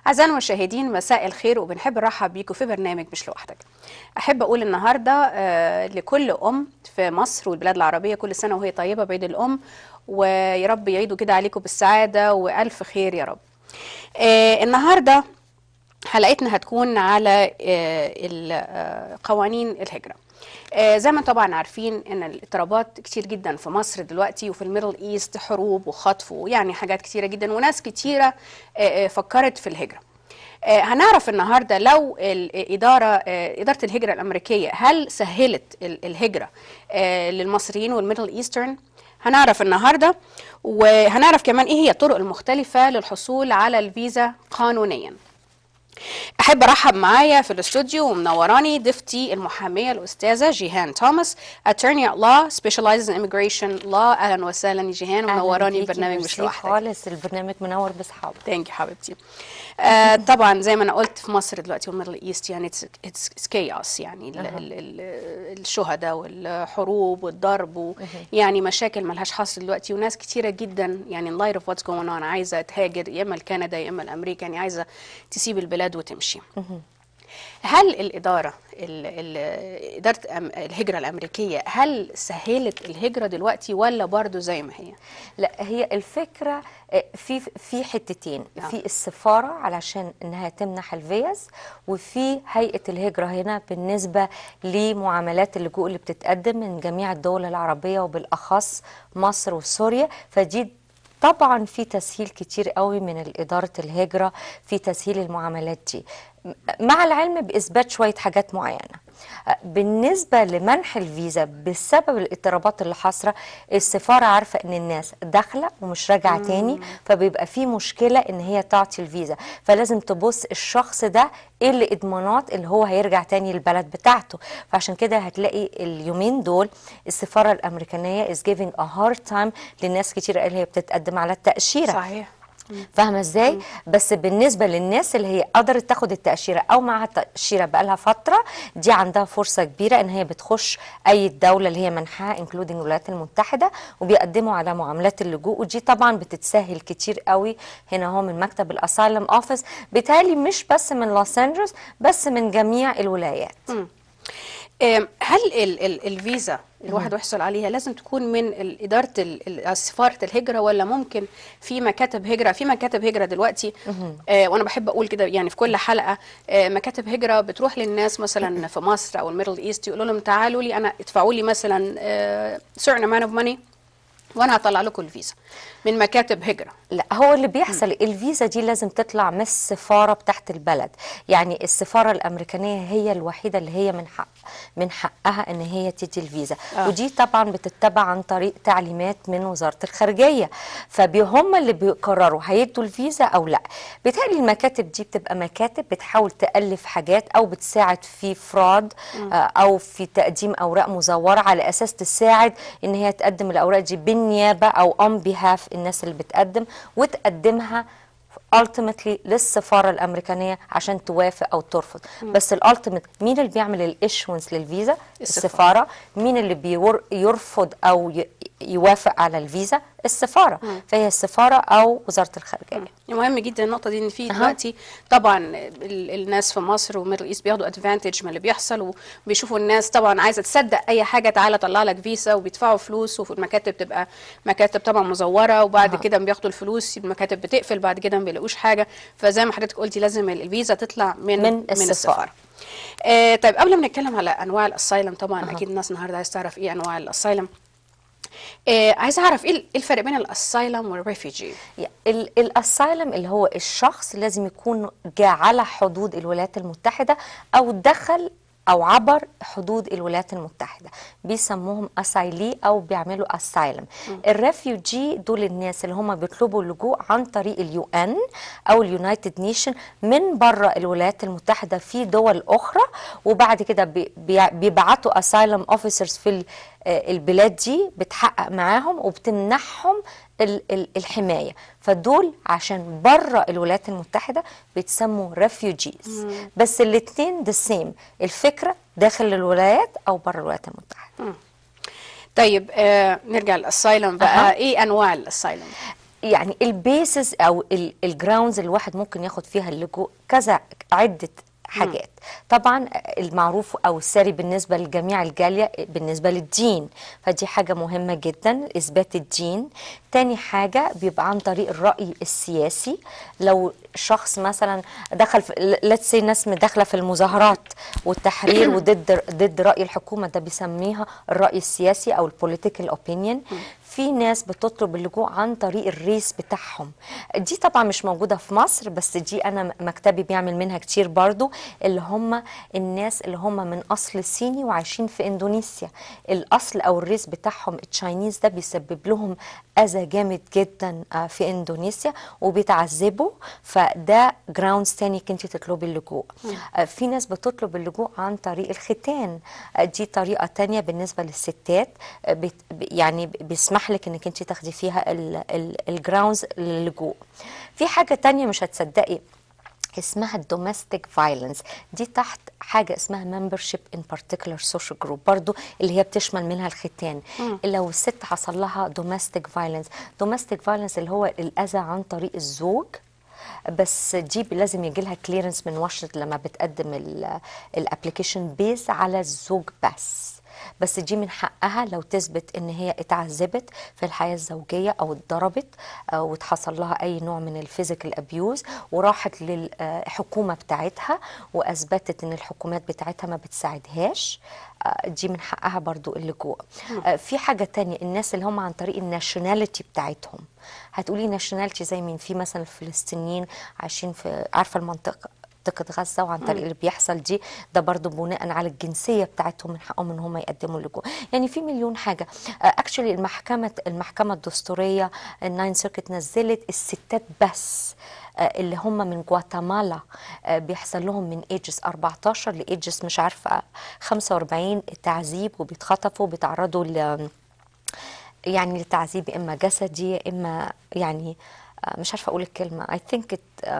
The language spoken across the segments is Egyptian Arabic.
أعزائي المشاهدين مساء الخير وبنحب نرحب بيكم في برنامج مش لوحدك. أحب أقول النهارده آه، لكل أم في مصر والبلاد العربية كل سنة وهي طيبة بعيد الأم ويا رب يعيدوا كده عليكم بالسعادة وألف خير يا رب. آه، النهارده حلقتنا هتكون على آه، ال- آه، قوانين الهجرة. آه، زي ما طبعا عارفين ان الاضطرابات كتير جدا في مصر دلوقتي وفي الميدل ايست حروب وخطف ويعني حاجات كتيره جدا وناس كتيره آه، آه، فكرت في الهجره. آه، هنعرف النهارده لو الاداره آه، اداره الهجره الامريكيه هل سهلت ال- الهجره آه، للمصريين والميدل ايسترن هنعرف النهارده وهنعرف كمان ايه هي الطرق المختلفه للحصول على الفيزا قانونيا. احب ارحب معايا في الاستوديو ومنوراني ضيفتي المحاميه الاستاذه جيهان توماس attorney at law specializes in immigration law اهلا وسهلا يا جيهان ومنوراني بيكي، برنامج مش ميرسي لوحدك خالص البرنامج منور باصحابه ثانك يو حبيبتي آه طبعا زي ما انا قلت في مصر دلوقتي والميدل ايست يعني اتس كيوس يعني ال- ال- ال- الشهداء والحروب والضرب و- يعني مشاكل ملهاش حصر دلوقتي وناس كتيره جدا يعني in light of what's going on عايزه تهاجر يا اما لكندا يا اما لامريكا يعني عايزه تسيب البلاد وتمشي هل الإدارة ال- ال- إدارة أم- الهجرة الأمريكية هل سهلت الهجرة دلوقتي ولا برضو زي ما هي؟ لا هي الفكره آه، في في حتتين نعم. في السفاره علشان انها تمنح الفيز وفي هيئه الهجره هنا بالنسبه لمعاملات اللجوء اللي بتتقدم من جميع الدول العربيه وبالاخص مصر وسوريا فدي طبعا في تسهيل كتير قوي من إدارة الهجرة في تسهيل المعاملات دي م- مع العلم بإثبات شوية حاجات معينة بالنسبة لمنح الفيزا بسبب الاضطرابات اللي حاصرة السفارة عارفة ان الناس داخلة ومش راجعة تاني فبيبقى في مشكلة ان هي تعطي الفيزا فلازم تبص الشخص ده ايه اللي اضمانات اللي هو هيرجع تاني البلد بتاعته فعشان كده هتلاقي اليومين دول السفارة الامريكانية is giving a hard time لناس كتير اللي هي بتتقدم على التأشيرة صحيح فاهمه ازاي بس بالنسبه للناس اللي هي قدرت تاخد التاشيره او معاها تاشيره بقالها فتره دي عندها فرصه كبيره ان هي بتخش اي دوله اللي هي منحاها انكلودنج الولايات المتحده وبيقدموا على معاملات اللجوء ودي طبعا بتتسهل كتير قوي هنا هو من مكتب الاسايلم اوفيس بالتالي مش بس من لوس انجلوس بس من جميع الولايات آم، هل ال ال الفيزا الواحد يحصل عليها لازم تكون من ال- إدارة ال- ال- سفارة الهجرة ولا ممكن في مكاتب هجرة في مكاتب هجرة دلوقتي آه وأنا بحب أقول كده يعني في كل حلقة آه مكاتب هجرة بتروح للناس مثلا في مصر أو الميدل إيست يقولوا لهم تعالوا لي أنا ادفعوا لي مثلا آه certain amount of money وأنا هطلع لكم الفيزا من مكاتب هجرة لا هو اللي بيحصل الفيزا دي لازم تطلع من السفاره بتاعت البلد يعني السفاره الامريكانيه هي الوحيده اللي هي من حق من حقها ان هي تدي الفيزا آه. آه. ودي طبعا بتتبع عن طريق تعليمات من وزاره الخارجيه فهم اللي بيقرروا هيدوا الفيزا او لا بالتالي المكاتب دي بتبقى مكاتب بتحاول تالف حاجات او بتساعد في فراد آه او في تقديم اوراق مزوره على اساس تساعد ان هي تقدم الاوراق دي بالنيابه او on behalf الناس اللي بتقدم وتقدمها ultimately للسفاره الامريكانيه عشان توافق او ترفض بس الالتيميت مين اللي بيعمل الاشونس للفيزا السفارة. السفاره مين اللي بيور يرفض او ي- يوافق على الفيزا السفاره فهي السفاره او وزاره الخارجيه مهم جدا النقطة دي ان في أها. دلوقتي طبعا ال- الناس في مصر وميدل ايست بياخدوا ادفانتج من اللي بيحصل وبيشوفوا الناس طبعا عايزة تصدق اي حاجة تعالى طلع لك فيزا وبيدفعوا فلوس وفي المكاتب تبقى مكاتب طبعا مزورة وبعد أها. كده بياخدوا الفلوس المكاتب بتقفل بعد كده ما بيلاقوش حاجة فزي ما حضرتك قلتي لازم ال- الفيزا تطلع من من من السفارة. السفارة آه طيب قبل ما نتكلم على انواع الاسايلم طبعا اكيد الناس النهارده عايز تعرف ايه انواع الاسايلم آه عايزه اعرف ايه ال- إيه الفرق بين الاسايلم والريفيجي الاسايلم اللي هو الشخص لازم يكون جاء على حدود الولايات المتحده او دخل او عبر حدود الولايات المتحده بيسموهم اسايلي او بيعملوا اسايلم الريفيوجي دول الناس اللي هم بيطلبوا اللجوء عن طريق اليو ان او اليونايتد نيشن من بره الولايات المتحده في دول اخرى وبعد كده بي- بي- بيبعتوا اسايلم اوفيسرز في ال- آه، البلاد دي بتحقق معاهم وبتمنحهم ال- ال- الحمايه فدول عشان بره الولايات المتحده بيتسموا ريفيوجيز بس الاثنين ذا سيم الفكره داخل الولايات او بره الولايات المتحده طيب آه نرجع للاسايلم بقى أها. ايه انواع الاسايلم يعني البيسز او الجراوندز اللي الواحد ممكن ياخد فيها اللجوء كذا عده حاجات طبعا المعروف او الساري بالنسبه لجميع الجاليه بالنسبه للدين فدي حاجه مهمه جدا اثبات الدين تاني حاجه بيبقى عن طريق الراي السياسي لو شخص مثلا دخل في ليتس سي ناس داخله في المظاهرات والتحرير وضد ضد راي الحكومه ده بيسميها الراي السياسي او البوليتيكال اوبينيون في ناس بتطلب اللجوء عن طريق الريس بتاعهم دي طبعا مش موجودة في مصر بس دي أنا مكتبي بيعمل منها كتير برضو اللي هم الناس اللي هم من أصل صيني وعايشين في إندونيسيا الأصل أو الريس بتاعهم التشاينيز ده بيسبب لهم أذى جامد جدا في إندونيسيا وبيتعذبوا فده جراوندز تاني كنت تطلبي اللجوء في ناس بتطلب اللجوء عن طريق الختان دي طريقة تانية بالنسبة للستات يعني بيسمح لك انك انت تاخدي فيها الجراوندز للجوء في حاجه تانية مش هتصدقي اسمها الدوميستيك فايلنس دي تحت حاجه اسمها membership in particular social group برضو اللي هي بتشمل منها الختان مم. لو الست حصل لها domestic violence domestic violence اللي هو الاذى عن طريق الزوج بس دي لازم يجي لها كليرنس من واشرة لما بتقدم الابلكيشن بيز على الزوج بس بس دي من حقها لو تثبت ان هي اتعذبت في الحياه الزوجيه او اتضربت او اتحصل لها اي نوع من الفيزيكال ابيوز وراحت للحكومه بتاعتها واثبتت ان الحكومات بتاعتها ما بتساعدهاش آه، دي من حقها برضو اللجوء آه، في حاجه تانية الناس اللي هم عن طريق الناشوناليتي بتاعتهم هتقولي ناشوناليتي زي مين في مثلا الفلسطينيين عايشين في عارفه المنطقه منطقة غزة وعن طريق اللي بيحصل دي ده برضو بناء على الجنسية بتاعتهم من حقهم ان هم يقدموا اللجوء يعني في مليون حاجة اكشولي المحكمة المحكمة الدستورية الناين سيركت نزلت الستات بس آه، اللي هم من جواتيمالا آه، بيحصل لهم من ايجز 14 لايجز مش عارفه 45 تعذيب وبيتخطفوا وبيتعرضوا ل يعني لتعذيب اما جسدي اما يعني آه، مش عارفه اقول الكلمه اي ثينك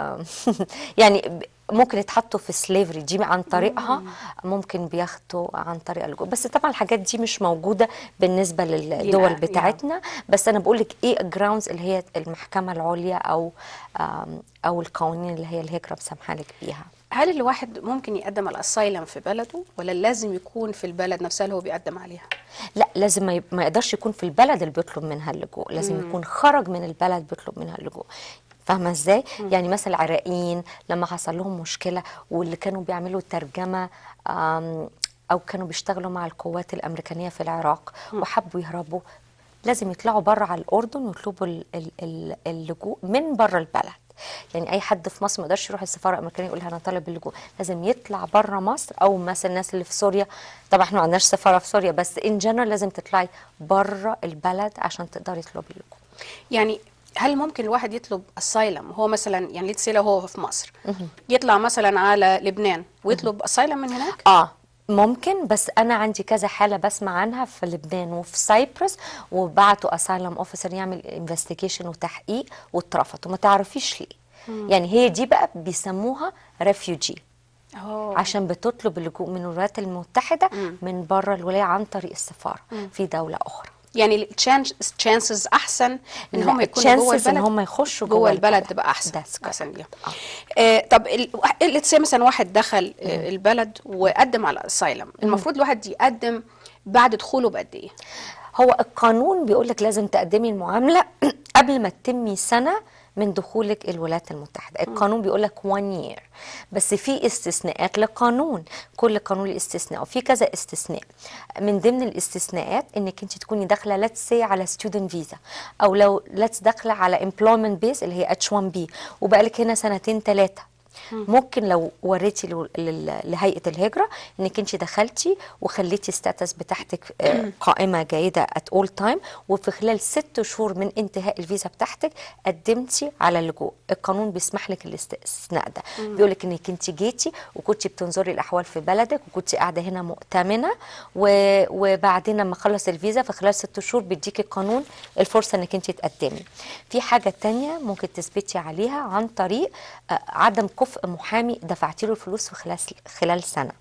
يعني ب- ممكن يتحطوا في سليفري دي عن طريقها ممكن بياخدوا عن طريق اللجوء بس طبعا الحاجات دي مش موجوده بالنسبه للدول لينا، بتاعتنا بس انا بقول لك ايه الجراوندز اللي هي المحكمه العليا او آم، او القوانين اللي هي الهجره مسامحه لك بيها هل الواحد ممكن يقدم الاسايلم في بلده ولا لازم يكون في البلد نفسها اللي هو بيقدم عليها لا لازم ما يب- ما يقدرش يكون في البلد اللي بيطلب منها اللجوء لازم يكون خرج من البلد بيطلب منها اللجوء فاهمه ازاي يعني مثلا العراقيين لما حصل لهم مشكله واللي كانوا بيعملوا ترجمه آم، او كانوا بيشتغلوا مع القوات الامريكانيه في العراق وحبوا يهربوا لازم يطلعوا بره على الاردن ويطلبوا ال- ال- ال- اللجوء من بره البلد يعني اي حد في مصر ما يقدرش يروح السفاره الامريكانيه يقول لها انا طالب اللجوء لازم يطلع بره مصر او مثلا الناس اللي في سوريا طبعا احنا ما عندناش سفاره في سوريا بس ان جنرال لازم تطلعي بره البلد عشان تقدري تطلبي اللجوء يعني هل ممكن الواحد يطلب اسايلم هو مثلا يعني ليتس لو هو في مصر يطلع مثلا على لبنان ويطلب اسايلم من هناك اه ممكن بس انا عندي كذا حاله بسمع عنها في لبنان وفي سايبرس وبعتوا اسايلم اوفيسر يعمل انفستيجيشن وتحقيق واترفض وما تعرفيش ليه يعني هي دي بقى بيسموها ريفيوجي أوه. عشان بتطلب اللجوء من الولايات المتحده من بره الولايه عن طريق السفاره في دوله اخرى يعني التشانسز احسن ان لا، هم يكونوا جوه chances إن البلد هم يخشوا جوه جوه البلد البلد. تبقى احسن That's correct. احسن ليهم آه طب ليتس مثلا واحد دخل آه البلد وقدم على الاسايلم المفروض الواحد يقدم بعد دخوله بقد ايه هو القانون بيقول لك لازم تقدمي المعامله قبل ما تتمي سنه من دخولك الولايات المتحده القانون بيقول لك 1 year بس في استثناءات للقانون كل قانون له استثناء وفي كذا استثناء من ضمن الاستثناءات انك انت تكوني داخله ليتس سي على ستودنت فيزا او لو ليتس داخله على امبلويمنت بيس اللي هي اتش 1 بي وبقالك هنا سنتين ثلاثه ممكن لو وريتي لو- لل- لهيئه الهجره انك انت دخلتي وخليتي ستاتس بتاعتك آه، قائمه جيده ات اول تايم وفي خلال ست شهور من انتهاء الفيزا بتاعتك قدمتي على اللجوء القانون بيسمح لك الاستثناء ده بيقول لك انك انت جيتي وكنتي بتنظري الاحوال في بلدك وكنتي قاعده هنا مؤتمنه و- وبعدين لما خلص الفيزا في خلال ست شهور بيديكي القانون الفرصه انك انت تقدمي في حاجه تانية ممكن تثبتي عليها عن طريق آه، عدم كفء محامي دفعتي له الفلوس في خلال خلال سنه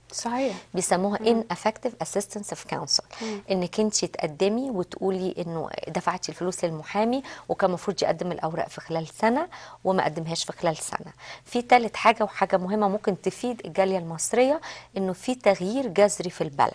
صحيح بيسموها ineffective assistance of counsel انك انت تقدمي وتقولي انه دفعتي الفلوس للمحامي وكان المفروض يقدم الاوراق في خلال سنه وما قدمهاش في خلال سنه في ثالث حاجه وحاجه مهمه ممكن تفيد الجاليه المصريه انه في تغيير جذري في البلد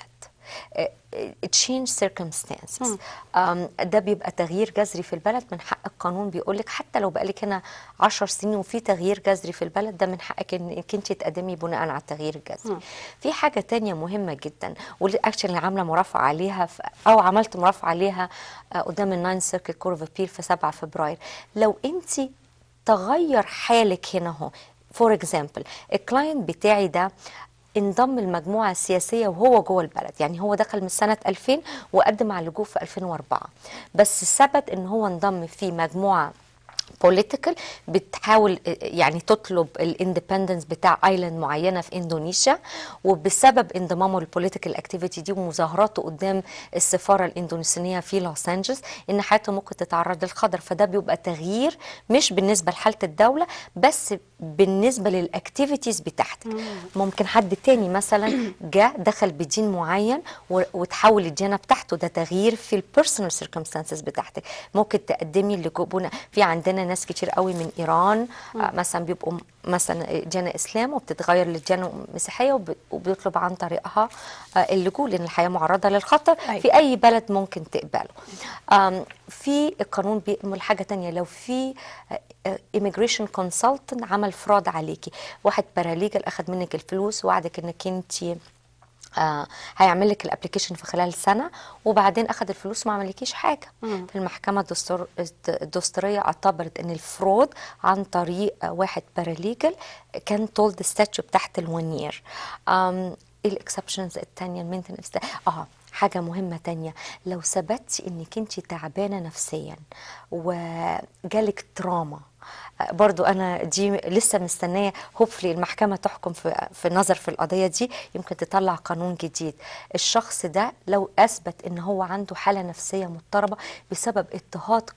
تشينج circumstances أم، ده بيبقى تغيير جذري في البلد من حق القانون بيقولك حتى لو بقالك هنا عشر سنين وفي تغيير جذري في البلد ده من حقك انك انت تقدمي بناء على التغيير الجذري في حاجه تانية مهمه جدا واللي اكشلي عامله مرافعه عليها في او عملت مرافعه عليها آه، قدام الناين سيركل كور اوف ابيل في 7 فبراير لو انت تغير حالك هنا اهو فور اكزامبل الكلاينت بتاعي ده انضم المجموعة السياسية وهو جوه البلد يعني هو دخل من سنة 2000 وقدم على اللجوء في 2004 بس ثبت ان هو انضم في مجموعة بوليتيكال بتحاول آه، يعني تطلب الاندبندنس بتاع ايلاند معينه في اندونيسيا وبسبب انضمامه للبوليتيكال اكتيفيتي دي ومظاهراته قدام السفاره الاندونيسيه في لوس انجلوس ان حياته ممكن تتعرض للخطر فده بيبقى تغيير مش بالنسبه لحاله الدوله بس بالنسبه للاكتيفيتيز بتاعتك ممكن حد تاني مثلا جه دخل بدين معين و- وتحول الديانه بتاعته ده تغيير في البيرسونال سيركمستانسز بتاعتك ممكن تقدمي اللجوء بناء في عندنا ناس كتير قوي من ايران آه، مثلا بيبقوا م- مثلا ديانه اسلام وبتتغير للديانه مسيحيه وب- وبيطلب عن طريقها آه، اللجوء لان الحياه معرضه للخطر أيوة. في اي بلد ممكن تقبله آم، في القانون بيأمل حاجه تانية لو في immigration consultant عمل فراد عليكي واحد باراليجل اخد منك الفلوس ووعدك انك انت آه هيعمل لك الابلكيشن في خلال سنه وبعدين اخد الفلوس ما عملكيش حاجه في المحكمه الدستور الدستوريه اعتبرت ان الفرود عن طريق آه، واحد باراليجل كان تولد ستاتيو بتاعت الونير الاكسبشنز التانية المينتنس ده اه حاجة مهمة تانية لو ثبتي انك انت تعبانة نفسيا وجالك تراما آه، برضو انا دي لسه مستنيه هوبفلي المحكمه تحكم في في نظر في القضيه دي يمكن تطلع قانون جديد الشخص ده لو اثبت ان هو عنده حاله نفسيه مضطربه بسبب اضطهاد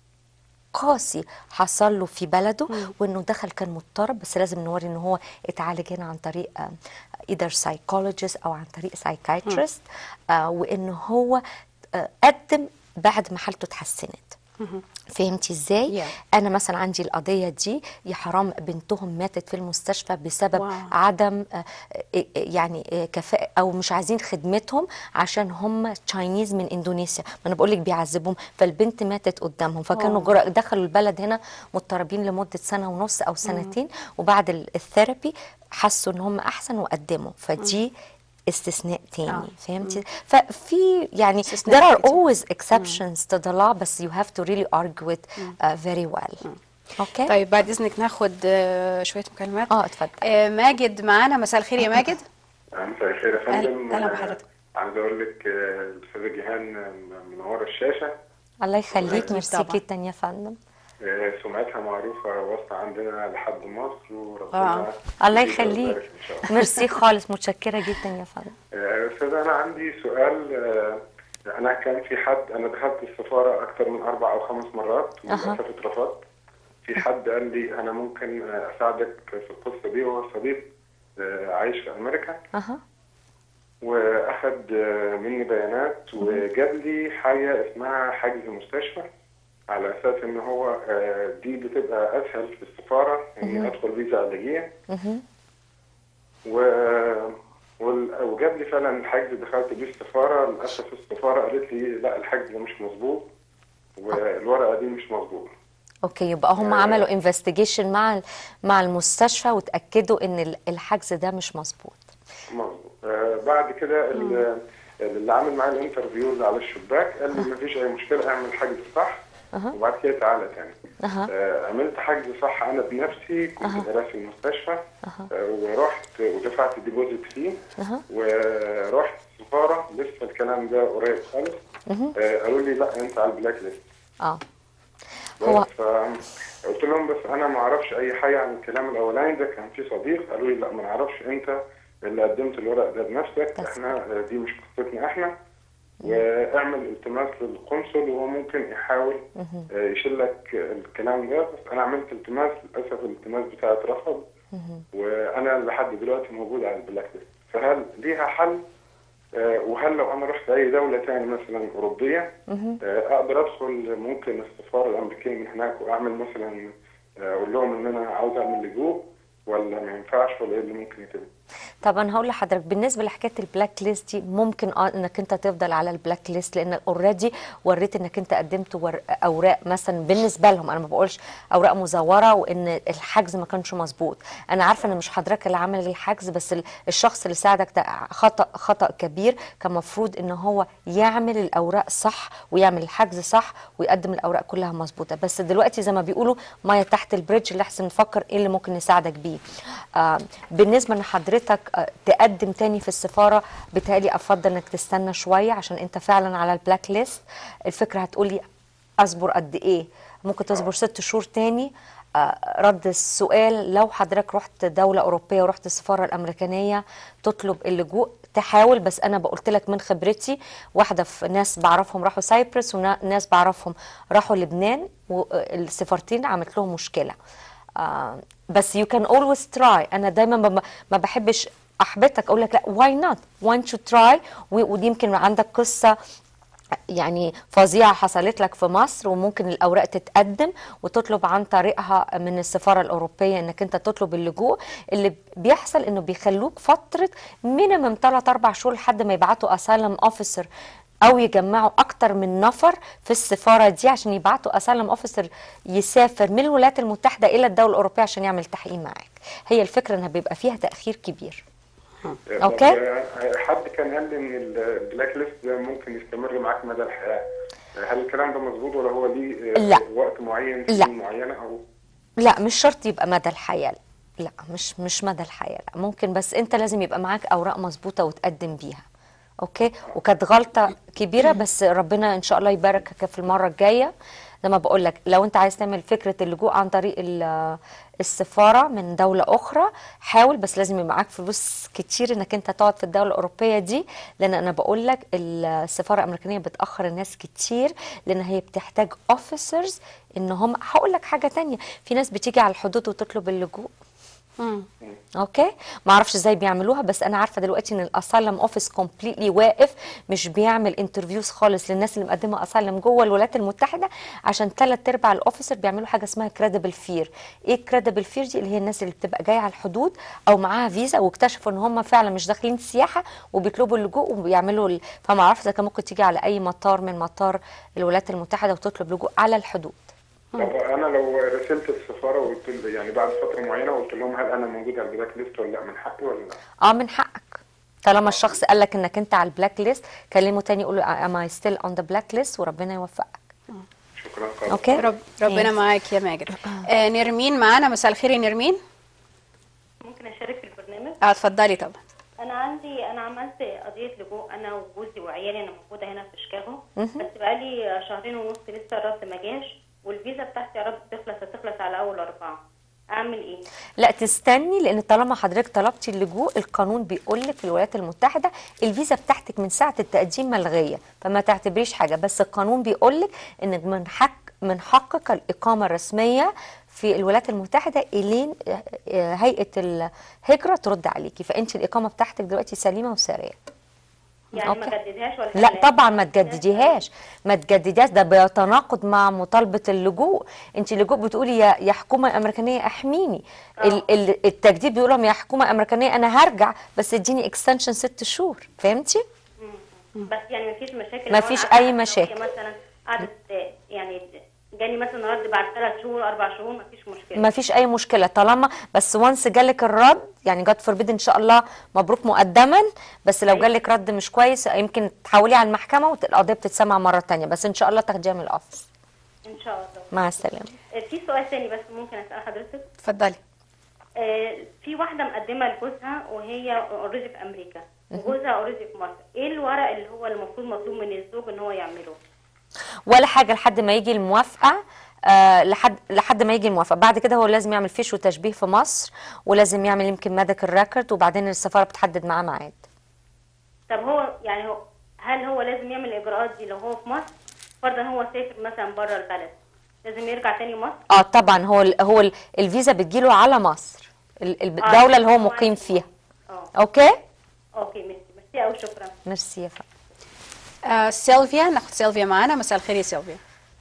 قاسي حصل له في بلده وانه دخل كان مضطرب بس لازم نوري ان هو اتعالج هنا عن طريق ايذر سايكولوجيست او عن طريق سايكايترست وان هو آه، قدم بعد ما حالته اتحسنت فهمتي ازاي؟ Yeah. انا مثلا عندي القضيه دي يا حرام بنتهم ماتت في المستشفى بسبب واو. عدم آه، آه، يعني آه، كفاءه او مش عايزين خدمتهم عشان هم تشاينيز من اندونيسيا ما انا بقول لك بيعذبوهم فالبنت ماتت قدامهم فكانوا أوه. جرأ دخلوا البلد هنا مضطربين لمده سنه ونص او سنتين وبعد ال- الثيرابي حسوا ان هم احسن وقدموا فدي استثناء تاني آه. فهمتي ففي يعني استثناء there are كتير. always exceptions to the law بس you have to really argue it uh, very well اوكي طيب بعد اذنك ناخد آه، شويه مكالمات اه اتفضل آه، ماجد معانا مساء الخير يا ماجد مساء الخير يا فندم أهلا بحضرتك. عايز اقول لك آه، الاستاذه جيهان منوره الشاشه الله يخليك أكيد ميرسي طبعا. جدا يا فندم آه، سمعتها معروفه واصله عندنا لحد مصر آه. وربنا الله يزيد يخليك ويبارك ان شاء الله ميرسي خالص متشكره جدا يا فندم آه، استاذ انا عندي سؤال آه، انا كان في حد انا دخلت السفاره اكثر من اربع او خمس مرات أها. وللاسف اترفضت في حد قال لي انا ممكن آه، اساعدك في القصه دي وهو صديق آه، عايش في امريكا اها واخد آه، مني بيانات وجاب لي حاجه اسمها حجز مستشفى على اساس ان هو آه، دي بتبقى اسهل في السفاره اني ادخل فيزا علاجيه مهم. و وال- وجاب لي فعلا الحجز دخلت بيه السفاره للاسف السفاره قالت لي لا الحجز ده مش مظبوط والورقه دي مش مظبوطه اوكي يبقى هم آه. عملوا انفستيجيشن مع ال- مع المستشفى وتاكدوا ان ال- الحجز ده مش مظبوط مظبوط آه بعد كده ال- اللي عامل معايا الانترفيو اللي على الشباك قال لي مفيش اي مشكله اعمل حجز صح وبعد كده تعالى تاني أها. آه عملت حجز صح انا بنفسي كنت دراسي في المستشفى آه ورحت ودفعت ديبوزيت فيه أها. ورحت السفاره لسه الكلام ده قريب خالص آه قالوا لي لا انت على البلاك ليست اه هو بس ف- قلت لهم بس انا ما اعرفش اي حاجه عن الكلام الاولاني ده كان في صديق قالوا لي لا ما نعرفش انت اللي قدمت الورق ده بنفسك بس. احنا دي مش قصتنا احنا واعمل التماس للقنصل وهو ممكن يحاول آه، يشيل لك الكلام ده بس انا عملت التماس للاسف الالتماس بتاعي اترفض وانا لحد دلوقتي موجود على البلاك ليست فهل ليها حل آه، وهل لو انا رحت اي دوله تاني مثلا اوروبيه آه، اقدر ادخل ممكن السفاره الامريكيه من هناك واعمل مثلا آه، اقول لهم ان انا عاوز اعمل لجوء ولا ما ينفعش ولا ايه اللي ممكن يتم؟ طب انا هقول لحضرتك بالنسبه لحكايه البلاك ليست دي ممكن اه انك انت تفضل على البلاك ليست لان اوريدي وريت انك انت قدمت ور... اوراق مثلا بالنسبه لهم انا ما بقولش اوراق مزوره وان الحجز ما كانش مظبوط انا عارفه ان مش حضرتك اللي عمل الحجز بس ال- الشخص اللي ساعدك ده خطا خطا كبير كان المفروض ان هو يعمل الاوراق صح ويعمل الحجز صح ويقدم الاوراق كلها مظبوطه بس دلوقتي زي ما بيقولوا ميه تحت البريدج اللي احسن نفكر ايه اللي ممكن نساعدك بيه آه بالنسبه ان حضرتك آه تقدم تاني في السفاره بالتالي افضل انك تستنى شويه عشان انت فعلا على البلاك ليست الفكره هتقولي اصبر قد ايه ممكن تصبر ست شهور تاني آه، رد السؤال لو حضرتك رحت دولة أوروبية ورحت السفارة الأمريكانية تطلب اللجوء تحاول بس أنا بقولت لك من خبرتي واحدة في ناس بعرفهم راحوا سايبرس وناس بعرفهم راحوا لبنان والسفارتين عملت لهم مشكلة آه، بس you can always try أنا دايما ما- ما بحبش أحبطك أقول لك لا why not why don't you try و- ودي يمكن عندك قصة يعني فظيعة حصلت لك في مصر وممكن الأوراق تتقدم وتطلب عن طريقها من السفارة الأوروبية إنك أنت تطلب اللجوء اللي بيحصل إنه بيخلوك فترة مينيمم 3 4 شهور لحد ما يبعتوا أسالم أوفيسر أو يجمعوا أكتر من نفر في السفارة دي عشان يبعتوا أسالم أوفيسر يسافر من الولايات المتحدة إلى الدولة الأوروبية عشان يعمل تحقيق معاك هي الفكرة إنها بيبقى فيها تأخير كبير طب، أوكي. آه، حد كان قال لي ان البلاك ليست ده ممكن يستمر معاك مدى الحياه هل الكلام ده مظبوط ولا هو ليه آه، لا. وقت معين لا. سنين معينه او لا مش شرط يبقى مدى الحياة لا مش مش مدى الحياة لا ممكن بس انت لازم يبقى معاك اوراق مظبوطة وتقدم بيها اوكي وكانت غلطة كبيرة بس ربنا ان شاء الله يباركك في المرة الجاية زي ما بقول لك لو انت عايز تعمل فكرة اللجوء عن طريق ال- السفارة من دولة أخرى حاول بس لازم يبقى معاك فلوس كتير انك انت تقعد في الدولة الأوروبية دي لأن أنا بقول لك السفارة الأمريكانية بتأخر الناس كتير لأن هي بتحتاج اوفيسرز ان هم هقول لك حاجة تانية في ناس بتيجي على الحدود وتطلب اللجوء مم. اوكي ما اعرفش ازاي بيعملوها بس انا عارفه دلوقتي ان الاسالم اوفيس كومبليتلي واقف مش بيعمل انترفيوز خالص للناس اللي مقدمه اسالم جوه الولايات المتحده عشان ثلاث ارباع الاوفيسر بيعملوا حاجه اسمها كريديبل فير ايه كريديبل فير دي اللي هي الناس اللي بتبقى جايه على الحدود او معاها فيزا واكتشفوا ان هم فعلا مش داخلين سياحه وبيطلبوا اللجوء وبيعملوا ال... فما اعرفش اذا كان ممكن تيجي على اي مطار من مطار الولايات المتحده وتطلب لجوء على الحدود طب انا لو رسلت السفاره وقلت له- يعني بعد فتره معينه وقلت لهم هل انا موجود على البلاك ليست ولا لا من حقي ولا لا؟ اه من حقك طالما الشخص قال لك انك انت على البلاك ليست كلمه تاني قول له am I still on the black list وربنا يوفقك شكرا خالص اوكي رب ربنا Yes. معاك يا ماجد آه نرمين معانا مساء الخير يا نرمين ممكن اشارك في البرنامج اه اتفضلي طبعا انا عندي انا عملت قضيه لجوء انا وجوزي وعيالي انا موجوده هنا في شيكاغو بس بقالي شهرين ونص لسه الرد ما جاش والفيزا بتاعتي يا رب تخلص هتخلص على اول اربعه اعمل ايه لا تستني لان طالما حضرتك طلبتي اللجوء القانون بيقول لك في الولايات المتحده الفيزا بتاعتك من ساعه التقديم ملغيه فما تعتبريش حاجه بس القانون بيقول لك انك من حق من حقك الاقامه الرسميه في الولايات المتحده الين آه، آه، هيئه الهجره ترد عليكي فانت الاقامه بتاعتك دلوقتي سليمه وساريه يعني أوكي. ما جددهاش ولا لا حاجة؟ طبعا ما تجدديهاش ما تجدديهاش ده بيتناقض مع مطالبه اللجوء انت اللجوء بتقولي يا يا حكومه امريكانيه احميني ال- ال- التجديد بيقول لهم يا حكومه امريكانيه انا هرجع بس اديني اكستنشن ست شهور فهمتي بس يعني ما فيش مشاكل ما لو فيش أنا أي قعدت- لو هي مشاكل. مثلا قعدت يعني جاني مثلا رد بعد ثلاث شهور اربع شهور ما فيش مشكله ما فيش اي مشكله طالما بس وانس جالك الرد يعني جاد فوربيد ان شاء الله مبروك مقدما بس لو جالك رد مش كويس يمكن تحوليه على المحكمه والقضيه بتتسمع مره تانية بس ان شاء الله تاخديها من الاوفيس ان شاء الله مع السلامه آه، في سؤال تاني بس ممكن اسال حضرتك اتفضلي آه، في واحدة مقدمة لجوزها وهي اوريدي في أمريكا وجوزها اوريدي في مصر، إيه الورق اللي هو المفروض مطلوب من الزوج إن هو يعمله؟ ولا حاجه لحد ما يجي الموافقه آه لحد لحد ما يجي الموافقه بعد كده هو لازم يعمل فيش وتشبيه في مصر ولازم يعمل يمكن ميديكال ريكورد وبعدين السفاره بتحدد معاه ميعاد طب هو يعني هو هل هو لازم يعمل الإجراءات دي لو هو في مصر؟ فرضا هو سافر مثلا بره البلد، لازم يرجع تاني مصر؟ اه طبعا هو ال هو ال الفيزا بتجيله على مصر ال- ال- الدوله اللي هو مقيم فيها اه اوكي اوكي ميرسي ميرسي او شكرا ميرسي يا فندم آه سيلفيا ناخد سيلفيا معانا مساء الخير يا سيلفيا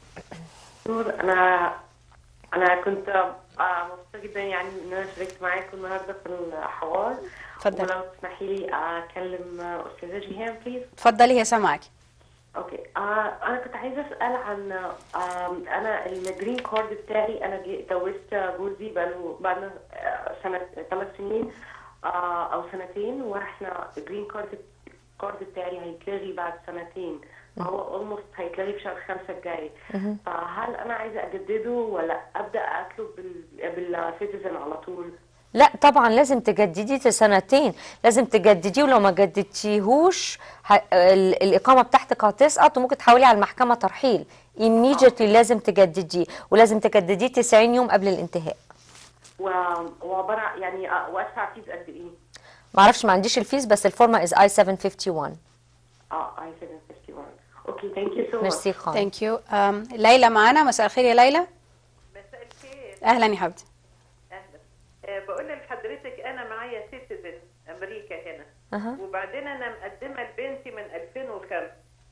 دكتور انا انا كنت آه، مبسوطه جدا يعني ان انا شاركت معاكم النهارده في الحوار اتفضل. ولو تسمحي لي اكلم آه، استاذه جيهان بليز اتفضلي هي سامعاكي اوكي آه انا كنت عايزه اسال عن آه انا الجرين كارد بتاعي انا جي- اتجوزت جوزي بقاله بعد سنه ثلاث سنين آه او سنتين واحنا الجرين كارد الكارد بتاعي هيتلغي بعد سنتين فهو اولموست هيتلغي في شهر خمسة الجاي فهل انا عايزه اجدده ولا ابدا اطلب بال بالسيتيزن على طول لا طبعا لازم تجدديه سنتين لازم تجدديه ولو ما جددتيهوش ه... ال- الإقامة بتاعتك هتسقط وممكن تحولي على المحكمة ترحيل immediately لازم تجدديه ولازم تجدديه 90 يوم قبل الانتهاء و- وعباره عن- يعني آه، وادفع فيز قد ايه؟ معرفش ما عنديش الفيس بس الفورمة از اي 751 اه اي 751 اوكي ثانك يو سو ماتش ميرسي خالص ثانك يو ليلى معانا مساء الخير يا ليلى مساء الخير اهلا يا حبيبتي اهلا أه بقول لحضرتك انا معايا سيتيزن امريكا هنا أها. وبعدين انا مقدمه لبنتي من 2005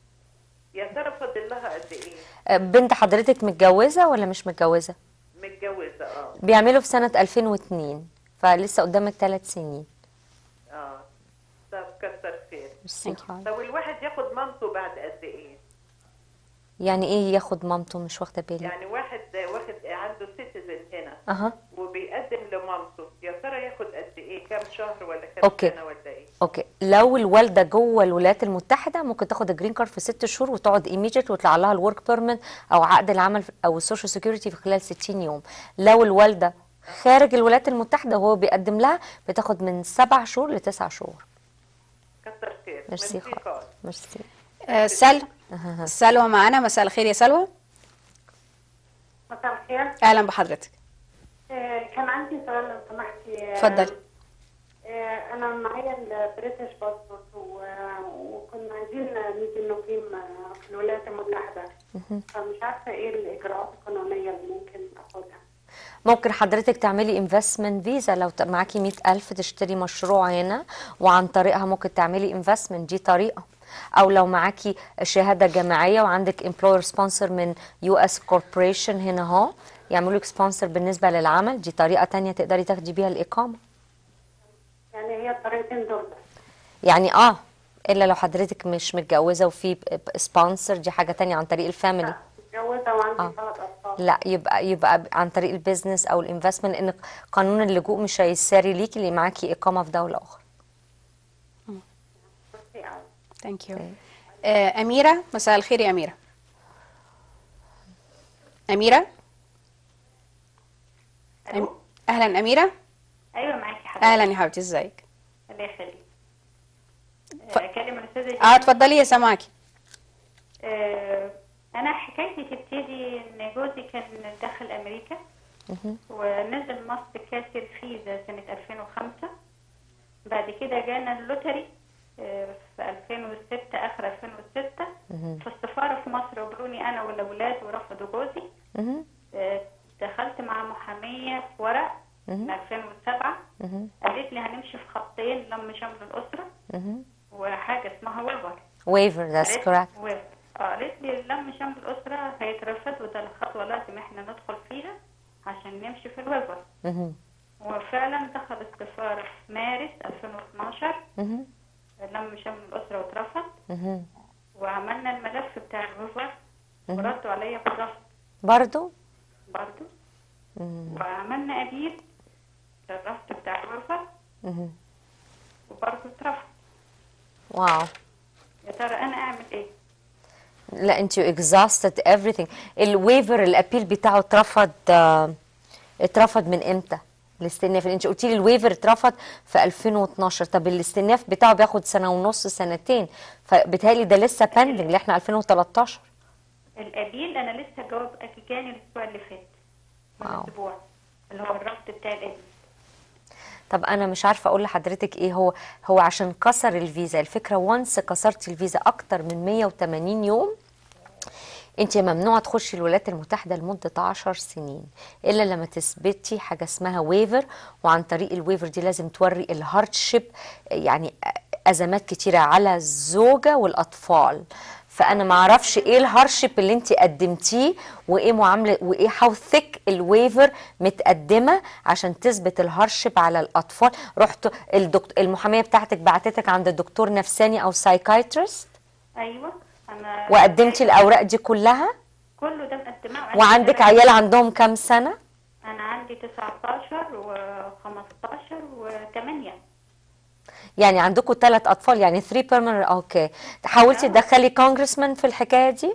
يا ترى فاضل لها قد ايه آه، بنت حضرتك متجوزة ولا مش متجوزة متجوزه اه بيعملوا في سنة 2002 فلسه قدامك ثلاث سنين اه طب كتر خير ميرسي خالص طب الواحد ياخد مامته بعد قد ايه يعني ايه ياخد مامته مش واخدة بالي يعني واحد واخد عنده سيتيزن هنا اها وبيقدم لمامته يا ترى ياخد قد ايه كام شهر ولا كام أوكي. سنه ولا ايه اوكي لو الوالده جوه الولايات المتحده ممكن تاخد الجرين كارد في ست شهور وتقعد ايميجيت ويطلع لها الورك بيرمنت او عقد العمل او السوشيال سيكيورتي في خلال 60 يوم لو الوالده خارج الولايات المتحده وهو بيقدم لها بتاخد من سبع شهور لتسع شهور كتر خير ميرسي خالص خالص ميرسي آه سل سلوى معانا مساء الخير يا سلوى مساء الخير اهلا بحضرتك آه، كان عندي سؤال لو سمحتي آه، اتفضل. آه، انا معايا البريتش باسبورت وكنا عايزين نيجي نقيم آه، في الولايات المتحده فمش عارفه ايه الاجراءات القانونيه اللي ممكن اخدها ممكن حضرتك تعملي انفستمنت فيزا لو ت- معاكي 100000 تشتري مشروع هنا وعن طريقها ممكن تعملي انفستمنت دي طريقة او لو معاكي شهادة جامعية وعندك امبلوير سبونسر من يو اس كوربوريشن هنا اهو يعملوا لك سبونسر بالنسبة للعمل دي طريقة تانية تقدري تاخدي بيها الإقامة يعني هي الطريقتين دول بس. يعني اه الا لو حضرتك مش متجوزة وفي سبونسر دي حاجة تانية عن طريق الفاميلي متجوزه وعندي آه. ثلاث اطفال لا يبقى يبقى عن طريق البيزنس او الانفستمنت لان قانون اللجوء مش هيساري ليكي اللي معاكي اقامه في دوله اخرى بس يعني. ثانك يو اميره مساء الخير يا اميره اميره أم... اهلا اميره ايوه معاكي حضرتك اهلا يا حبيبتي ازيك الله يخليك ف- آه، اكلم الاستاذه اه اتفضلي يا سامعاكي آه، انا حكايتي تبتدي ان جوزي كان دخل امريكا ونزل مصر كاسر فيزا سنة 2005 بعد كده جانا اللوتري آه، في 2006 اخر 2006 في السفارة في مصر وبروني انا والاولاد ورفضوا جوزي مهم. آه، دخلت مع محامية في ورق من 2007 قالت لي هنمشي في خطين لم شمل الأسرة مهم. وحاجة اسمها ويفر waiver that's قالت- correct ويفر. اه قالت لي لم شمل الأسرة هيترفض وده الخطوة لازم احنا ندخل فيها عشان نمشي في الويفر مهم. وفعلا دخل السفارة في مارس 2012 مهم. لم شمل الأسرة واترفض مهم. وعملنا الملف بتاع الويفر وردوا عليا بالرفض برضو برضو وعملنا أبيل للرفض بتاع الويفر مهم. وبرضه اترفض واو يا ترى انا اعمل ايه لا انت you exhausted everything الويفر الابيل بتاعه اترفض آه، اترفض من امتى الاستئناف انت قلتي لي الويفر اترفض في 2012 طب الاستئناف بتاعه بياخد سنه ونص سنتين فبالتالي ده لسه بندنج اللي احنا 2013 القبيل انا لسه جواب جاني الاسبوع اللي فات من واو. اسبوع اللي هو الرفض بتاع القبيل طب انا مش عارفه اقول لحضرتك ايه هو هو عشان كسر الفيزا الفكره وانس كسرتي الفيزا اكتر من 180 يوم انت ممنوعه تخشي الولايات المتحده لمده 10 سنين الا لما تثبتي حاجه اسمها ويفر وعن طريق الويفر دي لازم توري الهاردشيب يعني ازمات كتيره على الزوجه والاطفال فانا ما اعرفش ايه الهارشيب اللي انت قدمتيه وايه معامله وايه هاو ثيك الويفر متقدمه عشان تثبت الهارشيب على الاطفال رحت الدكتور المحاميه بتاعتك بعتتك عند دكتور نفساني او سايكايترست ايوه انا وقدمتي الاوراق دي كلها كله ده مقدماه وعندك ثلاث- عيال عندهم كام سنه انا عندي 19 و15 و8 يعني عندكم ثلاث اطفال يعني 3 بيرمننت اوكي حاولتي تدخلي كونجرسمان في الحكايه دي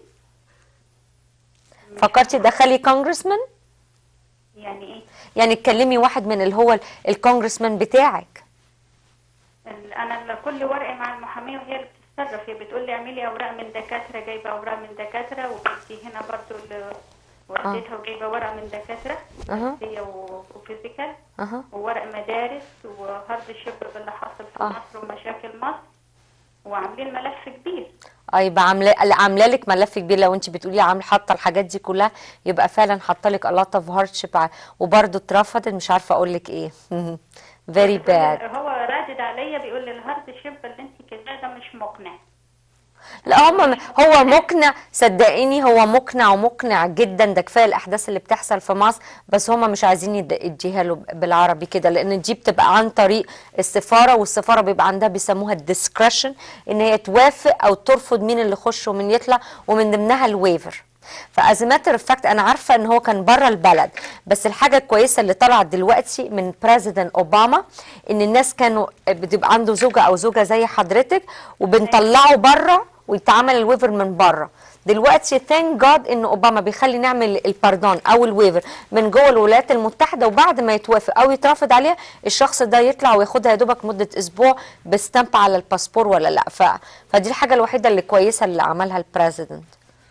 فكرتي تدخلي كونجرسمان يعني ايه يعني تكلمي واحد من اللي هو الكونجرسمان بتاعك ال- انا ال- كل ورقي مع المحاميه وهي اللي بتتصرف هي بتقول لي اعملي اوراق من دكاتره جايبه اوراق من دكاتره وبنتي هنا برضو اللي وديتها وجايبه ورق من دكاتره أها. نفسيه و- وفيزيكال اها وورق مدارس وهارد شيب باللي حاصل في آه. مصر ومشاكل مصر وعاملين ملف كبير اه يبقى عامله عامله لك ملف كبير لو انت بتقولي عامله حاطه الحاجات دي كلها يبقى فعلا حاطه لك a lot of hardship ع- وبرضه اترفضت مش عارفه اقول لك ايه very bad هو رادد عليا بيقول لي الهارد شيب اللي انت كده ده مش مقنع لا هم هو مقنع صدقيني هو مقنع ومقنع جدا ده كفايه الاحداث اللي بتحصل في مصر بس هم مش عايزين يد- يديها له بالعربي كده لان دي بتبقى عن طريق السفاره والسفاره بيبقى عندها بيسموها الديسكريشن ان هي توافق او ترفض مين اللي يخش ومين يطلع ومن ضمنها الويفر فازمات الفاكت انا عارفه ان هو كان بره البلد بس الحاجه الكويسه اللي طلعت دلوقتي من بريزيدنت اوباما ان الناس كانوا بتبقى عنده زوجه او زوجه زي حضرتك وبنطلعه بره ويتعمل الويفر من بره دلوقتي ثانك جاد ان اوباما بيخلي نعمل الباردون او الويفر من جوه الولايات المتحده وبعد ما يتوافق او يترفض عليها الشخص ده يطلع وياخدها يا دوبك مده اسبوع بستامب على الباسبور ولا لا ف... فدي الحاجه الوحيده اللي كويسه اللي عملها البريزيدنت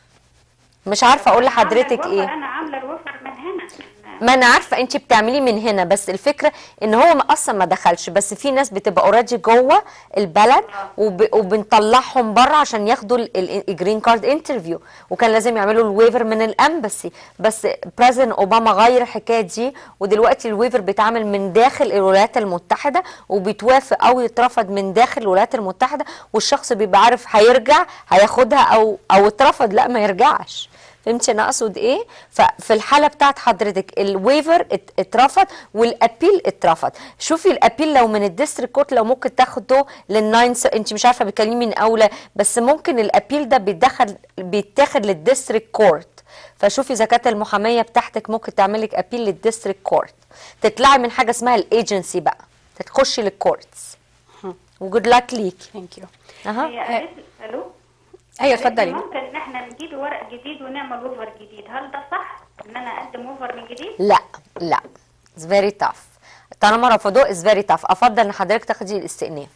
مش عارفه اقول لحضرتك عاملة ايه الوفر- انا عامله الوفر من هنا ما انا عارفه انت بتعمليه من هنا بس الفكره ان هو ما- اصلا ما دخلش بس في ناس بتبقى اوريدي جوه البلد وب... وبنطلعهم بره عشان ياخدوا الجرين كارد انترفيو وكان لازم يعملوا الويفر من الامباسي بس بريزيدنت اوباما غير الحكايه دي ودلوقتي الويفر بيتعمل من داخل الولايات المتحده وبيتوافق او يترفض من داخل الولايات المتحده والشخص بيبقى عارف هيرجع هياخدها او او اترفض لا ما يرجعش فهمتي انا اقصد ايه ففي الحاله بتاعت حضرتك الويفر ات- اترفض والابيل اترفض شوفي الابيل لو من الديستريكت كورت لو ممكن تاخده للناينس انت مش عارفه بتكلمي من اولى بس ممكن الابيل ده بيتدخل بيتاخد للديستريكت كورت فشوفي اذا كانت المحاميه بتاعتك ممكن تعمل لك ابيل للديستريكت كورت تطلعي من حاجه اسمها الايجنسي بقى تخشي للكورتس وجود لاك ليك ثانك يو اها هي قالت لي- الو ايوه قالت لي اتفضلي ممكن ان احنا نجيب ورق جديد ونعمل اوفر جديد هل ده صح ان انا اقدم اوفر من جديد لا لا it's very tough طالما رفضوه it's very tough افضل ان حضرتك تاخدي الاستئناف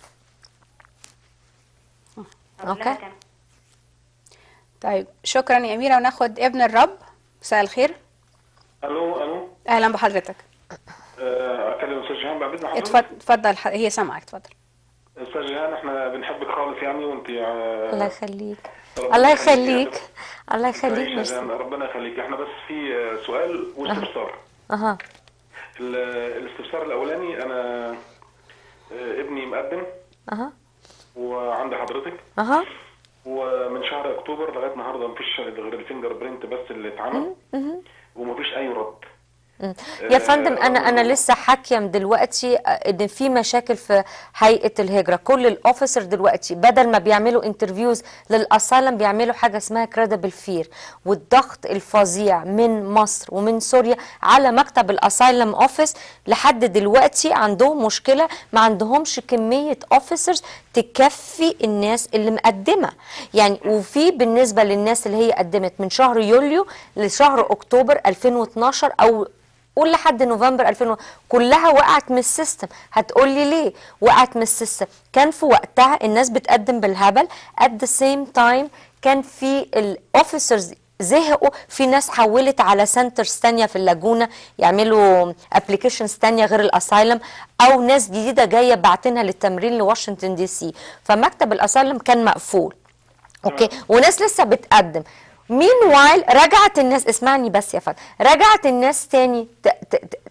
أقول أوكي. لها كام؟ طيب شكرا يا اميره وناخد ابن الرب مساء الخير الو الو اهلا بحضرتك آه، اكلم استاذ جيهان بعد اذن اتفضل حضرتك اتفضل ح- هي سامعك اتفضل استاذ جيهان احنا بنحبك خالص يعني وانت الله يخليك ربنا الله يخليك. يخليك الله يخليك تعيش يا ميرسي. جيهان، ربنا يخليك احنا بس في آه، سؤال واستفسار اها ال- الاستفسار الاولاني انا آه، ابني مقدم اها وعند حضرتك اها ومن شهر اكتوبر لغايه النهارده مفيش غير الفينجر برينت بس اللي اتعمل ومفيش اي رد يا فندم انا انا لسه حاكيه من دلوقتي ان في مشاكل في هيئه الهجره كل الاوفيسر دلوقتي بدل ما بيعملوا انترفيوز للاسايلم بيعملوا حاجه اسمها كريديبل فير والضغط الفظيع من مصر ومن سوريا على مكتب الاسايلم اوفيس لحد دلوقتي عندهم مشكله ما عندهمش كميه اوفيسرز تكفي الناس اللي مقدمه يعني وفي بالنسبه للناس اللي هي قدمت من شهر يوليو لشهر اكتوبر 2012 او قول لحد نوفمبر 2000 كلها وقعت من السيستم هتقول لي ليه وقعت من السيستم كان في وقتها الناس بتقدم بالهبل at the same time كان في الاوفيسرز زهقوا في ناس حولت على سنترز تانية في اللاجونة يعملوا ابلكيشنز تانية غير الاسايلم او ناس جديدة جاية بعتنها للتمرين لواشنطن دي سي فمكتب الاسايلم كان مقفول اوكي وناس لسه بتقدم مين وايل رجعت الناس اسمعني بس يا فندم رجعت الناس تاني ت- ت- ت-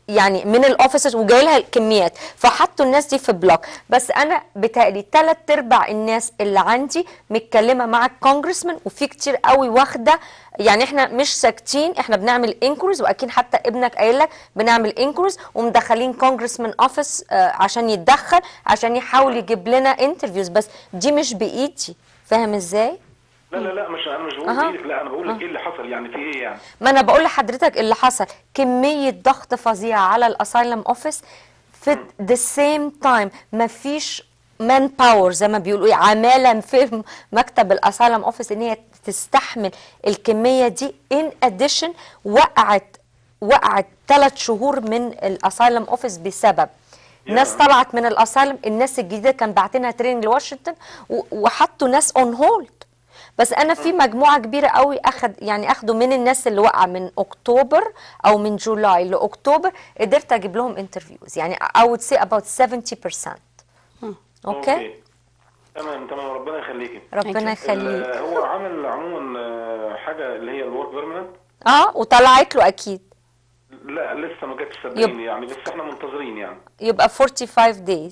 يعني من الاوفيسز وجاي لها كميات فحطوا الناس دي في بلوك بس انا بتهيألي ثلاث ارباع الناس اللي عندي متكلمه مع الكونجرسمان وفي كتير قوي واخده يعني احنا مش ساكتين احنا بنعمل انكورز واكيد حتى ابنك قايل لك بنعمل انكورز ومدخلين كونجرسمان اوفيس عشان يتدخل عشان يحاول يجيب لنا انترفيوز بس دي مش بايدي فاهم ازاي؟ لا لا لا مش انا مش بقول أها. بايدك لا انا بقول لك ايه اللي حصل يعني في ايه يعني ما انا بقول لحضرتك اللي حصل كميه ضغط فظيعه على الاسايلم اوفيس في ذا سيم تايم مفيش مان باور زي ما بيقولوا ايه عماله في مكتب الاسايلم اوفيس ان هي تستحمل الكميه دي ان اديشن وقعت وقعت ثلاث شهور من الاسايلم اوفيس بسبب ناس طلعت من الاسايلم الناس الجديده كان باعتينها تريننج لواشنطن و- وحطوا ناس اون هولد بس انا في مجموعه كبيره قوي اخد يعني اخدوا من الناس اللي وقع من اكتوبر او من جولاي لاكتوبر قدرت اجيب لهم انترفيوز يعني I would say about 70% اوكي تمام تمام ربنا يخليكي ربنا يخليك ال- هو عمل عموما آه، حاجه اللي هي الورك بيرمننت اه وطلعت له اكيد لا لسه ما جاتش يب. صدقيني يعني بس احنا منتظرين يعني يبقى 45 days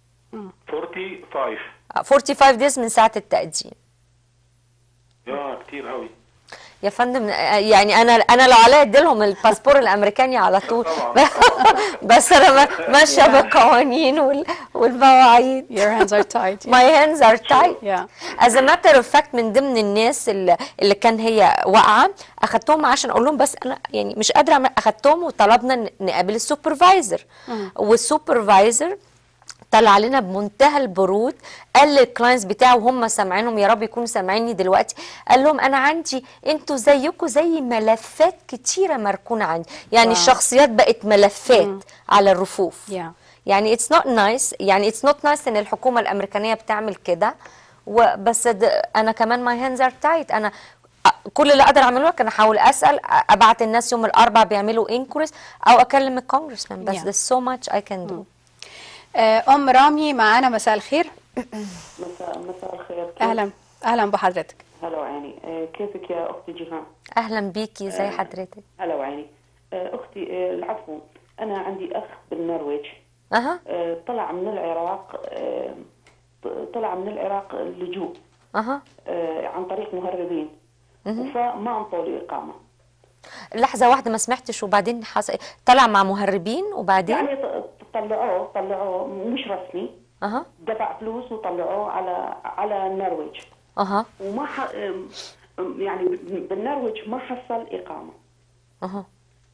45 آه، 45 days من ساعه التقديم يا كتير قوي يا فندم آه، يعني انا انا لو عليا اديلهم الباسبور الامريكاني على طول طبعاً. بس انا ما- ماشيه بالقوانين وال- والمواعيد Your hands are tied. My hands are tied. Yeah. As a matter of fact من ضمن الناس اللي, اللي كان هي واقعه اخدتهم عشان اقول لهم بس انا يعني مش قادره أعمل- اخدتهم وطلبنا ن- نقابل السوبرفايزر والسوبرفايزر طلع لنا بمنتهى البرود قال للكلاينتس بتاعه وهم سامعينهم يا رب يكونوا سامعيني دلوقتي قال لهم انا عندي انتوا زيكم زي ملفات كتيره مركونه عندي يعني واو. الشخصيات بقت ملفات على الرفوف Yeah. يعني اتس نوت نايس يعني اتس نوت نايس ان الحكومه الامريكانيه بتعمل كده وبس د- انا كمان ماي هاندز ار تايت انا أ- كل اللي اقدر اعمله لك انا احاول اسال أ- ابعت الناس يوم الاربعاء بيعملوا انكورس او اكلم الكونجرسمان بس Yeah. there's so much I can do آه، ام رامي معانا مساء الخير مساء مساء الخير كيف- اهلا اهلا بحضرتك هلا وعيني آه، كيفك يا اختي جيهان اهلا بيكي زي حضرتك هلا وعيني آه، اختي آه، العفو انا عندي اخ بالنرويج اها آه، طلع من العراق آه، ط- طلع من العراق اللجوء اها آه، عن طريق مهربين فما انطوا له اقامه لحظه واحده ما سمعتش وبعدين حصل طلع مع مهربين وبعدين يعني ط- طلعوه طلعوه مش رسمي اها دفع فلوس وطلعوه على على النرويج اها وما ح... آم، آم، يعني بالنرويج ما حصل اقامه اها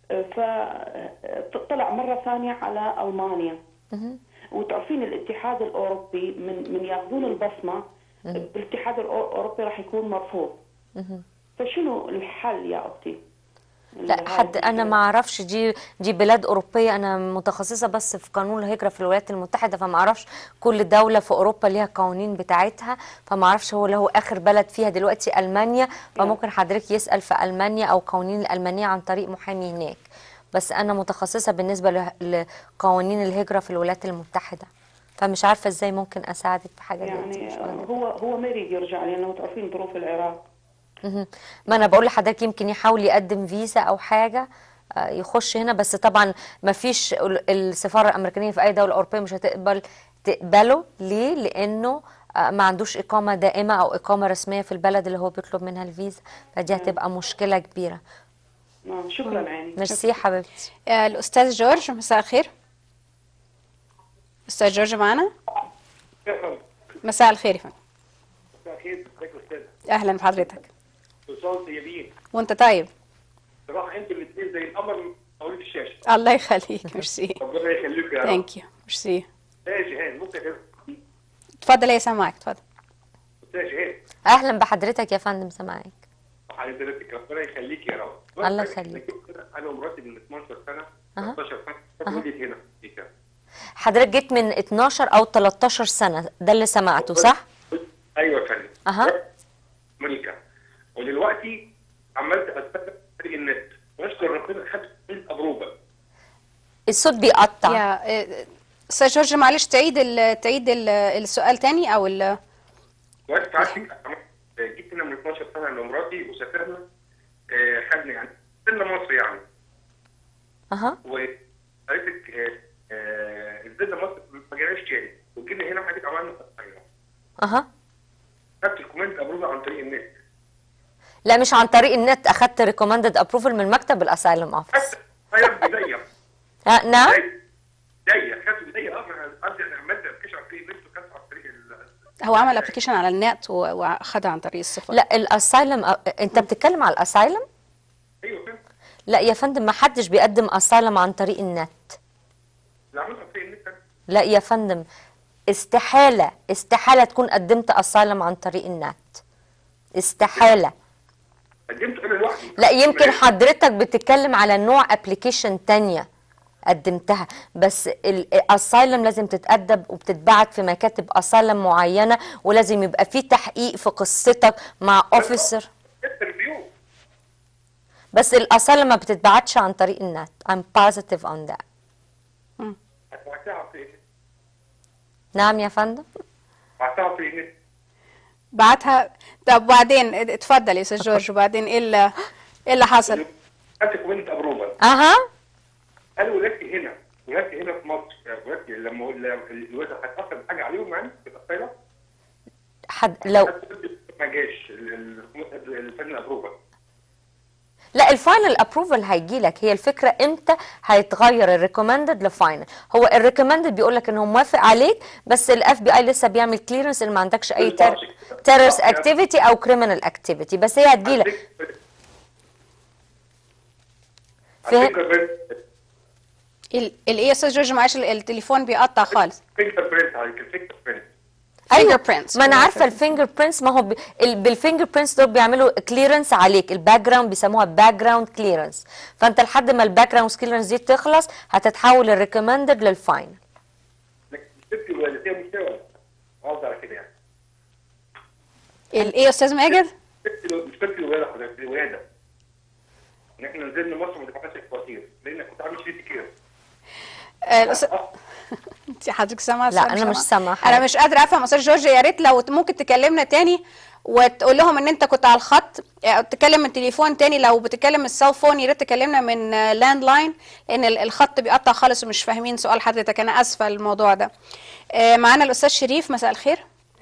فطلع مرة ثانية على ألمانيا وتعرفين الاتحاد الأوروبي من من ياخذون البصمة بالاتحاد الأوروبي راح يكون مرفوض فشنو الحل يا أختي؟ لا لهذه حد انا المشكلة؟ ما اعرفش دي دي بلاد اوروبيه انا متخصصه بس في قانون الهجره في الولايات المتحده فما اعرفش كل دوله في اوروبا ليها قوانين بتاعتها فما اعرفش هو اللي هو اخر بلد فيها دلوقتي المانيا فممكن حضرتك يسال في المانيا او قوانين الالمانيه عن طريق محامي هناك بس انا متخصصه بالنسبه له- لقوانين الهجره في الولايات المتحده فمش عارفه ازاي ممكن اساعدك في حاجه دلوقتي يعني مش قادرة. هو هو ما يريد يرجع لأنه تعرفين ظروف العراق مهم. ما انا بقول لحضرتك يمكن يحاول يقدم فيزا او حاجه آه، يخش هنا بس طبعا ما فيش ال- السفاره الامريكانيه في اي دوله اوروبيه مش هتقبل تقبله ليه لانه آه، ما عندوش اقامه دائمه او اقامه رسميه في البلد اللي هو بيطلب منها الفيزا فدي هتبقى مشكله كبيره نعم شكرا عيني ميرسي حبيبتي آه، الاستاذ جورج مساء الخير استاذ جورج معانا مساء الخير يا فندم اكيد ازيك يا استاذ اهلا بحضرتك اتصال طيبين وانت طيب صراحه انتوا الاثنين زي القمر حوالين الشاشه الله يخليك ميرسي ربنا يخليك يا رب ثانك يو ميرسي استاذ جهان ممكن كده اتفضل يا سامعك اتفضل استاذ جهان اهلا بحضرتك يا فندم سامعاك حضرتك ربنا يخليك يا رب الله بس يخليك. كده انا ومراتي من 12 سنه أها. 13 سنه ولدت هنا في كده حضرتك جيت من 12 او 13 سنه ده اللي سمعته صح ايوه يا فندم أها. امريكا ودلوقتي عملت استخدم طريق النت واشكر ربنا خدت الابروبه الصوت بيقطع يا آه، استاذ جورج معلش تعيد ال تعيد ال السؤال تاني او ال وقت ساعتك جيت هنا من 12 سنه لمراتي وسافرنا آه، خدنا يعني سنة مصر يعني اها وقالت جاش تاني وجينا هنا حاجه عملنا أسايلم. اها خدت الكومنت ابروف عن طريق النت لا مش عن طريق النت اخدت ريكومندد ابروفل من مكتب الاسايلم اوفيس خدت بدايه نعم بدايه خدت بدايه اه أنا قصدي انا عملت ابلكيشن عن طريق النت وخدت عن طريق ال- هو عمل ابلكيشن على النت و- واخدها عن طريق السفاره لا الاسايلم انت بتتكلم على الاسايلم ايوه فهمت لا يا فندم ما حدش بيقدم اسايلم عن طريق النت اللي عملت عن طريق النت أنا. لا يا فندم استحالة استحالة تكون قدمت اسايلم عن طريق النت استحالة قدمت انا لوحدي لا يمكن حضرتك بتتكلم على نوع ابلكيشن تانية قدمتها بس الاسايلم لازم تتقدم وبتتبعت في مكاتب اسايلم معينة ولازم يبقى في تحقيق في قصتك مع اوفيسر انترفيو بس الاسايلم ما بتتبعتش عن طريق النت I'm positive on that بعتها عن طريق النت نعم يا فندم بعتها عن طريق النت بعتها طب وبعدين اتفضل يا استاذ جورج وبعدين ايه اللي ايه اللي حصل؟ خدت كومنت ابروفال اها قالوا ولادتي هنا ولادتي هنا في مصر ولادتي لما اقول الولاد هتاثر حاجه عليهم يعني في الاسايلم حد لو ما جاش ال- ال- الفن ابروفال لا الفاينل ابروفل هيجي لك هي الفكره امتى هيتغير الريكومندد لفاينل هو الريكومندد بيقول لك ان هو موافق عليك بس الاف بي اي لسه بيعمل كليرنس اللي ما عندكش اي تيرس اكتيفيتي او كريمنال اكتيفيتي بس هي هتجي لك فهم ال- الايه يا استاذ جورج معلش ال- التليفون بيقطع خالص فينجر برينت عليك الفينجر برينت ايوه fingerprints. ما انا عارفه الفينجر برينتس ما هو ب... ال... بالفينجر برينتس دول بيعملوا كليرنس عليك الباك جراوند بيسموها باك جراوند كليرنس فانت لحد ما الباك جراوند كليرنس دي تخلص هتتحول الريكومندد للفاينل لكن ست الوالديه مستوى قصدي على كده يعني الايه يا استاذ ماجد؟ ست الو- مش ست الولاده حضرتك الولاده ان احنا نزلنا مصر ما دفعناش الفواتير لان كنت عامل شريط كده آه، الأس- انت حضرتك سامعه لا، السؤال أنا مش سامعة حاجة. انا مش قادره افهم استاذ جورج يا ريت لو ممكن تكلمنا تاني وتقول لهم ان انت كنت على الخط آه، تتكلم من تليفون تاني لو بتتكلم من السيل فون يا ريت تكلمنا من لاند لاين لان ال- الخط بيقطع خالص ومش فاهمين سؤال حضرتك انا اسفه الموضوع ده آه، معانا الاستاذ شريف مساء الخير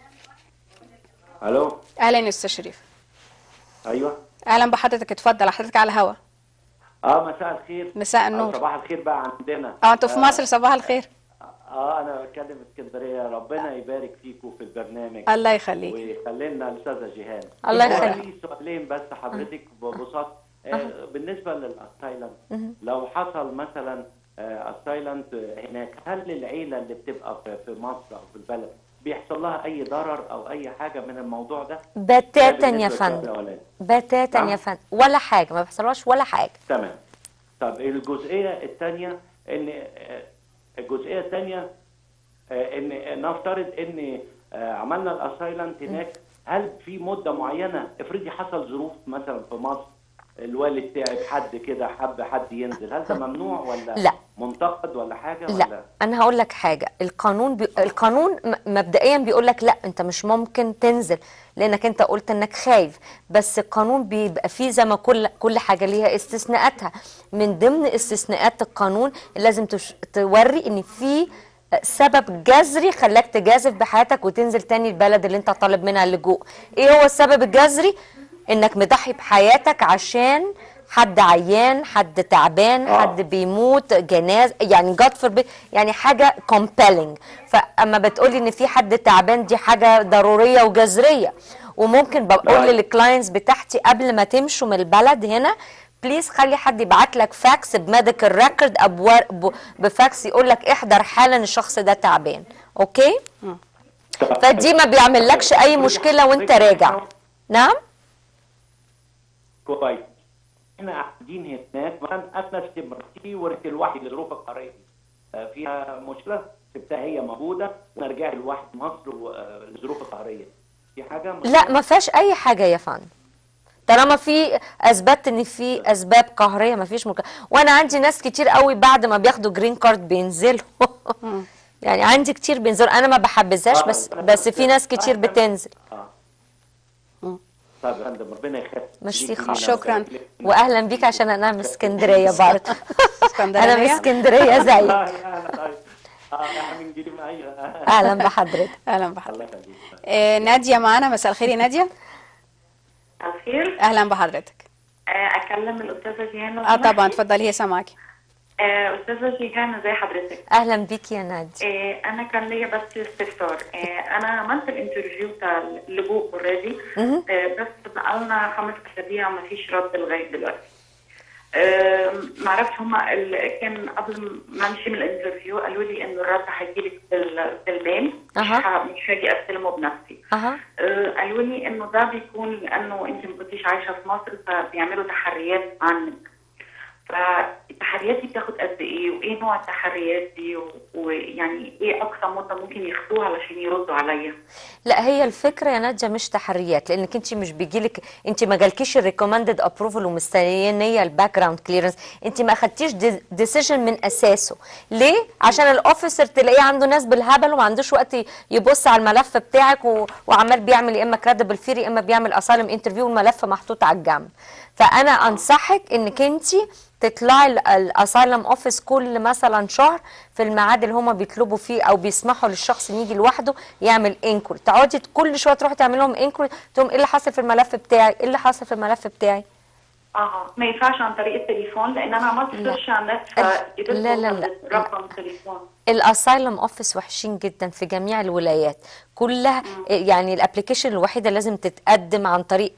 الو اهلا يا استاذ شريف ايوه اهلا بحضرتك اتفضل حضرتك على الهوا اه مساء الخير مساء آه، النور. صباح الخير بقى عندنا اه انتوا في مصر صباح الخير اه انا بتكلم اسكندريه ربنا يبارك فيكم في البرنامج الله يخليك ويخلي لنا الاستاذه جيهان الله هو يخليك. في سؤالين بس حضرتك ببساطه آه بالنسبه للاسايلم لو حصل مثلا اسايلنت هناك هل العيله اللي بتبقى في في مصر او في البلد بيحصل لها اي ضرر او اي حاجه من الموضوع ده؟ بتاتا ده يا بالنسبة للسؤال فندم الأولاني. بتاتا نعم. يا فندم ولا حاجه ما بيحصلهاش ولا حاجه تمام طب الجزئيه الثانيه ان آه، الجزئيه الثانيه ان نفترض ان آه، عملنا الاسايلنت هناك هل في مده معينه افرضي حصل ظروف مثلا في مصر الوالد تعب حد كده حب حد ينزل هل ده ممنوع ولا لا. منتقد ولا حاجه لا ولا انا هقول لك حاجه القانون بي... القانون م- مبدئيا بيقول لك لا انت مش ممكن تنزل لانك انت قلت انك خايف بس القانون بيبقى فيه زي ما كل كل حاجه ليها استثناءاتها من ضمن استثناءات القانون لازم تش... توري ان في سبب جذري خلاك تجازف بحياتك وتنزل تاني البلد اللي انت طالب منها اللجوء ايه هو السبب الجذري انك مضحي بحياتك عشان حد عيان حد تعبان آه. حد بيموت جناز يعني جاد فور يعني حاجه compelling فاما بتقولي ان في حد تعبان دي حاجه ضروريه وجذريه وممكن بقول Right. للكلاينتس بتاعتي قبل ما تمشوا من البلد هنا بليز خلي حد يبعت لك فاكس بميديكال ريكورد بفاكس يقول لك احضر حالا الشخص ده تعبان اوكي فدي ما بيعملكش اي مشكله وانت راجع نعم كويس احنا قاعدين هناك مثلا انا استمرتي ورث الوحي لظروف القريه آه، فيها مشكله سبتها هي موجوده وانا رجعت لوحدي مصر لظروف القهريه في حاجه لا ما فيهاش اي حاجه يا فندم طالما في اثبت ان في اسباب قهريه ما فيش مشكله وانا عندي ناس كتير قوي بعد ما بياخدوا جرين كارد بينزلوا يعني عندي كتير بينزلوا انا ما بحبذهاش بس بس في ناس كتير بتنزل اه طيب يا فندم ربنا يخليك ميرسي ليكي خالص. لينا شكراً. ويبارك لك. واهلا بيك عشان انا من اسكندريه برضه انا من اسكندرانيه اسكندريه زيك لا، لا، لا، طيب. اه احنا بنجيب ايوه اهلا بحضرتك اهلا بحضرتك الله يخليك آه، ناديه معانا مساء الخير يا ناديه الخير اهلا بحضرتك آه، اكلم الاستاذه جيهان لو اه طبعا سمحتي؟ اتفضلي هي سامعاكي آه، استاذه جيهان ازي حضرتك اهلا بيك يا نادي آه، انا كان ليا بس استفسار آه، انا عملت الانترفيو بتاع اللجوء اوريدي مهم. بس بقالنا خمس اسابيع ما فيش رد لغايه دلوقتي آه، معرفش هما ال- كان قبل ما امشي من الانترفيو قالوا لي انه الرد هيجيلك بال- بالميل مش أها. ه- مش هاجي استلمه بنفسي اها آه، قالوا لي انه ده بيكون لانه انت ما كنتيش عايشه في مصر فبيعملوا تحريات عنك فالتحريات دي بتاخد قد ايه وايه نوع التحريات دي و- ويعني ايه اقصى مده ممكن ياخدوها علشان يردوا عليا لا هي الفكره يا ناديه مش تحريات لانك انت مش بيجيلك انت ما جالكيش الريكومندد ابروفل ومستنيه الباك جراوند كليرنس انت ما اخدتيش ديسيجن من اساسه ليه عشان الاوفيسر تلاقيه عنده ناس بالهبل وما عندوش وقت يبص على الملف بتاعك و... وعمال بيعمل يا اما كريدبل فير يا اما بيعمل اسالم انترفيو والملف محطوط على الجنب فانا انصحك انك انت تطلعي الاسايلم اوفيس كل مثلا شهر في الميعاد اللي هما بيطلبوا فيه او بيسمحوا للشخص ان يجي لوحده يعمل انكوري تقعدي كل شويه تروحي تعملي لهم انكوري تقوم ايه اللي حصل في الملف بتاعي ايه اللي حصل في الملف بتاعي اه ما ينفعش عن طريق التليفون لان انا عملت لا. سيرش على النت فقدرت لا، لا، لا. أوصل رقم تليفون الاسايلم اوفيس وحشين جدا في جميع الولايات كلها يعني الابلكيشن الوحيده لازم تتقدم عن طريق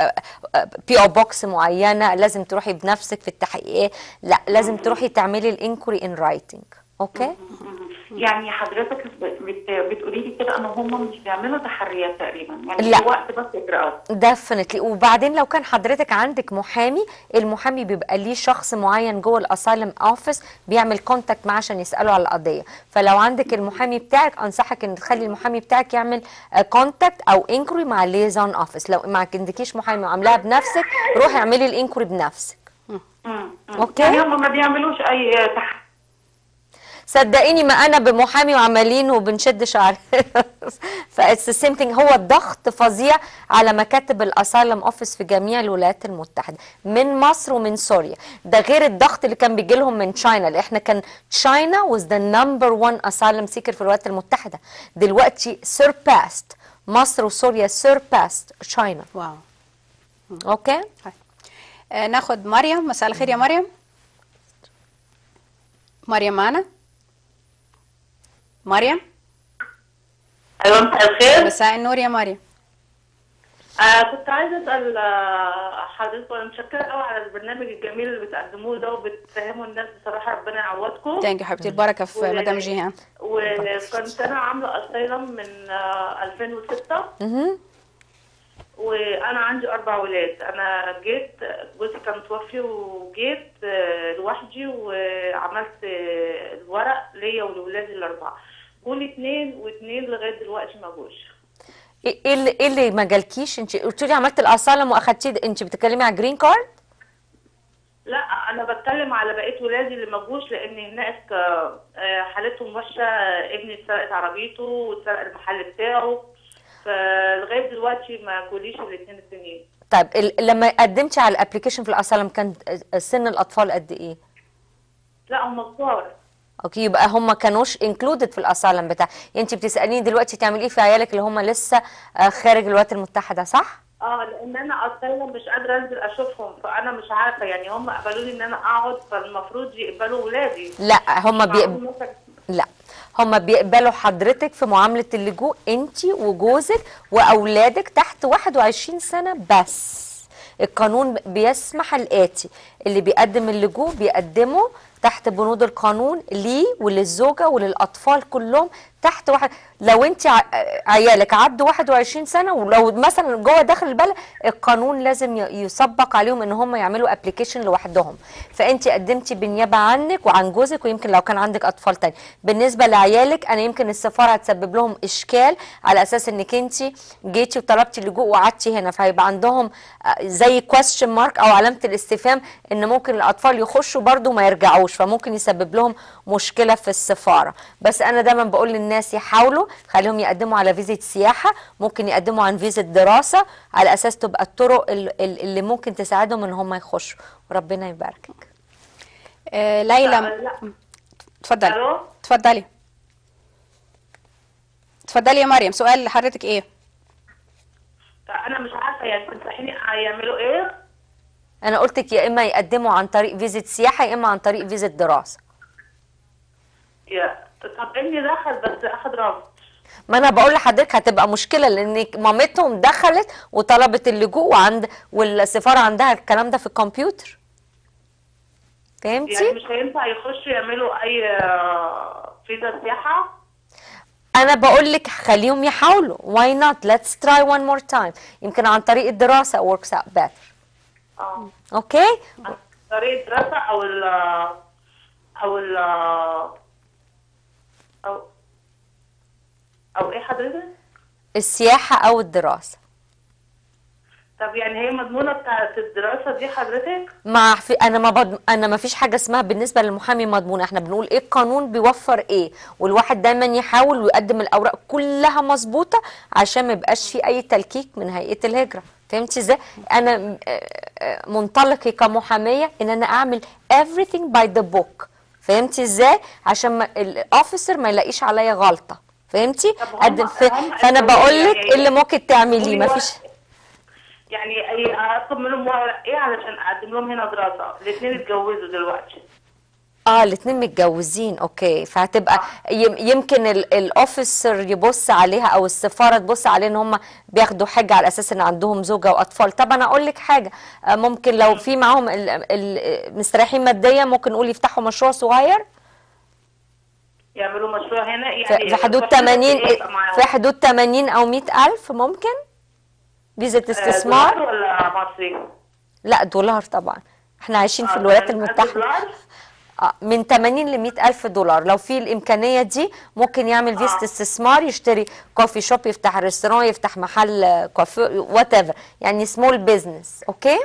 بي او بوكس معينه لازم تروحي بنفسك في التحقيقات لا لازم تروحي تعملي الانكوري ان رايتنج اوكي يعني حضرتك بت- بتقولي لي كده ان هم مش بيعملوا تحريات تقريبا يعني لا. في وقت بس اجراءات ديفنتلي وبعدين لو كان حضرتك عندك محامي المحامي بيبقى ليه شخص معين جوه الاسايلم اوفيس بيعمل كونتاكت معاه عشان يساله على القضيه فلو عندك المحامي بتاعك انصحك ان تخلي المحامي بتاعك يعمل كونتاكت او انكوري مع الليزون اوفيس لو ما عندكيش محامي وعاملاها بنفسك روحي اعملي الانكوري بنفسك اوكي يعني هم ما بيعملوش اي تحريات صدقيني ما انا بمحامي وعمالين وبنشد شعر فاتس سيم ثينج هو الضغط فظيع على مكاتب الاسايلم اوفيس في جميع الولايات المتحده من مصر ومن سوريا ده غير الضغط اللي كان بيجي لهم من تشاينا لان احنا كان تشاينا was the number one asylum seeker في الولايات المتحده دلوقتي surpassed مصر وسوريا surpassed تشاينا واو اوكي آه، ناخد مريم مساء الخير يا مريم مريم معانا مريم ايوه مساء الخير مساء النور يا مريم آه كنت عايزه اسال آه، حضرتك وانا متشكره قوي على البرنامج الجميل اللي بتقدموه ده وبتفهموا الناس بصراحه ربنا يعوضكم ثانك يو حبيبتي البركه في و- مدام جيهان وكنت انا عامله اسايلم من آه 2006 مهم. وانا عندي اربع ولاد انا جيت جوزي كان متوفي وجيت آه، لوحدي وعملت آه، الورق ليا ولولادي الاربعه قولي اتنين واتنين لغايه دلوقتي ما جوش ايه إيه اللي ايه اللي ما جالكيش انت قلت لي عملت الاسايلم واخدتي انت بتتكلمي على جرين كارد لا انا بتكلم على بقيه ولادي اللي ما جوش لان هناك آه، آه، حالتهم وحشه ابني اتسرقت عربيته واتسرق المحل بتاعه فلغايه دلوقتي ما جوليش الاثنين التانيين طيب ال- لما قدمتي على الابلكيشن في الاسايلم كان سن الاطفال قد ايه؟ لا هم كبار اوكي يبقى هم كانوش انكلودد في الاسايلم بتاع يعني انت بتساليني دلوقتي تعملي ايه في عيالك اللي هم لسه آه، خارج الولايات المتحده صح؟ اه لان انا اصلا مش قادره انزل اشوفهم فانا مش عارفه يعني هم قبلوا لي ان انا اقعد فالمفروض يقبلوا ولادي لا هم بي... معقول مثلا لا هم بيقبلوا حضرتك في معامله اللجوء انت وجوزك واولادك تحت 21 سنه بس القانون بيسمح الاتي اللي بيقدم اللجوء بيقدمه تحت بنود القانون ليه وللزوجه وللاطفال كلهم تحت واحد لو انت ع- عيالك عدوا 21 سنه ولو مثلا جوه داخل البلد القانون لازم ي- يسبق عليهم ان هم يعملوا ابلكيشن لوحدهم فانت قدمتي بالنيابه عنك وعن جوزك ويمكن لو كان عندك اطفال تاني بالنسبه لعيالك انا يمكن السفاره هتسبب لهم اشكال على اساس انك انت جيتي وطلبتي اللجوء وقعدتي هنا فهيبقى عندهم آه، زي كويستشن مارك او علامه الاستفهام ان ممكن الاطفال يخشوا برضو ما يرجعوش فممكن يسبب لهم مشكله في السفاره بس انا دايما بقول للناس يحاولوا خليهم يقدموا على فيزيت سياحه ممكن يقدموا عن فيزيت دراسه على اساس تبقى الطرق ال- ال- اللي ممكن تساعدهم ان هم يخشوا وربنا يباركك آه ليلى لا اتفضلي الو اتفضلي اتفضلي يا مريم سؤال لحضرتك ايه فانا مش عارفه يعني تنصحيني هيعملوا ايه انا قلتك يا اما يقدموا عن طريق فيزيت سياحه يا اما عن طريق فيزيت دراسه يا طب ابني دخل بس اخد رفض ما انا بقول لحضرتك هتبقى مشكله لان مامتهم دخلت وطلبت اللجوء وعند والسفاره عندها الكلام ده في الكمبيوتر فهمتي يعني مش هينفع يخشوا يعملوا اي آه، فيزا سياحه انا بقول لك خليهم يحاولوا why not let's try one more time يمكن عن طريق الدراسه works out better اه اوكي طريقه دراسه او ال او ال او او ايه حضرتك السياحه او الدراسه طب يعني هي مضمونه بتاعت الدراسه دي حضرتك مع في انا ما بض... انا ما فيش حاجه اسمها بالنسبه للمحامي مضمونه احنا بنقول ايه القانون بيوفر ايه والواحد دايما يحاول ويقدم الاوراق كلها مظبوطه عشان ما يبقاش في اي تلكيك من هيئه الهجره فهمتي ازاي انا م- آه، آه، منطلقي كمحاميه ان انا اعمل everything by the book فهمتي ازاي عشان ما الاوفيسر ما يلاقيش عليا غلطه فهمتي قدم في... هم فانا قالوا بقول لك يعني- ايه اللي ممكن تعمليه ما قولي فيش يعني أي- اطلب منهم ورق ايه علشان اقدم لهم هنا دراسه الاثنين اتجوزوا دلوقتي اه الاثنين متجوزين اوكي فهتبقى يم- يمكن ال- الاوفيسر يبص عليها او السفاره تبص عليه ان هم بياخدوا حاجه على اساس ان عندهم زوجه واطفال طب انا اقول لك حاجه آه، ممكن لو في معاهم ال- ال- مستريحين ماديا ممكن نقول يفتحوا مشروع صغير يعملوا مشروع هنا في يعني في حدود المشروع 80 إيه يبقى معاهم؟ في حدود 80 او 100 الف ممكن فيزا آه، استثمار دولار ولا مصري؟ لا دولار طبعا احنا عايشين في آه، الولايات يعني المتحده دولار؟ آه، من 80 ل 100 ألف دولار لو في الإمكانية دي ممكن يعمل فيزة استثمار يشتري كوفي شوب يفتح ريستوران يفتح محل آه، كوفي وات ايفر يعني سمول بزنس أوكي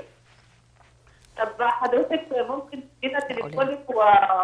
طب حضرتك ممكن كده تليفونك و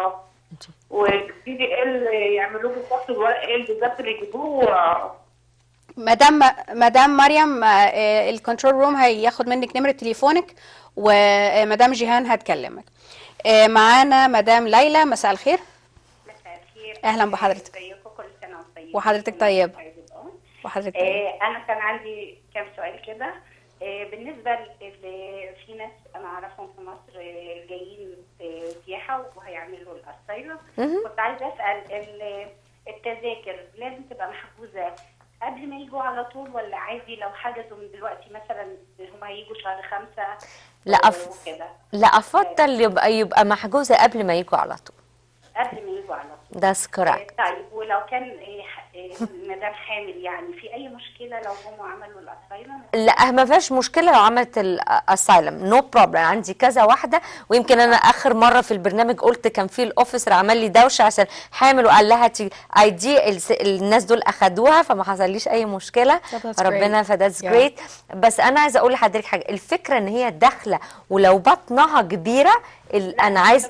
وتبتدي ايه اللي يعملوه بالظبط الورق ايه اللي بالظبط اللي يجيبوه مدام مدام مريم آه، آه، الكنترول روم هياخد منك نمرة تليفونك ومدام جيهان هتكلمك آه، معانا مدام ليلى مساء الخير مساء الخير اهلا بحضرتك ازيكم كل سنه وانتم طيبين وحضرتك طيبة وحضرتك طيبة آه انا كان عندي كام سؤال كده آه بالنسبه ل في ناس انا اعرفهم في مصر آه، جايين آه، سياحه وهيعملوا الاسايلم مهم. كنت عايزه اسال ال- التذاكر لازم تبقى محجوزه قبل ما يجوا على طول ولا عادي لو حجزوا من دلوقتي مثلا هم هيجوا شهر خمسة لا أف... وكده لا أفضل يبقى يبقى محجوزة قبل ما يجوا على طول قبل ما يجوا على طول That's correct طيب ولو كان إيه، ح- إيه، مدام حامل يعني في اي مشكله لو هم عملوا الاسايلم لا ما فيهاش مشكله لو عملت الاسايلم نو بروبلم عندي كذا واحده ويمكن انا اخر مره في البرنامج قلت كان في الاوفيسر عمل لي دوشه عشان حامل وقال لها اي دي الناس دول اخدوها فما حصليش اي مشكله that's ربنا great. فذاتس Yeah. جريت بس انا عايزه اقول لحضرتك حاجه الفكره ان هي داخله ولو بطنها كبيره ال- انا عايز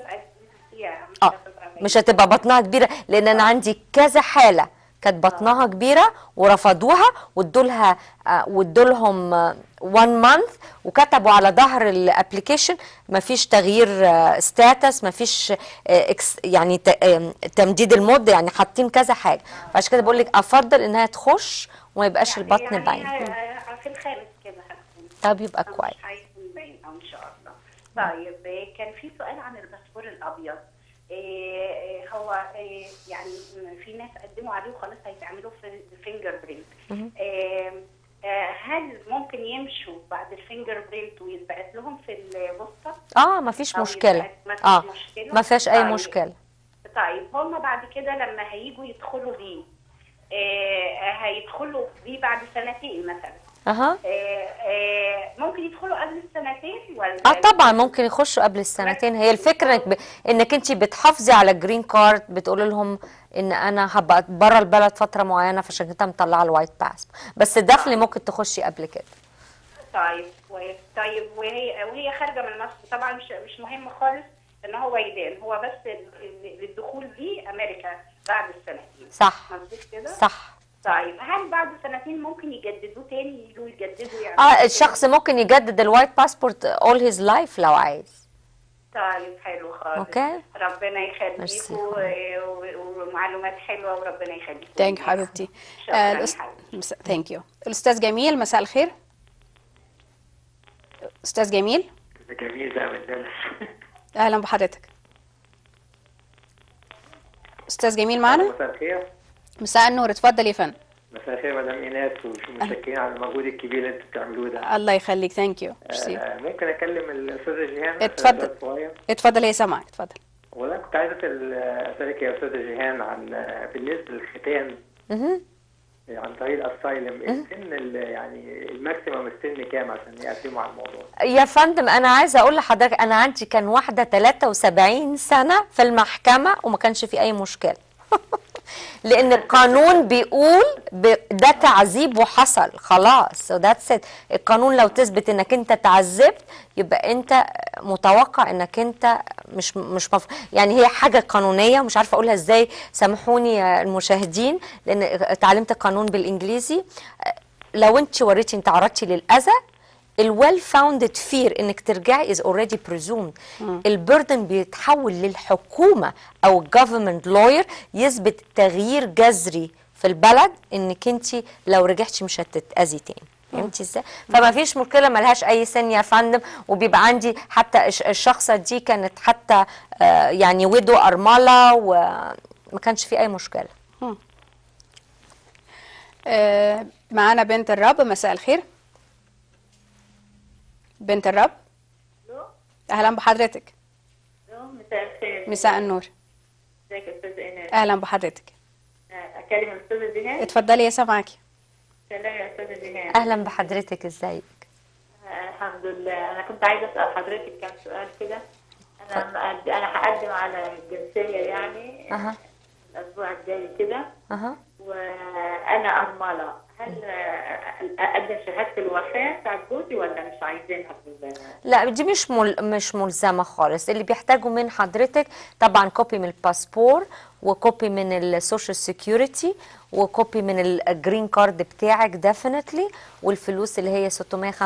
اه مش هتبقى بطنها كبيره لان انا عندي كذا حاله كانت بطنها كبيره ورفضوها وادولها وادولهم 1 مانث وكتبوا على ظهر الابلكيشن مفيش تغيير ستاتس مفيش آه، إكس- يعني ت- آم، تمديد المده يعني حاطين كذا حاجه فعشان كده بقول لك افضل انها تخش وما يبقاش البطن باين آه، في الخامس كده هتكون طب يبقى كويس مش هيكون باين او ان شاء الله طيب آه، كان في سؤال عن الباسبور الابيض آه، آه، هو آه، يعني في ناس قدموا عليه وخلاص هيتعملوا في الفينجر برينت مهم. آه، آه، هل ممكن يمشوا بعد الفينجر برينت ويتبعت لهم في البوسطه؟ اه مفيش أو مشكله يتبعت- مفيش اه مشكلة؟ ما فيهاش اي طيب. مشكله طيب هم بعد كده لما هيجوا يدخلوا بيه آه، هيدخلوا بيه بعد سنتين مثلا اها آه، آه، ممكن يدخلوا قبل السنتين ولا اه طبعا ممكن يخشوا قبل السنتين هي الفكره انك, ب... انك انت بتحافظي على الجرين كارد بتقولي لهم ان انا هبقى بره البلد فتره معينه فعشان كده مطلعه الوايت باس بس دفلي ممكن تخشي قبل كده طيب كويس طيب وهي وهي خارجه من مصر طبعا مش مش مهم خالص ان هو يبان هو بس ال- ال- الدخول دي امريكا بعد السنتين صح. مظبوط كده صح طيب هل بعد سنتين ممكن يجددوه تاني يجوا يجددوا يعني اه الشخص ممكن يجدد الوايت باسبورت اول هيز لايف لو عايز طيب حلو خالص أوكي. ربنا ميرسي. يخليكوا و- و- ومعلومات حلوه وربنا يخليك ثانك يو حبيبتي شكراً آه، يا الأس- ثانك يو الاستاذ جميل مساء الخير استاذ جميل جميل بقى من دالاس اهلا بحضرتك استاذ جميل معانا مساء الخير مساء النور اتفضل يا فندم مساء الخير مدام ايناس ومتشكرين على المجهود الكبير اللي انتوا بتعملوه ده الله يخليك ثانك يو آه، ممكن اكلم الاستاذه جيهان اتفضل. سؤال صغير؟ اتفضل هي سامعك اتفضل والله كنت عايز اسال اسالك يا استاذه جيهان عن بالنسبه للختان مهم. عن طريق الاسايلم السن ال- يعني الماكسيمم السن كام عشان يقدموا على الموضوع يا فندم انا عايزه اقول لحضرتك انا عندي كان واحده 73 سنه في المحكمه وما كانش في اي مشكله لان القانون بيقول ب- ده تعذيب وحصل خلاص so that's it. القانون لو تثبت انك انت تعذبت يبقى انت متوقع انك انت مش مش مف... يعني هي حاجه قانونيه مش عارفه اقولها ازاي سامحوني يا المشاهدين لان اتعلمت القانون بالانجليزي لو انت وريتي انت عرضتي للاذى الويل فاوندد فير انك ترجعي از اوريدي بريزومد البردن بيتحول للحكومه او الجفرمنت لوير يثبت تغيير جذري في البلد انك انت لو رجعتي مش هتتاذي تاني فهمتي ازاي؟ فما فيش مشكله ملهاش اي سن يا فندم وبيبقى عندي حتى الش- الشخصه دي كانت حتى آه، يعني ودو ارمله وما كانش في اي مشكله آه، معانا بنت الرب مساء الخير بنت الرب اهلا بحضرتك مساء الخير مساء النور ازيك يا استاذه ايناس اهلا بحضرتك اكلم الاستاذه جيهان اتفضلي يا سامعاكي سلام يا استاذه جيهان اهلا بحضرتك ازيك آه، الحمد لله انا كنت عايزه اسال حضرتك كام سؤال كده انا مقد- انا هقدم على الجنسيه يعني اها الاسبوع الجاي كده اها وانا ارمله هل آه، اقدم شهاده الوفاه بتاعت جوزي ولا مش عايزينها في ال- لا دي مش مل... مش ملزمه خالص اللي بيحتاجوا من حضرتك طبعا كوبي من الباسبور وكوبي من السوشيال سيكيورتي وكوبي من الجرين كارد بتاعك ديفينتلي والفلوس اللي هي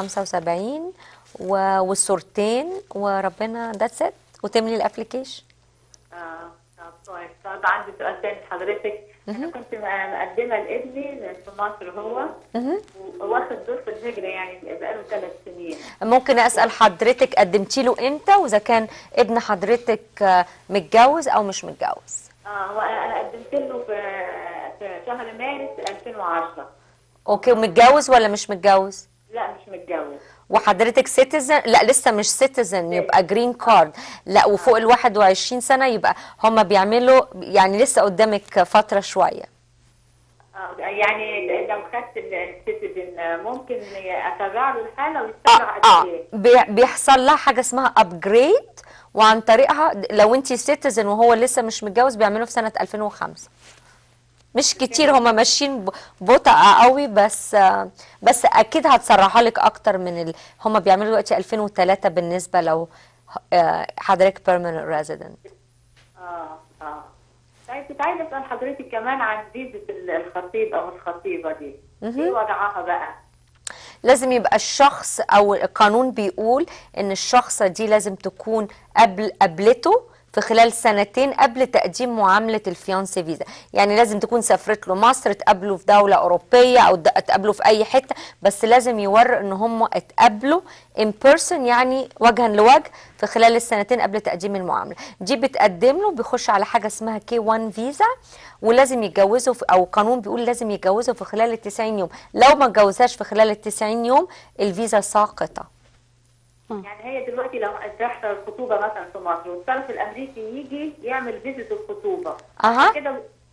675 و... والصورتين وربنا ذاتس ات وتملي الابلكيشن اه طب كويس طب عندي سؤال تاني لحضرتك انا كنت مقدمه لابني في مصر هو واخد دور في الهجره يعني بقاله ثلاث سنين ممكن اسال حضرتك قدمتي له امتى واذا كان ابن حضرتك آه، متجوز او مش متجوز اه هو انا أنا قدمت له في في شهر مارس 2010 اوكي ومتجوز ولا مش متجوز لا مش متجوز وحضرتك سيتيزن لا لسه مش سيتيزن يبقى جرين كارد لا وفوق ال 21 سنه يبقى هم بيعملوا يعني لسه قدامك فتره شويه آه يعني لو خدت السيتيزن ممكن اتابع له الحاله ويستمع قد اه ايه بي- بيحصل لها حاجه اسمها ابجريد وعن طريقها لو انت سيتيزن وهو لسه مش متجوز بيعملوا في سنه 2005 مش كتير هم ماشيين ب- بطء قوي بس آه، بس اكيد هتسرحها لك اكتر من ال... هم بيعملوا دلوقتي 2003 بالنسبه لو آه، حضرتك permanent resident اه اه طيب كنت عايزه اسال حضرتك كمان عن فيزا الخطيب او الخطيبه دي مهم. ايه وضعها بقى لازم يبقى الشخص او القانون بيقول ان الشخصة دي لازم تكون قبل قبلته في خلال سنتين قبل تقديم معاملة الفيانسي فيزا يعني لازم تكون سافرت له مصر تقابلوا في دولة أوروبية أو د- تقابلوا في أي حتة بس لازم يوروا إن هم اتقابلوا in person يعني وجها لوجه في خلال السنتين قبل تقديم المعاملة دي بتقدم له بيخش على حاجة اسمها كي 1 فيزا ولازم يتجوزوا في أو قانون بيقول لازم يتجوزوا في خلال ال 90 يوم لو ما اتجوزهاش في خلال ال 90 يوم الفيزا ساقطة يعني هي دلوقتي لو تحت الخطوبه مثلا في مصر والطرف الامريكي يجي يعمل فيزا الخطوبه أها. كده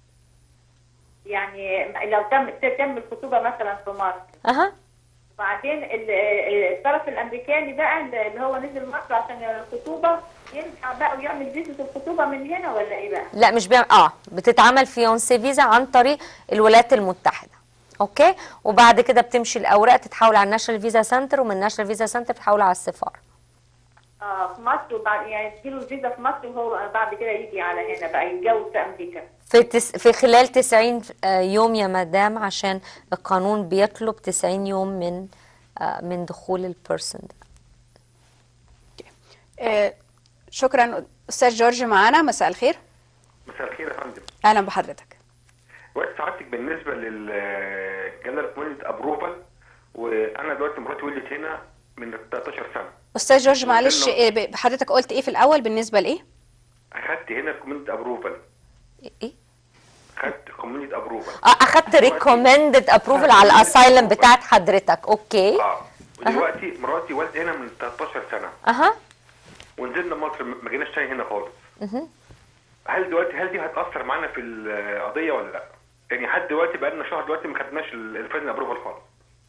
يعني لو تم تم الخطوبه مثلا في مصر أها وبعدين ال- ال- الطرف الامريكاني بقى اللي هو نزل مصر عشان الخطوبه يرجع بقى ويعمل فيزا الخطوبه من هنا ولا ايه بقى؟ لا مش بيعمل اه بتتعمل فيونسي فيزا عن طريق الولايات المتحده اوكي وبعد كده بتمشي الاوراق تتحول على الناشونال فيزا سنتر ومن الناشونال فيزا سنتر تتحول على السفاره اه في مصر وبعد يعني تجيله الفيزا في مصر وهو بعد كده يجي على هنا بقى يتجوز في امريكا في تس في خلال 90 آه، يوم يا مدام عشان القانون بيطلب 90 يوم من آه، من دخول البيرسون ده آه، شكرا استاذ جورج معانا مساء الخير مساء الخير يا فندم اهلا بحضرتك وقت سعادتك بالنسبه للجنرال كوميونتي ابروفال وانا دلوقتي مراتي ولدت هنا من 13 سنه استاذ جورج معلش وصلنا- إيه ب- حضرتك قلت ايه في الاول بالنسبه لايه اخدت هنا كوميونتي ابروفال ايه اخدت كوميونتي ابروفال اه اخدت ريكومندد ابروفل على الاسايلم بتاعت حضرتك اوكي اه ودلوقتي مراتي والدة هنا من 13 سنه اها ونزلنا مصر ما جيناش تاني هنا خالص مهم. هل دلوقتي هل دي هتاثر معانا في القضيه ولا لا؟ يعني لحد دلوقتي بقى لنا شهر دلوقتي ما خدناش الفاينل ابروفال خالص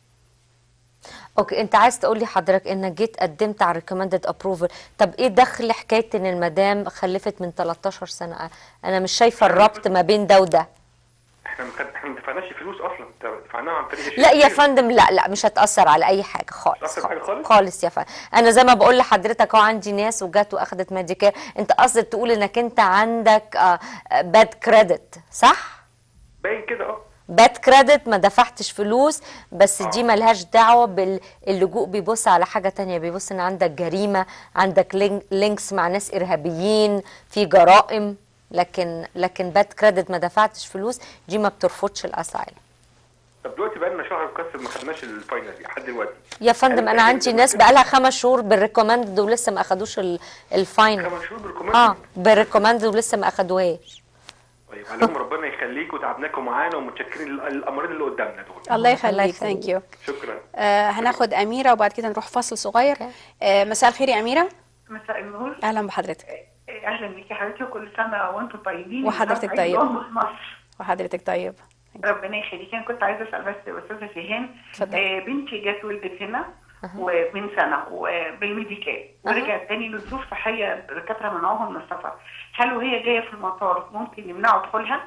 اوكي انت عايز تقول لي حضرتك انك جيت قدمت على ريكومندد ابروفل طب ايه دخل حكايه ان المدام خلفت من 13 سنه انا مش شايفه الربط ما بين ده وده احنا ما خد- احنا ما دفعناش فلوس اصلا دفعناها عن طريق لا يا الشركة. فندم لا لا مش هتأثر على أي حاجة خالص هتأثر حاجة خالص؟ خالص يا فندم أنا زي ما بقول لحضرتك أهو عندي ناس وجات وأخدت ميديكير أنت قصدك تقول إنك أنت عندك باد كريدت صح؟ باين كده اه باد كريدت ما دفعتش فلوس بس دي ملهاش دعوة باللجوء بيبص على حاجة تانية بيبص إن عندك جريمة عندك لينك- لينكس مع ناس إرهابيين في جرائم لكن لكن باد كريدت ما دفعتش فلوس دي ما بترفضش الأسايلم طب دلوقتي بقى لنا شهر مكسر ما خدناش الفاينل دي لحد دلوقتي يا فندم انا عندي ناس بقالها خمس شهور بالريكومند ولسه ما اخدوش ال- الفاينل خمس شهور بالريكومند؟ اه بالريكومند ولسه ما اخدوهاش طيب عليهم ربنا يخليك وتعبناكم معانا ومتشكرين لل- الامرين اللي قدامنا دول الله يخليك ثانك يو شكرا آه هناخد اميره وبعد كده نروح فاصل صغير آه مساء الخير يا اميره مساء النور اهلا بحضرتك اهلا بيكي يا حبيبتي وكل سنه وانتم طيبين وحضرتك وعيد طيبة. الأم في مصر وحضرتك طيب ربنا يخليك انا كنت عايزه اسال بس استاذه جيهان اتفضل. آه بنتي جت ولدت هنا ومن سنه وبالميديكال ورجعت تاني لظروف صحيه الدكاتره منعوها من السفر هل وهي جايه في المطار ممكن يمنعوا دخولها؟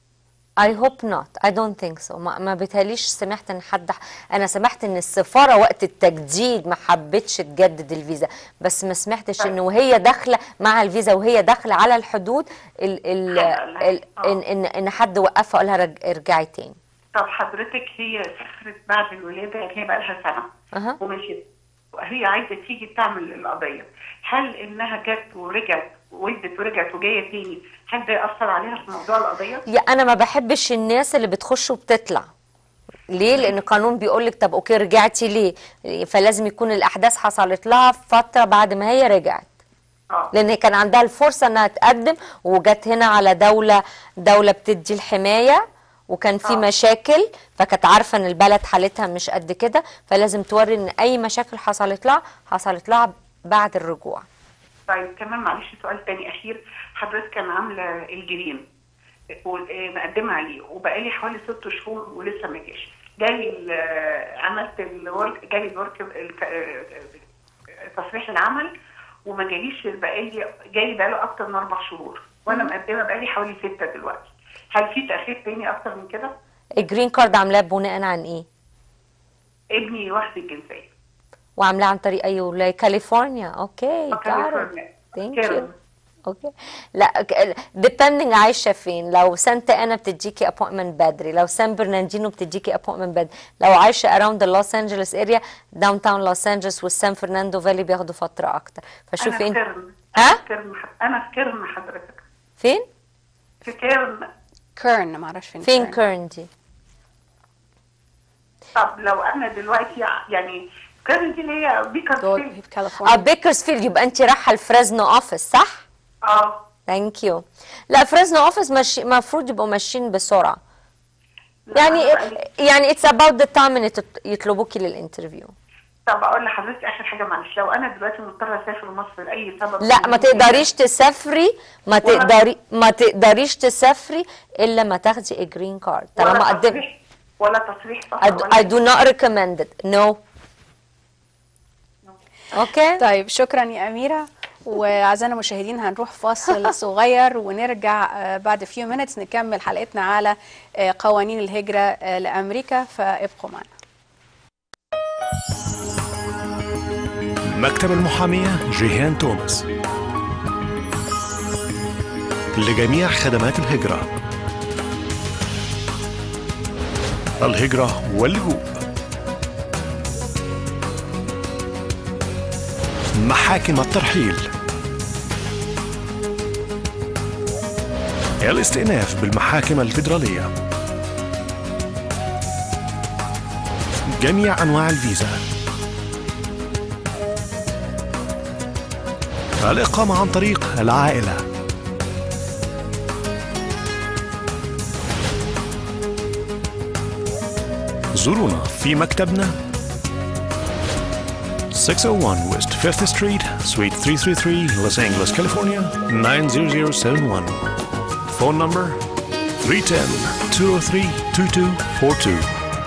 I hope not I don't think so ما, ما بتهاليش سمعت ان حد انا سمعت ان السفاره وقت التجديد ما حبتش تجدد الفيزا بس ما سمعتش ان وهي داخله مع الفيزا وهي داخله على الحدود ال ال ال ان, إن, إن حد وقفها وقال لها رج- ارجعي تاني طب حضرتك هي سافرت بعد الولاده يعني هي بقى لها سنه أها. ومشيت هي عايزه تيجي تعمل القضيه هل انها جت ورجعت ولدت ورجعت وجايه تاني هل ده ياثر عليها في موضوع القضيه؟ يا انا ما بحبش الناس اللي بتخش وبتطلع ليه لان القانون بيقول لك طب اوكي رجعتي ليه فلازم يكون الاحداث حصلت لها فتره بعد ما هي رجعت لان كان عندها الفرصه انها تقدم وجت هنا على دوله دوله بتدي الحمايه وكان في مشاكل فكانت عارفه ان البلد حالتها مش قد كده فلازم توري ان اي مشاكل حصلت لها حصلت لها بعد الرجوع طيب كمان معلش سؤال تاني اخير حضرتك كان عامله الجرين و- آه، مقدمه عليه وبقالي حوالي ست شهور ولسه ما جاش جالي ال- آه، عملت الورك جالي الورك الك- آه، آه، تصريح العمل وما جاليش بقالي جالي بقاله اكتر من اربع شهور وانا مقدمه بقالي حوالي سته دلوقتي هل في تاخير تاني اكتر من كده؟ الجرين كارد عاملاه بناء عن ايه ابني واخد الجنسيه وعاملاه عن طريق اي ولايه كاليفورنيا اوكي got it. كاليفورنيا. ثانك كيرن. يو اوكي لا ديبندنج عايشه فين لو سانتا انا بتديكي ابوينتمنت بدري لو سان برناردينو بتديكي ابوينتمنت بدري لو عايشه اراوند لوس انجلوس اريا داون تاون لوس انجلوس والسان فرناندو فالي بياخدوا فتره اكتر فشوفي انا انت في كيرن ها في كيرن ح- انا في كيرن حضرتك فين في كيرن كيرن ما اعرفش فين فين كيرن دي طب لو انا دلوقتي يعني كيرن دي اللي هي بيكرفيلد اه بيكرسفيلد يبقى انت رايحه الفريزنو اوفيس صح اه ثانك يو لا فريزنو اوفيس ماشي المفروض يبقوا ماشيين بسرعه يعني يعني اتس اباوت ذا تايم ان يتط- يطلبوكي للانترفيو طب اقول لحضرتك اخر حاجه معلش لو انا دلوقتي مضطره اسافر مصر لاي سبب لا ما تقدريش تسافري ما تقدري ما تقدريش تسافري الا ما تاخدي الجرين كارد طالما ولا قدمت تصريح ولا تصريح I, سفر do- ولا I do not recommend it no اوكي طيب شكرا يا اميره واعزائنا المشاهدين هنروح فاصل صغير ونرجع آه، بعد فيو minutes نكمل حلقتنا على آه، قوانين الهجره آه، لامريكا فابقوا معنا مكتب المحامية جيهان توماس لجميع خدمات الهجرة الهجرة واللجوء محاكم الترحيل الاستئناف بالمحاكم الفيدرالية جميع أنواع الفيزا الإقامة عن طريق العائلة زورونا في مكتبنا 601 West 5th Street, Suite 333, Los Angeles, California 90071. Phone number 310 203 2242.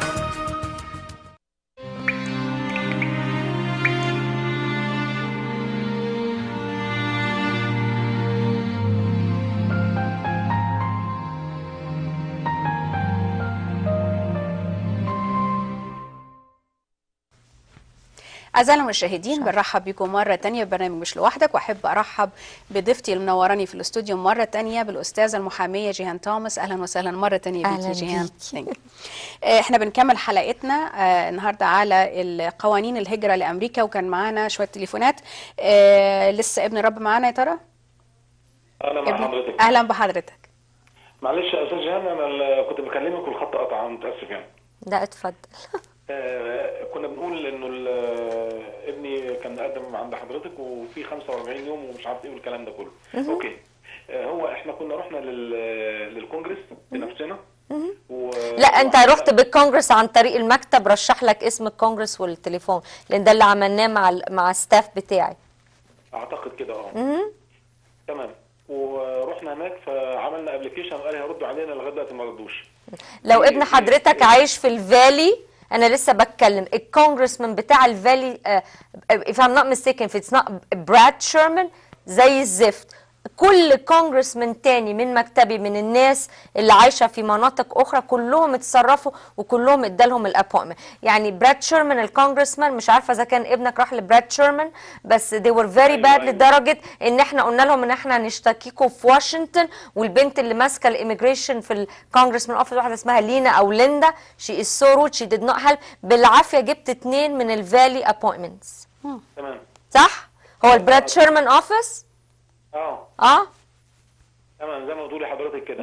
أعزائي المشاهدين بنرحب بكم مرة تانية ببرنامج مش لوحدك وأحب أرحب بضيفتي اللي منوراني في الاستوديو مرة تانية بالأستاذة المحامية جيهان توماس أهلا وسهلا مرة تانية أهلاً بيكي جيهان بيكي. Thank you. آه، احنا بنكمل حلقتنا آه، النهارده على ال- قوانين الهجرة لأمريكا وكان معانا شوية تليفونات آه، لسه ابن الرب معانا يا ترى؟ اهلا مع ابن- حضرتك أهلا بحضرتك معلش يا استاذ جيهان انا ال- كنت بكلمك والخط قطع متاسف يعني لا اتفضل آه كنا بنقول انه ال- ابني كان مقدم عند حضرتك وفي 45 يوم ومش عارف ايه والكلام ده كله مهم. اوكي آه هو احنا كنا رحنا لل- للكونجرس بنفسنا و... لا انت رحت بالكونجرس عن طريق المكتب رشح لك اسم الكونجرس والتليفون لان ده اللي عملناه مع ال- مع الستاف بتاعي اعتقد كده اه مهم. تمام ورحنا هناك فعملنا ابلكيشن وقال هيردوا علينا لغايه دلوقتي ما ردوش لو ابن حضرتك عايش في الفالي انا لسه بتكلم الكونجرسمان بتاع الفالي آه، if I'm not mistaken if it's not براد شيرمان زي الزفت كل كونجرسمان تاني من مكتبي من الناس اللي عايشه في مناطق اخرى كلهم اتصرفوا وكلهم ادالهم الابوينتمنت يعني براد شيرمان الكونجرسمان مش عارفه اذا كان ابنك راح لبراد شيرمان بس they were very bad لدرجه ان احنا قلنا لهم ان احنا هنشتكيكم في واشنطن والبنت اللي ماسكه الاميجريشن في الكونجرسمان اوفيس واحده اسمها لينا او ليندا شي از سو روت شي ديد نوت هيلب بالعافيه جبت اتنين من الفالي ابوينتمنتس تمام صح هو البراد شيرمان اوفيس اه اه تمام زي ما بتقولي حضرتك كده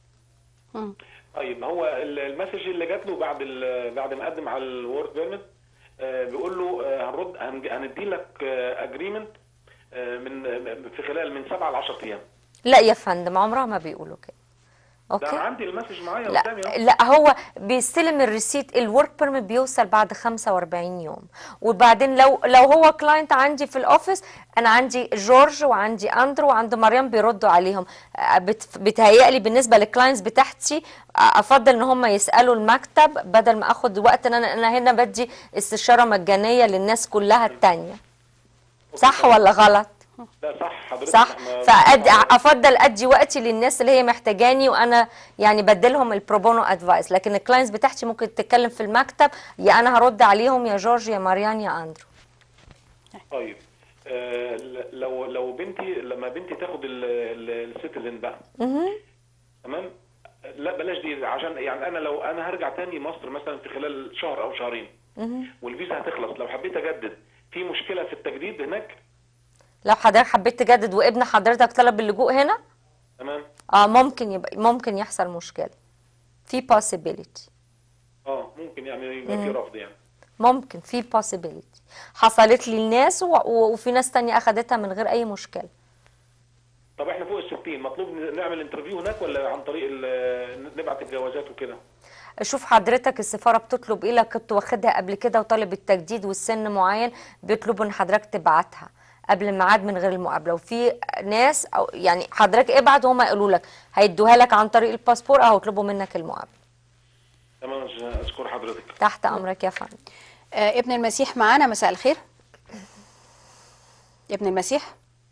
طيب هو ال- المسج اللي جات له بعد ال- بعد ما قدم على الورك بيرمت بيقول له آه، هنرد هنج- هندي لك اجريمنت من في خلال من 7 ل 10 ايام لا يا فندم عمرها ما بيقولوا كده ده اوكي انا عندي المسج معايا لا قدامي أهو. لا هو بيستلم الريسيت الورك بيرميت بيوصل بعد 45 يوم وبعدين لو لو هو كلاينت عندي في الاوفيس انا عندي جورج وعندي اندرو وعند مريم بيردوا عليهم آه، بت- بتهيألي بالنسبه للكلاينتس بتاعتي آه، افضل ان هم يسالوا المكتب بدل ما اخد وقت ان انا انا هنا بدي استشاره مجانيه للناس كلها التانية صح ولا غلط لا صح حضرتك صح احنا- فأدي افضل ادي وقتي للناس اللي هي محتاجاني وانا يعني بديلهم البروبونو ادفايس لكن الكلاينتس بتاعتي ممكن تتكلم في المكتب يا انا هرد عليهم يا جورج يا مريان يا اندرو طيب آه، ل- لو لو بنتي لما بنتي تاخد السيتيزن بقى مهم. تمام لا بلاش دي عشان يعني انا لو انا هرجع تاني مصر مثلا في خلال شهر او شهرين مهم. والفيزا هتخلص لو حبيت اجدد في مشكله في التجديد هناك لو حضرتك حبيت تجدد وابن حضرتك طلب اللجوء هنا تمام اه ممكن يبقى ممكن يحصل مشكله في possibility اه ممكن يعني يبقى في مم. رفض يعني ممكن في possibility حصلت لي الناس و... و... وفي ناس تانية اخدتها من غير اي مشكله طب احنا فوق ال 60 مطلوب نعمل انترفيو هناك ولا عن طريق ال- نبعت الجوازات وكده شوف حضرتك السفاره بتطلب ايه لو كنت واخدها قبل كده وطالب التجديد والسن معين بيطلبوا ان حضرتك تبعتها قبل الميعاد من غير المقابله وفي ناس او يعني حضرتك ابعت وهم يقولوا لك هيدوها لك عن طريق الباسبور او يطلبوا منك المقابله تمام اشكر حضرتك تحت امرك يا فندم آه، ابن المسيح معانا مساء الخير ابن المسيح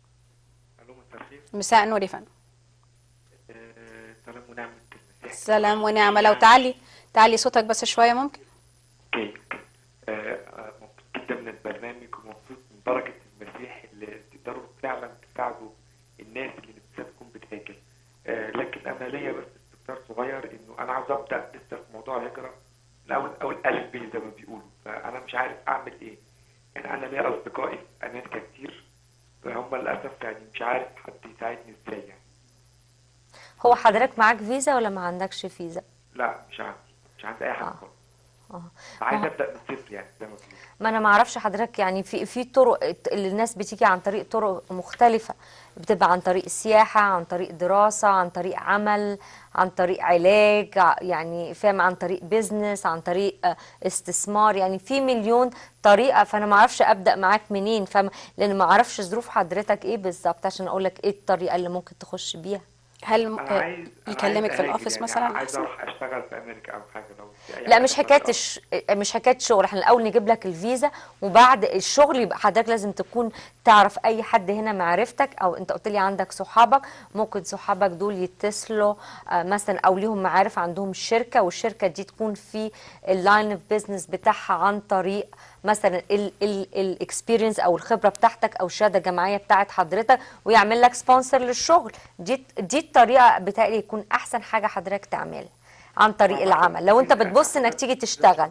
مساء النور يا فندم سلام ونعمة سلام ونعمة لو تعلي تعلي صوتك بس شوية ممكن آه، آه، مبسوط جدا من البرنامج ومبسوط من درجة المسيح اللي تقدروا فعلا تساعدوا الناس اللي نفسها تكون بتهاجر آه، لكن أنا ليا بس استفسار صغير إنه أنا عاوز أبدأ لسه في موضوع الهجرة من أول أول ألف ب زي ما بيقولوا فأنا مش عارف أعمل إيه يعني أنا ليا أصدقائي في أمريكا كتير فهم للأسف يعني مش عارف حد يساعدني إزاي يعني هو حضرتك معاك فيزا ولا ما عندكش فيزا لا مش عندي مش عندي اي حاجه خالص اه عايز ما- ابدا من الصفر يعني زي ما بتقول ما انا ما اعرفش حضرتك يعني في في طرق اللي الناس بتيجي عن طريق طرق مختلفة بتبقى عن طريق سياحة عن طريق دراسة عن طريق عمل عن طريق علاج ع- يعني فاهم عن طريق بيزنس عن طريق آه، استثمار يعني في مليون طريقة فانا ما اعرفش ابدا معاك منين فاهم لان ما اعرفش ظروف حضرتك ايه بالظبط عشان اقول لك ايه الطريقة اللي ممكن تخش بيها هل انا عايز أنا يكلمك عايز في أهاجر الاوفيس يعني مثلا عايز احسن اروح اشتغل في امريكا او حاجه لو في أي لا حاجة مش في حكايه مصر. الش... مش حكايه شغل احنا الاول نجيب لك الفيزا وبعد الشغل يبقى حضرتك لازم تكون تعرف اي حد هنا معرفتك او انت قلت لي عندك صحابك ممكن صحابك دول يتصلوا آه، مثلا او ليهم معارف عندهم شركه والشركه دي تكون في اللاين اوف بيزنس بتاعها عن طريق مثلا الاكسبيرينس او الخبره بتاعتك او الشهاده الجامعيه بتاعت حضرتك ويعمل لك سبونسر للشغل دي دي الطريقه بتهيألي يكون احسن حاجه حضرتك تعملها عن طريق العمل لو انت بتبص انك تيجي تشتغل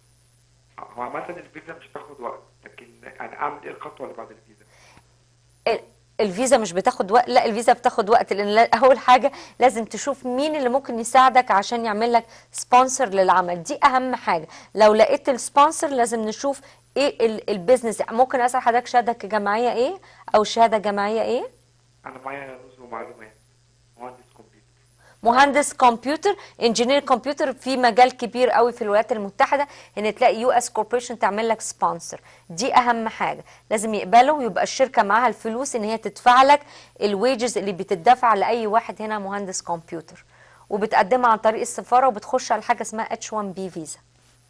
هو عامه الفيزا مش تاخد وقت لكن يعني اعمل ايه الخطوه اللي بعد الفيزا ال- الفيزا مش بتاخد وقت لا الفيزا بتاخد وقت لان لا- اول حاجه لازم تشوف مين اللي ممكن يساعدك عشان يعمل لك سبونسر للعمل دي اهم حاجه لو لقيت السبونسر لازم نشوف ايه ال- البيزنس ممكن اسال حضرتك شهاده جامعيه ايه او شهاده جامعيه ايه انا معايا نظم ومعلومات مهندس كمبيوتر مهندس كمبيوتر انجينير كمبيوتر في مجال كبير قوي في الولايات المتحده ان تلاقي يو اس كوربريشن تعمل لك سبونسر دي اهم حاجه لازم يقبلوا ويبقى الشركه معاها الفلوس ان هي تدفع لك الويجز اللي بتدفع لاي واحد هنا مهندس كمبيوتر وبتقدمها عن طريق السفاره وبتخش على حاجه اسمها اتش 1 بي فيزا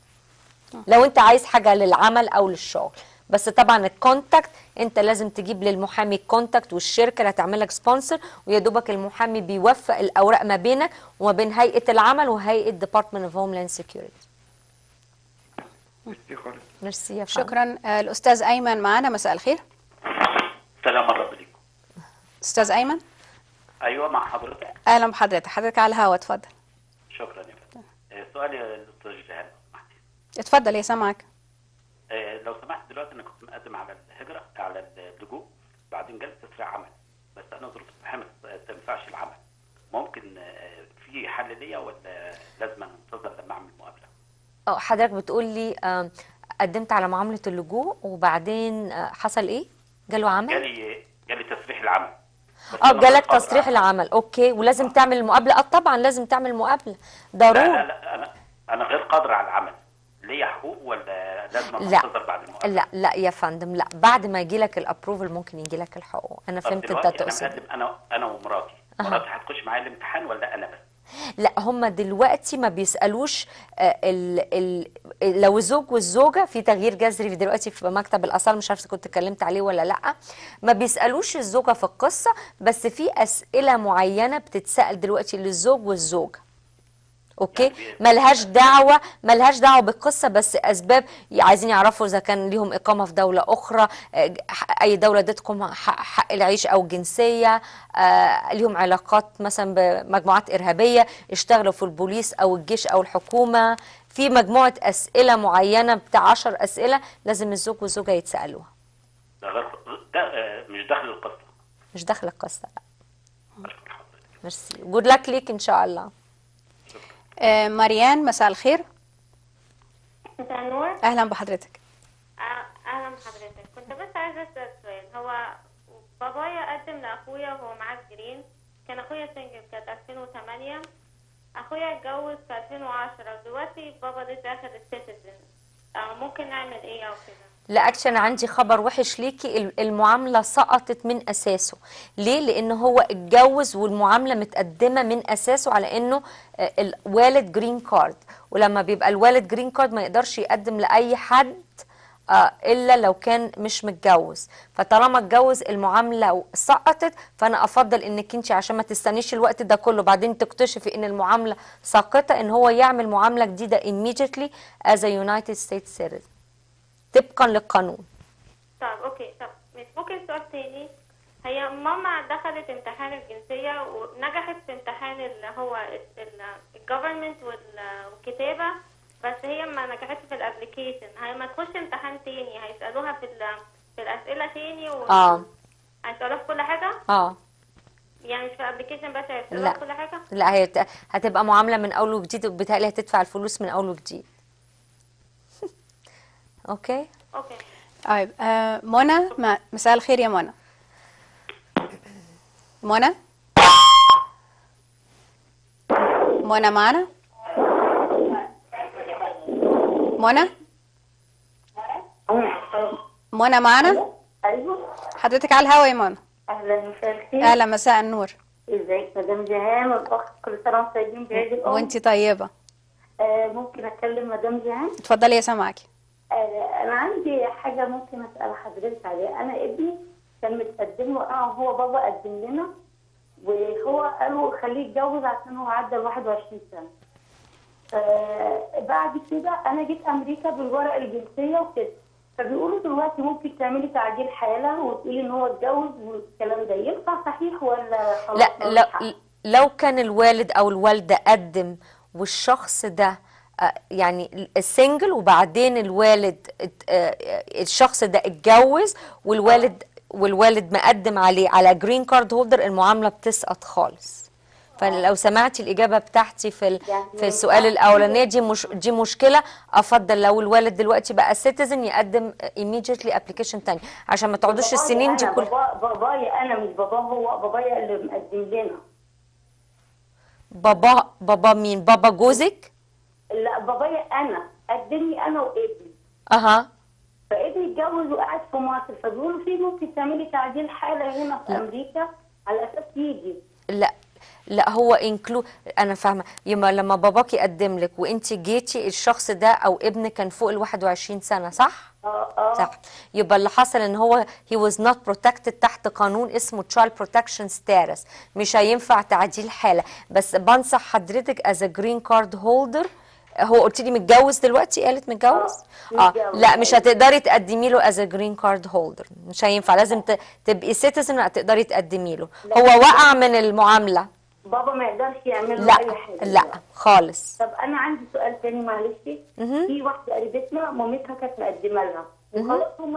لو انت عايز حاجه للعمل او للشغل بس طبعا الكونتاكت انت لازم تجيب للمحامي الكونتاكت والشركه اللي هتعمل لك سبونسر ويا دوبك المحامي بيوفق الاوراق ما بينك وما بين هيئه العمل وهيئه ديبارتمنت اوف هوملاند سكيورتي ميرسي خالص ميرسي يا فندم. شكرا آه، الاستاذ ايمن معانا مساء الخير سلام مرحبا بكم استاذ ايمن ايوه مع حضرتك اهلا بحضرتك حضرتك على الهوا اتفضل شكرا يا فندم آه، سؤالي للاستاذ جهاد اتفضل يا سامعك آه، لو سمحت دلوقتي انا كنت مقدم على الهجره على اللجوء بعدين جالي تسريع عمل بس انا ظروف صحيه ما تنفعش العمل ممكن آه، في حل ليا ولا لازم انتظر لما اعمل مقابله اه حضرتك بتقول لي آم، قدمت على معامله اللجوء وبعدين آه، حصل ايه جاله عمل جالي جالي تسريح العمل بس اه أنا جالك مش قادر تصريح أعمل. العمل اوكي ولازم تعمل المقابله اه طبعا لازم تعمل مقابله لا ضروري لا لا انا انا غير قادر على العمل ليا حقوق ولا لازم لا. انتظر بعد المقابله لا لا يا فندم لا بعد ما يجي لك الابروفل ممكن يجي لك الحقوق انا طب فهمت انت دلوقتي انا تقصد مقدم انا انا ومراتي أها. مراتي هتخش معايا الامتحان ولا انا بس لا هم دلوقتي ما بيسالوش آه، ال ال لو الزوج والزوجه في تغيير جذري في دلوقتي في مكتب الاصاله مش عارفه كنت اتكلمت عليه ولا لا ما بيسالوش الزوجه في القصه بس في اسئله معينه بتتسال دلوقتي للزوج والزوجه اوكي ملهاش دعوه ملهاش دعوه بالقصه بس اسباب عايزين يعرفوا اذا كان ليهم اقامه في دوله اخرى آه، ح- اي دوله ادتكم حق, حق العيش او جنسيه آه، ليهم علاقات مثلا بمجموعات ارهابيه اشتغلوا في البوليس او الجيش او الحكومه في مجموعه اسئله معينه بتاع 10 اسئله لازم الزوج والزوجه يتسالوها ده غير ده آه، مش داخل القصه مش داخل القصه لا ميرسي جود لك ليك ان شاء الله آه، مريان مساء الخير مساء النور اهلا بحضرتك آه، اهلا بحضرتك كنت بس عايزه اسال سؤال هو بابايا قدم لاخويا وهو معاه جرين كان اخويا سنجل كانت 2008 اخويا اتجوز في 2010 دلوقتي بابا لسه اخد السيتيزن آه، ممكن نعمل ايه او كده لا اكشن عندي خبر وحش ليكي ال- المعامله سقطت من اساسه ليه لان هو اتجوز والمعامله متقدمه من اساسه على انه آه، الوالد جرين كارد ولما بيبقى الوالد جرين كارد ما يقدرش يقدم لاي حد آه، الا لو كان مش متجوز فطالما اتجوز المعامله سقطت فانا افضل انك انت عشان ما تستنيش الوقت ده كله بعدين تكتشفي ان المعامله ساقطه ان هو يعمل معامله جديده immediately as a United States citizen طبقا للقانون طب اوكي طب مش ممكن سؤال تاني هي ماما دخلت امتحان الجنسية ونجحت في امتحان اللي هو الجفرمنت والكتابة بس هي ما نجحتش في الابليكيشن هي ما تخش امتحان تاني هيسألوها في ال- في الأسئلة تاني و... اه هيسألوها في كل حاجة اه يعني مش في ابلكيشن بس هي لا. كل حاجه لا هي ت- هتبقى معامله من اول وجديد وبالتالي هتدفع الفلوس من اول وجديد اوكي اوكي طيب آه منى ما- مساء الخير يا منى منى منى معنا منى منى معنا ايوه حضرتك على الهوا يا منى اهلا مساء الخير اهلا مساء النور ازيك مدام جيهان والاخت كل سنه وانتم طيبين بعيد الام وانتي طيبه آه ممكن اتكلم مدام جيهان اتفضلي يا سامعاكي آه انا عندي حاجه ممكن اسال حضرتك عليها انا ابني كان متقدم له اه هو بابا قدم لنا وهو قالوا خليه يتجوز عشان هو عدى ال 21 سنه آه بعد كده انا جيت امريكا بالورق الجنسيه وكده فبيقولوا دلوقتي ممكن تعملي تعديل حاله وتقولي ان هو اتجوز والكلام ده ينفع صحيح ولا خلاص لا ملوش لو حق؟ لو كان الوالد او الوالده قدم والشخص ده آه، يعني السنجل وبعدين الوالد ات- آه، آه، الشخص ده اتجوز والوالد والوالد مقدم عليه على جرين كارد هولدر المعامله بتسقط خالص فلو سمعتي الاجابه بتاعتي في ال- في السؤال الاولانيه دي مش دي مشكله افضل لو الوالد دلوقتي بقى سيتيزن يقدم immediately ابلكيشن تاني عشان ما تقعدوش بابايا السنين دي أنا، كلها بابا بابايا انا مش بابا هو بابايا اللي مقدم لنا بابا بابا مين بابا جوزك لا بابايا انا قدمني انا وابني اها فابني اتجوز وقاعد في مصر فبيقولوا في ممكن تعملي تعديل حاله هنا في لا. امريكا على اساس يجي لا لا هو انكلو انا فاهمه يما لما باباك يقدم لك وانت جيتي الشخص ده او ابنك كان فوق ال 21 سنه صح اه اه صح يبقى اللي حصل ان هو he was not protected تحت قانون اسمه child protection status مش هينفع تعديل حاله بس بنصح حضرتك as a green card holder هو قلت لي متجوز دلوقتي قالت متجوز اه متجوز، لا مش أيوة. هتقدري تقدمي له as a green card holder مش هينفع لازم ت- تبقي citizen هتقدري تقدمي له هو وقع من المعامله بابا ما يقدرش يعمل له لا اي حاجه لا خالص طب انا عندي سؤال تاني معلش في واحده قريبتنا مامتها كانت مقدمه لها وخلاص هم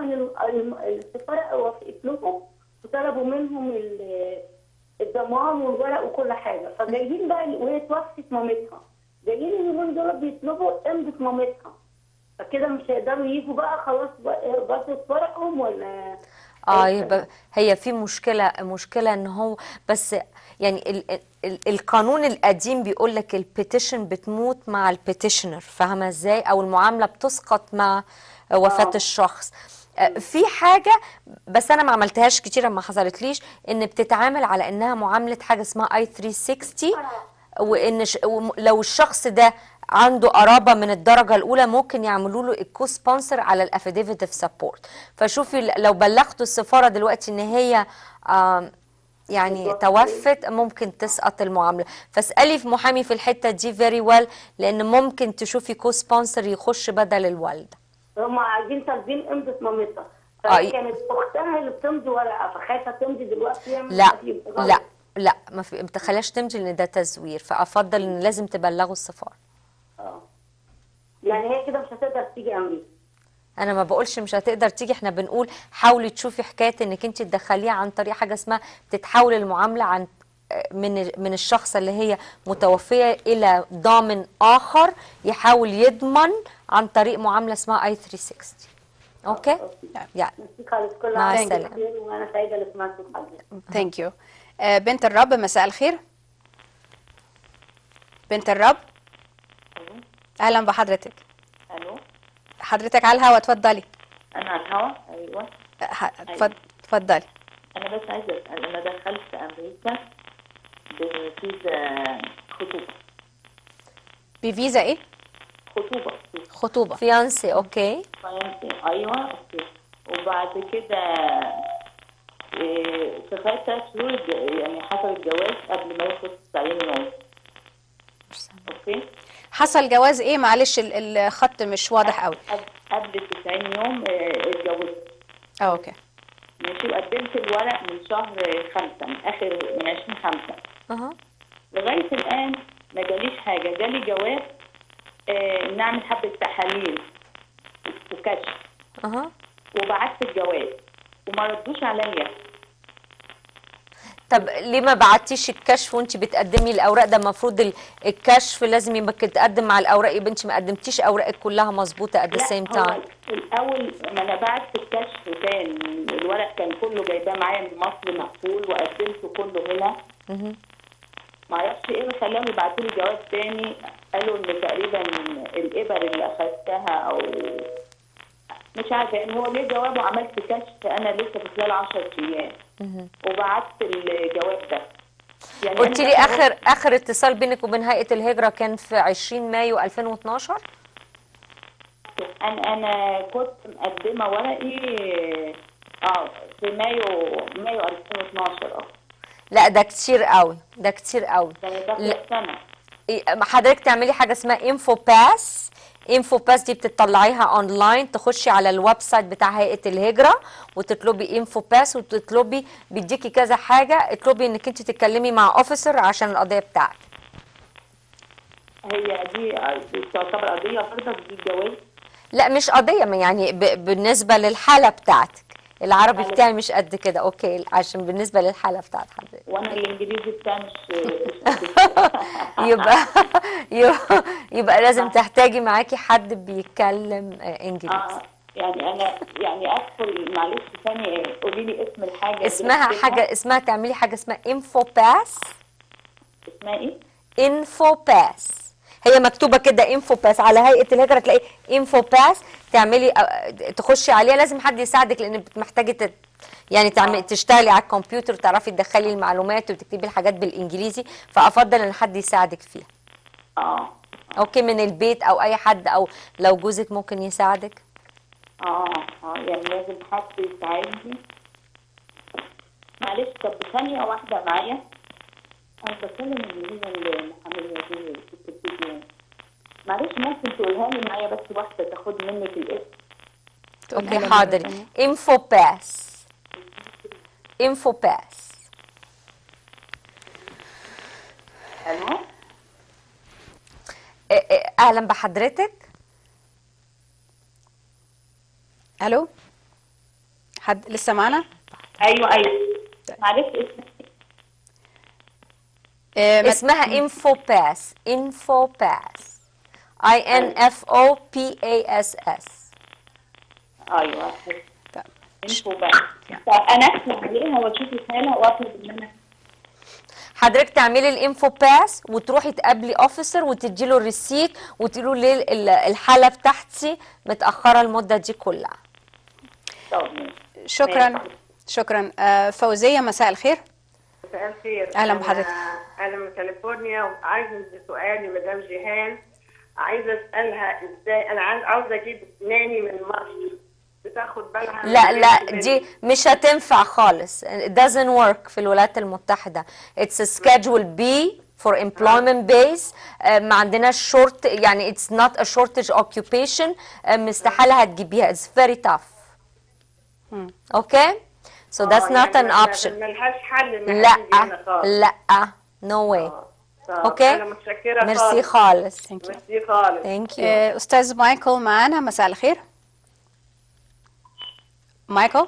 السفاره وافقت لهم وطلبوا منهم ال- الضمان والورق وكل حاجه فجايين بقى وهي توفت مامتها جايين اليومين دول بيطلبوا امضه مامتها فكده مش هيقدروا يجوا بقى خلاص بقى- باظت ورقهم ولا اه يبقى هي في مشكله مشكله ان هو بس يعني ال ال القانون القديم بيقول لك البيتيشن بتموت مع البيتيشنر فاهمه ازاي او المعامله بتسقط مع وفاه آه. الشخص آه، في حاجه بس انا ما عملتهاش كتير ما حصلتليش ان بتتعامل على انها معامله حاجه اسمها اي 360 وان ش... وم- لو الشخص ده عنده قرابه من الدرجه الاولى ممكن يعملوا له الكو سبونسر على الافيديفيت اوف سبورت فشوفي ل- لو بلغتوا السفاره دلوقتي ان هي آم، يعني توفت ممكن تسقط المعامله فاسالي في محامي في الحته دي فيري ويل لان ممكن تشوفي كو سبونسر يخش بدل الوالده هم عايزين طالبين امضه مامتها آه، فهي ي- كانت اختها اللي بتمضي ورقه فخايفه تمضي دلوقتي يعمل لا تغيير. لا لا ما في ما تخليهاش تمضي لان ده تزوير فافضل ان لازم تبلغوا السفاره اه يعني هي كده مش هتقدر تيجي امريكا انا ما بقولش مش هتقدر تيجي احنا بنقول حاولي تشوفي حكايه انك انت تدخليها عن طريق حاجه اسمها بتتحول المعامله عن من من الشخص اللي هي متوفيه الى ضامن اخر يحاول يضمن عن طريق معامله اسمها اي 360 اوكي يعني خالص كل مع عام السلامة. بخير وانا سعيده اللي سمعت حضرتك ثانك يو بنت الرب مساء الخير بنت الرب اهلا بحضرتك الو حضرتك على الهوا اتفضلي انا على الهوا ايوه ح- اتفض- اتفضلي انا بس عايزه اسال انا دخلت امريكا بفيزا خطوبه بفيزا ايه خطوبه خطوبه فيانسي اوكي فهمت ايوه اوكي وبعد كده إيه، في خلال ثلاث شهور ج- يعني حصل الجواز قبل ما يخلص 90 يوم اوكي حصل جواز ايه معلش ال- الخط مش واضح قوي قبل 90 يوم إيه، اتجوزت اه اوكي ماشي وقدمت الورق من شهر خمسة من آخر من 20 خمسة اها لغاية الآن ما جاليش حاجة جالي جواب آه نعمل حبة تحاليل وكشف اها وبعت الجواب وما ردوش عليا طب ليه ما بعتيش الكشف وانت بتقدمي الاوراق ده المفروض ال- الكشف لازم يبقى تقدم مع الاوراق يبقى انت ما قدمتيش اوراقك كلها مظبوطه at the لا، same هو time الاول ما انا بعت الكشف تاني الورق كان كله جايباه معايا من مصر مقفول وقدمته كله هنا مهم. ما اعرفش ايه اللي خلاهم يبعتوا لي جواب تاني قالوا ان تقريبا الابر اللي اخدتها او مش عارفه يعني هو ليه جواب وعملت كشف انا لسه في خلال 10 ايام مهم. وبعت الجواب ده يعني قلت أنا لي بقى- اخر اخر اتصال بينك وبين هيئه الهجره كان في 20 مايو 2012 انا انا كنت مقدمه ورقي اه في مايو مايو 2012 اه لا ده كتير قوي ده كتير قوي ده داخله لا. سنه إيه، حضرتك تعملي حاجه اسمها انفو باس انفو باس دي بتطلعيها اونلاين تخشي على الويب سايت بتاع هيئه الهجره وتطلبي انفو باس وتطلبي بيديكي كذا حاجه اطلبي انك انت تتكلمي مع اوفيسر عشان القضيه بتاعتك هي دي تعتبر قضيه برضك دي الجواز لا مش قضيه ما يعني ب... بالنسبه للحاله بتاعتك العربي حالة. بتاعي مش قد كده اوكي عشان بالنسبه للحاله بتاعت حضرتك وانا الانجليزي بتاعي مش يبقى يبقى, يبقى لازم تحتاجي معاكي حد بيتكلم آه، انجليزي اه يعني انا يعني ادخل معلش ثاني قولي لي اسم الحاجه اللي اسمها أكتبها. حاجه اسمها تعملي حاجه اسمها انفو باس اسمها ايه؟ انفو باس هي مكتوبه كده انفو باس على هيئه الهجره تلاقي انفو باس تعملي آه، تخشي عليها لازم حد يساعدك لان محتاجه تت يعني تعملي تشتغلي على الكمبيوتر وتعرفي تدخلي المعلومات وتكتبي الحاجات بالانجليزي فافضل ان حد يساعدك فيها اه اوكي من البيت او اي حد او لو جوزك ممكن يساعدك اه اه يعني لازم حد يساعدني معلش طب ثانية واحدة معايا أنا بتكلم الإنجليزي المحامية دي في التلفزيون معلش ممكن تقولها لي معايا بس واحدة تاخد منك الاسم اوكي حاضر انفو باس انفو باس ألو اهلا بحضرتك الو حد لسه معانا أيوه أيوه معلش اسم اسمها انفو باس انفو باس اي ان اف او بي اي اس اس أيوه انفو بقى طب أنا أكتب عليها وأشوف الحالة وأطلب منها حضرتك تعملي الانفو باس وتروحي تقابلي اوفيسر وتدي له الريسيت وتقولي له ليه ال- الحاله بتاعتي متاخره المده دي كلها شكرا شكرا آه، فوزيه مساء الخير مساء الخير أهلا أنا- بحضرتك. انا من كاليفورنيا وعايزه سؤال لمدام جيهان عايزه اسالها ازاي انا عايز عاوزه اجيب ناني من مصر بتاخد بالها من لا البيت لا مني. دي مش هتنفع خالص it doesn't work في الولايات المتحدة it's a schedule B for employment base آه، ما عندناش شورت يعني it's not a shortage occupation آه، مستحالة هتجيبيها it's very tough okay so that's آه، not يعني an ما- option ملهاش حل إنها لا تيجي هنا خالص. لا no way طب اوكي انا متشكره ميرسي خالص ميرسي خالص ثانك يو آه، استاذ مايكل معانا مساء الخير مايكل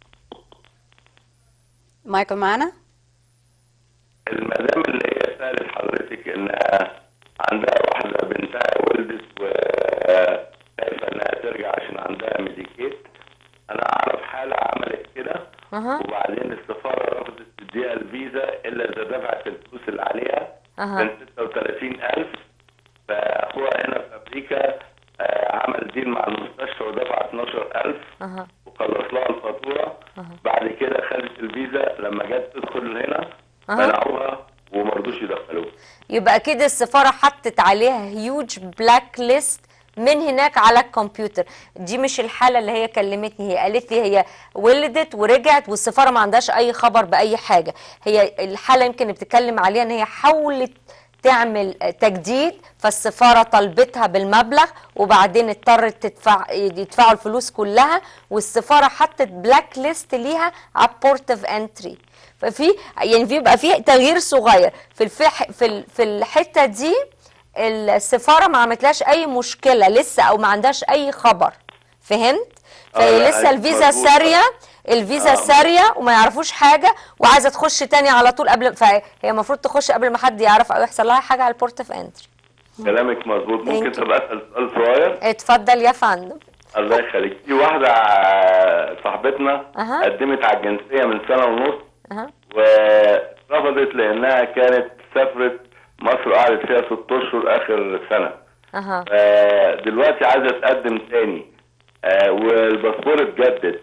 مايكل معانا المدام اللي هي سألت حضرتك انها عندها واحدة بنتها ولدت وخايفة انها ترجع عشان عندها ميديكيت انا اعرف حالة عملت كده اها وبعدين السفارة رفضت تديها الفيزا الا اذا دفعت الفلوس اللي عليها اها من 36000 فاخوها هنا في امريكا آه، عمل ديل مع المستشفى ودفع 12000 اها وخلص لها الفاتورة بعد كده خدت الفيزا لما جت تدخل هنا أها. منعوها وما رضوش يدخلوها يبقى اكيد السفاره حطت عليها هيوج بلاك ليست من هناك على الكمبيوتر دي مش الحاله اللي هي كلمتني هي قالت لي هي ولدت ورجعت والسفاره ما عندهاش اي خبر باي حاجه هي الحاله يمكن اللي بتتكلم عليها ان هي حاولت تعمل تجديد فالسفاره طلبتها بالمبلغ وبعدين اضطرت تدفع يدفعوا الفلوس كلها والسفاره حطت بلاك ليست ليها على بورت اوف انتري ففي يعني في بيبقى في تغيير صغير في الفح في ال- في الحته دي السفاره ما عملتلاش اي مشكله لسه او ما عندهاش اي خبر فهمت آه، فهي لا، لسه الفيزا مظبوط. ساريه الفيزا آه. ساريه وما يعرفوش حاجه وعايزه تخش تاني على طول قبل فهي المفروض تخش قبل ما حد يعرف او يحصل لها حاجه على البورت اوف انتري كلامك مظبوط ممكن تبقى اسال سؤال صغير اتفضل يا فندم الله يخليك في واحده آه، صاحبتنا أها. قدمت على الجنسيه من سنه ونص أها. ورفضت لانها كانت سافرت مصر قعدت فيها ست اشهر اخر سنه اها آه، دلوقتي عايزه تقدم تاني آه، والباسبور اتجدد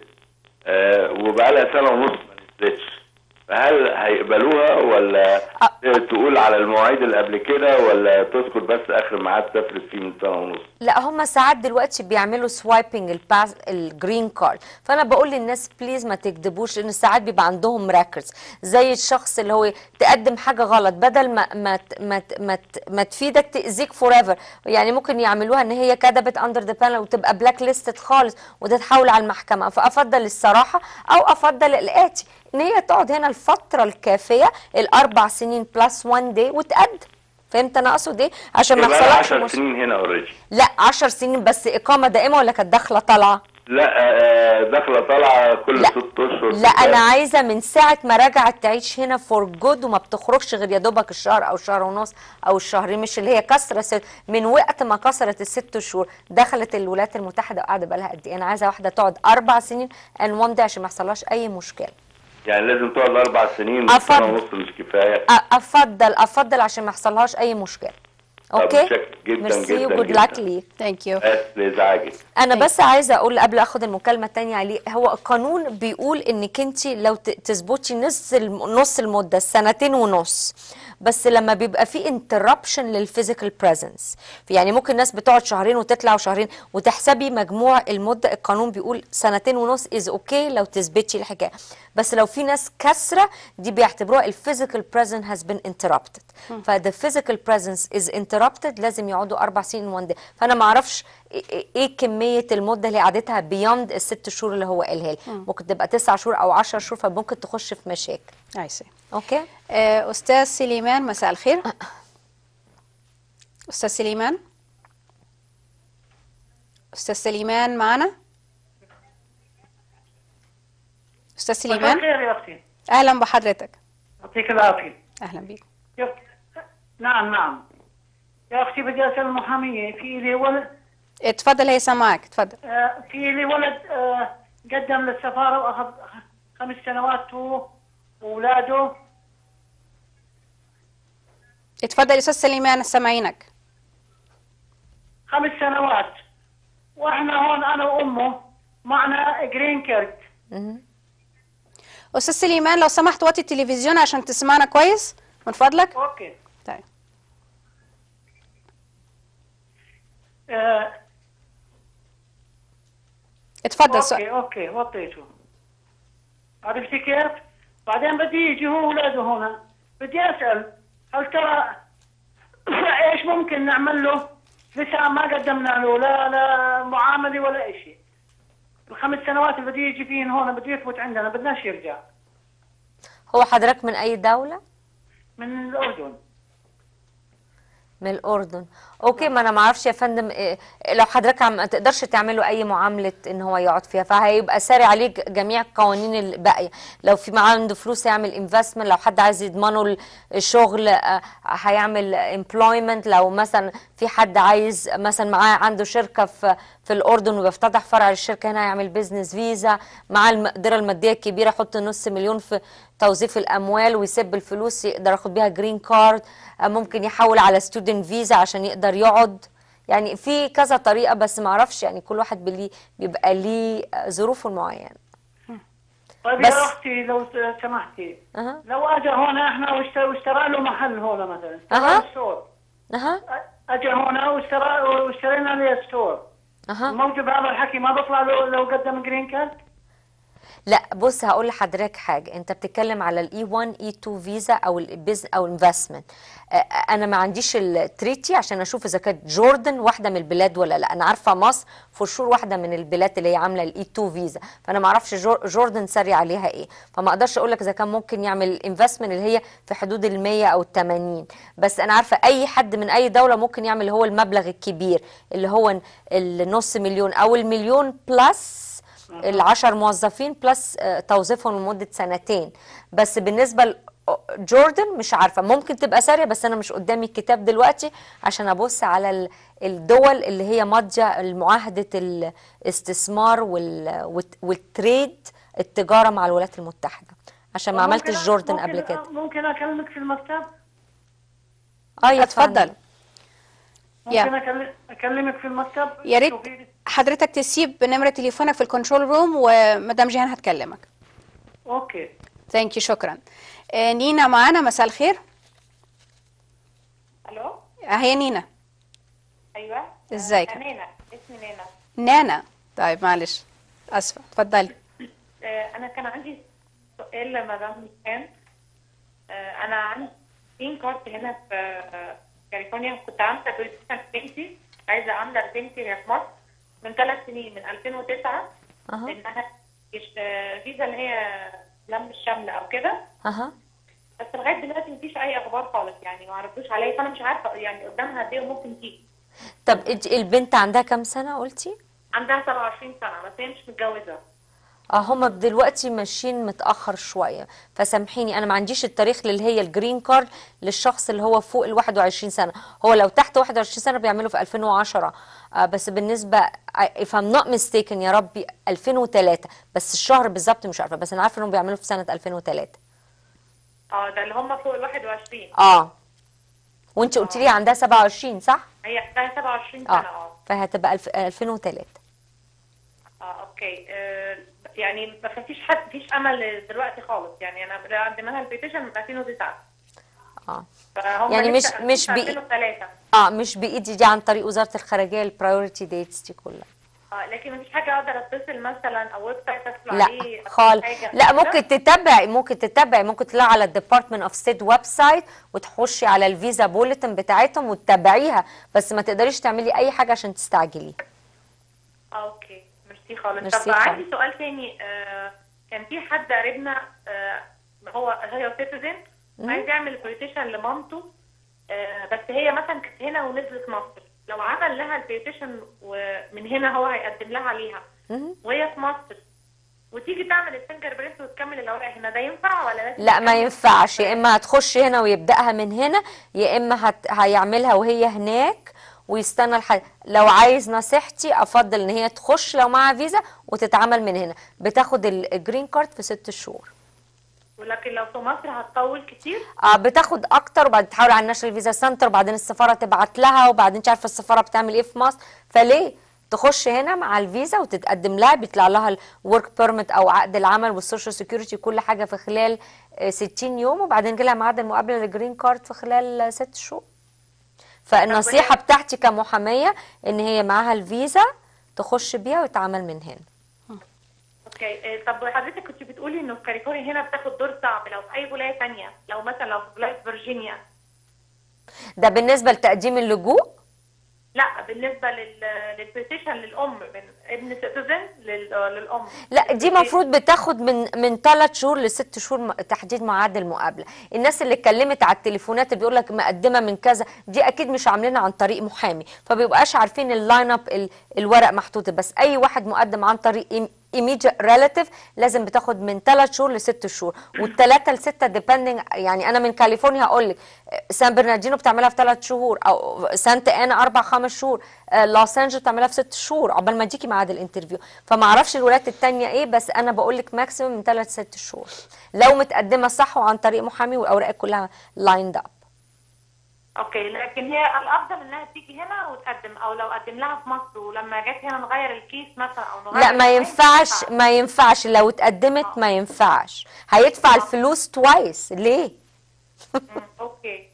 آه، وبقالها سنه ونص ما نزلتش فهل هيقبلوها ولا تقول على المواعيد اللي قبل كده ولا تذكر بس اخر ميعاد سافرت فيه من سنه ونص لا هم ساعات دلوقتي بيعملوا سوايبنج الباس الجرين كارد فانا بقول للناس بليز ما تكذبوش لان ساعات بيبقى عندهم راكرز زي الشخص اللي هو تقدم حاجه غلط بدل ما ما ت- ما ت- ما, ت- ما تفيدك تاذيك فور ايفر يعني ممكن يعملوها ان هي كتبت اندر ذا بانل وتبقى بلاك ليستد خالص وتتحول على المحكمه فافضل الصراحه او افضل الاتي ان هي تقعد هنا الفتره الكافيه الاربع سنين بلس 1 داي وتقدم فهمت انا اقصد ايه عشان ما يبقى لها يحصلكش 10 مشكله سنين هنا اوريدي لا 10 سنين بس اقامه دائمه ولا كانت داخله طالعه لا آه، داخله طالعه كل ست اشهر لا انا عايزه من ساعه ما رجعت تعيش هنا فور جود وما بتخرجش غير يا دوبك الشهر او شهر ونص او الشهرين مش اللي هي كسره ست من وقت ما كسرت الست شهور دخلت الولايات المتحده وقاعده بقى لها قد ايه انا عايزه واحده تقعد اربع سنين ان وان دي عشان ما يحصلهاش اي مشكله يعني لازم تقعد اربع سنين أفضل. سنه ونص مش كفايه أ- افضل افضل عشان ما يحصلهاش اي مشكله طب اوكي متشكر جدا ميرسي جدا وجود جدا. لك لي ثانك يو اسف لازعاجك انا بس عايزه اقول قبل اخد المكالمه الثانيه عليه هو القانون بيقول انك انت لو ت- تظبطي نص الم- نص المده السنتين ونص بس لما بيبقى في انتربشن للفيزيكال بريزنس يعني ممكن ناس بتقعد شهرين وتطلع وشهرين وتحسبي مجموع المده القانون بيقول سنتين ونص از اوكي لو تثبتي الحكايه بس لو في ناس كسره دي بيعتبروها الفيزيكال بريزنس هاز بين انتربتد فده physical presence is interrupted لازم يقعدوا اربع سنين وان day فانا ما اعرفش إيه- ايه إيه كميه المده اللي قعدتها بيوند الست شهور اللي هو قالها لي مم. ممكن تبقى تسع شهور او 10 شهور فممكن تخش في مشاكل اي سي اوكي آه، استاذ سليمان مساء الخير استاذ سليمان استاذ سليمان معنا استاذ مساء سليمان الخير يا اختي اهلا بحضرتك يعطيك العافيه اهلا بيك يا أختي- نعم نعم يا اختي بدي اسال المحاميه في لي ولد اتفضل هي سامعك اتفضل آه، في لي ولد آه، قدم للسفاره واخذ خمس سنوات هو واولاده اتفضل يا استاذ سليمان سامعينك خمس سنوات واحنا هون انا وامه معنا جرين كارد استاذ سليمان لو سمحت وطي التلفزيون عشان تسمعنا كويس من فضلك اوكي طيب آه، اتفضل اوكي سؤال اوكي وطيته عرفتي كيف؟ بعدين بدي يجي هو ولاده هنا بدي اسال هل ترى ايش ممكن نعمل له؟ لسه ما قدمنا له لا لا معامله ولا شيء. الخمس سنوات اللي بده يجي فيهن هون بده يثبت عندنا بدناش يرجع هو حضرتك من اي دوله من الاردن. من الاردن اوكي ما انا ما اعرفش يا فندم إيه لو حضرتك عم- ما تقدرش تعمل له اي معامله ان هو يقعد فيها فهيبقى ساري عليه ج- جميع القوانين الباقيه لو في معاه عنده فلوس يعمل انفستمنت لو حد عايز يضمنه الشغل آه، هيعمل امبلويمنت لو مثلا في حد عايز مثلا معاه عنده شركه في في الاردن وبيفتتح فرع للشركه هنا يعمل بيزنس فيزا معاه المقدره الماديه الكبيره يحط نص مليون في توظيف الاموال ويسيب الفلوس يقدر ياخد بيها جرين كارد آه، ممكن يحول على ستودنت فيزا عشان يقدر يقعد يعني في كذا طريقه بس ما اعرفش يعني كل واحد بلي بيبقى ليه آه، ظروفه المعينه طيب بس- يا اختي لو س- سمحتي اها لو اجى هون احنا واشت- واشترى له محل هون مثلا أها. اشترى ستور اها اجى هنا واشترى واشترينا له ستور اها موجب هذا الحكي ما بيطلع له لو قدم جرين كارد لا بص هقول لحضرتك حاجه انت بتتكلم على الاي 1 اي 2 فيزا او البيز او انفستمنت انا ما عنديش التريتي عشان اشوف اذا كانت جوردن واحده من البلاد ولا لا انا عارفه مصر فور شور واحده من البلاد اللي هي عامله الاي 2 فيزا فانا ما اعرفش جور- جوردن ساري عليها ايه فما اقدرش اقول لك اذا كان ممكن يعمل انفستمنت اللي هي في حدود ال 100 او ال 80 بس انا عارفه اي حد من اي دوله ممكن يعمل هو المبلغ الكبير اللي هو النص مليون او المليون بلس العشر موظفين بلس آه، توظيفهم لمدة سنتين بس بالنسبة لجوردن مش عارفة ممكن تبقى سارية بس أنا مش قدامي الكتاب دلوقتي عشان أبص على ال- الدول اللي هي ماضية معاهدة الاستثمار وال- والت- والتريد التجارة مع الولايات المتحدة عشان ما ممكن عملتش أ- جوردن ممكن قبل أ- كده ممكن اكلمك في المكتب اه يا اتفضل فندم. يا. ممكن أكلم- اكلمك في المكتب يا ريت شوفي لي. حضرتك تسيب نمرة تليفونك في الكنترول روم ومدام جيهان هتكلمك اوكي ثانك يو شكرا آه، نينا معانا مساء الخير الو هي نينا ايوه ازيك؟ آه، نانا اسمي نانا نانا طيب معلش اسفه اتفضلي آه، انا كان عندي سؤال لمدام كان انا عندي جرين كارد هنا في آه، كاليفورنيا كنت عامله بريزنتيشن بنتي عايزه عامله لبنتي هي في مصر من ثلاث سنين من 2009 أها. انها تش- آه، فيزا اللي هي لم الشمل او كده اها بس لغايه دلوقتي مفيش اي اخبار خالص يعني ما عرفتوش عليا فانا مش عارفه يعني قدامها قد ايه وممكن تيجي طب إنت- البنت عندها كام سنة قلتي؟ عندها 27 سنه بس هي مش متجوزه اه هما دلوقتي ماشيين متأخر شوية فسامحيني أنا ما عنديش التاريخ اللي هي الجرين كارد للشخص اللي هو فوق ال 21 سنة هو لو تحت 21 سنة بيعملوا في 2010 آه بس بالنسبة if I'm not mistaken يا ربي 2003 بس الشهر بالظبط مش عارفة بس أنا عارفة إنهم بيعملوا في سنة 2003 اه ده اللي هم فوق ال 21 اه وانت قلت لي عندها 27 صح؟ هي عندها 27 سنه اه اه فهتبقى الف- 2003 اه اوكي آه يعني ما فيش حد مفيش امل دلوقتي خالص يعني انا مقدمه لها البيتيشن من 2009 اه فهم يعني مش لسه مش بإ... 2003 اه مش بايدي دي عن طريق وزارة الخارجية البرايورتي ديتس دي كلها اه لكن مفيش حاجه اقدر اتصل مثلا او ويب سايت ادخل لا عليه أو خالص حاجة لا كده؟ ممكن تتبعي ممكن تتبعي ممكن تلاقي على الديبارتمنت اوف ستيت ويب سايت وتخشي على الفيزا بوليتن بتاعتهم وتتابعيها بس ما تقدريش تعملي اي حاجه عشان تستعجلي اه اوكي ميرسي خالص ميرسي طب خالص. عندي سؤال تاني آه كان في حد قريبنا آه هو هي سيتيزن مم. عايز يعمل بيتيشن لمامته آه بس هي مثلا كانت هنا ونزلت مصر لو عمل لها البيتيشن ومن هنا هو هيقدم لها عليها وهي في مصر وتيجي تعمل الفينجر برينت وتكمل الاوراق هنا ده ينفع ولا لازم لا ما تكمل؟ ينفعش يا اما هتخش هنا ويبداها من هنا يا اما هت... هيعملها وهي هناك ويستنى الح... لو عايز نصيحتي افضل ان هي تخش لو معاها فيزا وتتعمل من هنا بتاخد ال- الجرين كارد في ست شهور ولكن لو في مصر هتطول كتير اه بتاخد اكتر وبعدين تحاول على الناشونال فيزا سنتر وبعدين السفاره تبعت لها وبعدين مش عارفه السفاره بتعمل ايه في مصر فليه تخش هنا مع الفيزا وتتقدم لها بيطلع لها الورك بيرميت او عقد العمل والسوشيال سيكيورتي كل حاجه في خلال آه، 60 يوم وبعدين يجي لها ميعاد المقابله للجرين كارد في خلال آه، ست شهور فالنصيحه بتاعتي كمحاميه ان هي معاها الفيزا تخش بيها ويتعامل من هنا اوكي آه، طب حضرتك كنت بتقولي انه في كاليفورنيا هنا بتاخد دور صعب لو في اي ولايه تانية لو مثلا لو في ولايه فيرجينيا ده بالنسبه لتقديم اللجوء لا بالنسبه لل للبيتيشن للام من ابن سيتيزن للام لا دي مفروض بتاخد من من ثلاث شهور لست شهور م- تحديد ميعاد المقابله الناس اللي اتكلمت على التليفونات اللي بيقول لك مقدمه من كذا دي اكيد مش عاملينها عن طريق محامي فبيبقاش عارفين اللاين اب ال- الورق محطوط بس اي واحد مقدم عن طريق immediate relative لازم بتاخد من ثلاث شهور لست شهور والثلاثه لسته depending يعني انا من كاليفورنيا هقول لك سان برناردينو بتعملها في ثلاث شهور او سانتا انا اربع خمس شهور آه، لوس انجلوس بتعملها في ست شهور عقبال ما تجيكي ميعاد الانترفيو فما اعرفش الولايات التانية ايه بس انا بقول لك ماكسيمم من ثلاث ست شهور لو متقدمه صح وعن طريق محامي والاوراق كلها لايند اب اوكي لكن هي الافضل انها تيجي هنا وتقدم او لو قدم لها في مصر ولما جت هنا نغير الكيس مثلا او نغير لا ما العنوان، ينفعش ما ينفعش لو اتقدمت ما ينفعش هيدفع الفلوس توايس ليه اوكي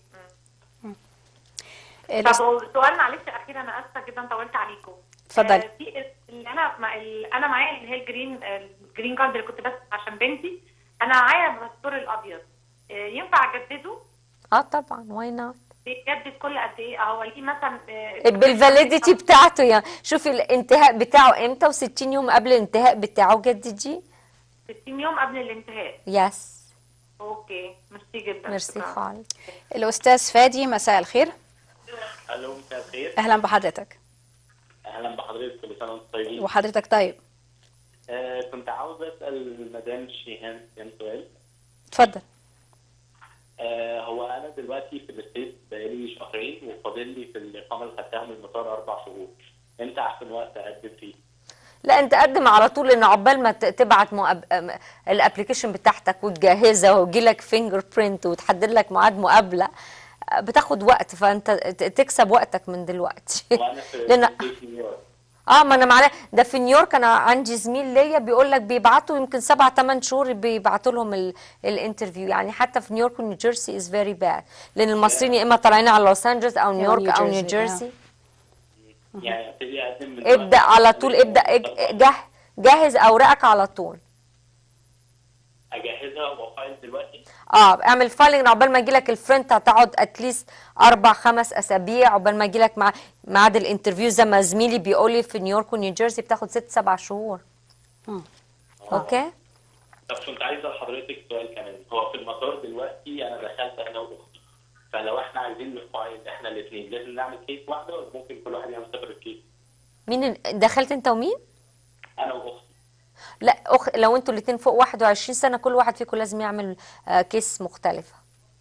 إيه طب بس- سؤال معلش اخير انا اسفه جدا طولت عليكم اتفضلي. آه، في اللي انا مع ال- انا معايا اللي هي الجرين الجرين كارد اللي كنت بس عشان بنتي انا معايا الباسبور الابيض آه، ينفع اجدده اه طبعا واي نوت بيتجدد كل قد ايه هو ليه مثلا آه، بالفاليديتي بتاعته يعني شوفي الانتهاء بتاعه امتى و60 يوم قبل الانتهاء بتاعه جدديه 60 يوم قبل الانتهاء يس اوكي ميرسي جدا ميرسي شكراً. خالص الاستاذ فادي مساء الخير الو مساء الخير اهلا بحضرتك اهلا بحضرتك كل سنه وانتم طيبين وحضرتك طيب آه كنت عاوز اسال مدام شيهان كان سؤال اتفضل آه هو انا دلوقتي في الستيت بقالي شهرين وفاضل لي في الاقامه اللي خدتها من المطار اربع شهور امتى احسن وقت اقدم فيه؟ لا انت قدم على طول ان عقبال ما ت- تبعت مؤب... الابلكيشن بتاعتك وتجهزها ويجي لك فينجر برينت وتحدد لك ميعاد مقابله آه، بتاخد وقت فانت ت- تكسب وقتك من دلوقتي وانا في لان في نيويورك اه ما انا معنا ده في نيويورك انا عندي زميل ليا بيقول لك بيبعتوا يمكن سبع ثمان شهور بيبعتوا لهم ال- الانترفيو يعني حتى في نيويورك ونيو جيرسي از فيري باد لان المصريين يا اما طالعين على لوس انجلوس او نيويورك او نيو جيرسي يعني ابتدي اقدم من ابدا على طول ابدا اج- جه جهز اوراقك على طول اجهزها وافايل دلوقتي اه اعمل فايلنج عقبال ما يجي لك الفرنت هتقعد اتليست اربع خمس اسابيع عقبال ما يجي لك مع ميعاد الانترفيو زي ما زميلي بيقول لي في نيويورك ونيو جيرسي بتاخد ست سبع شهور اوكي طب كنت عايز اسال حضرتك سؤال كمان هو في المطار دلوقتي انا دخلت انا واختي فلو احنا عايزين نفايل احنا الاثنين لازم نعمل كيس واحده ولا ممكن كل واحد يعمل سيبريت كيس؟ مين ال- دخلت انت ومين انا واختي لا أخ... لو انتوا الاثنين فوق 21 سنه كل واحد فيكم لازم يعمل آه كيس مختلفه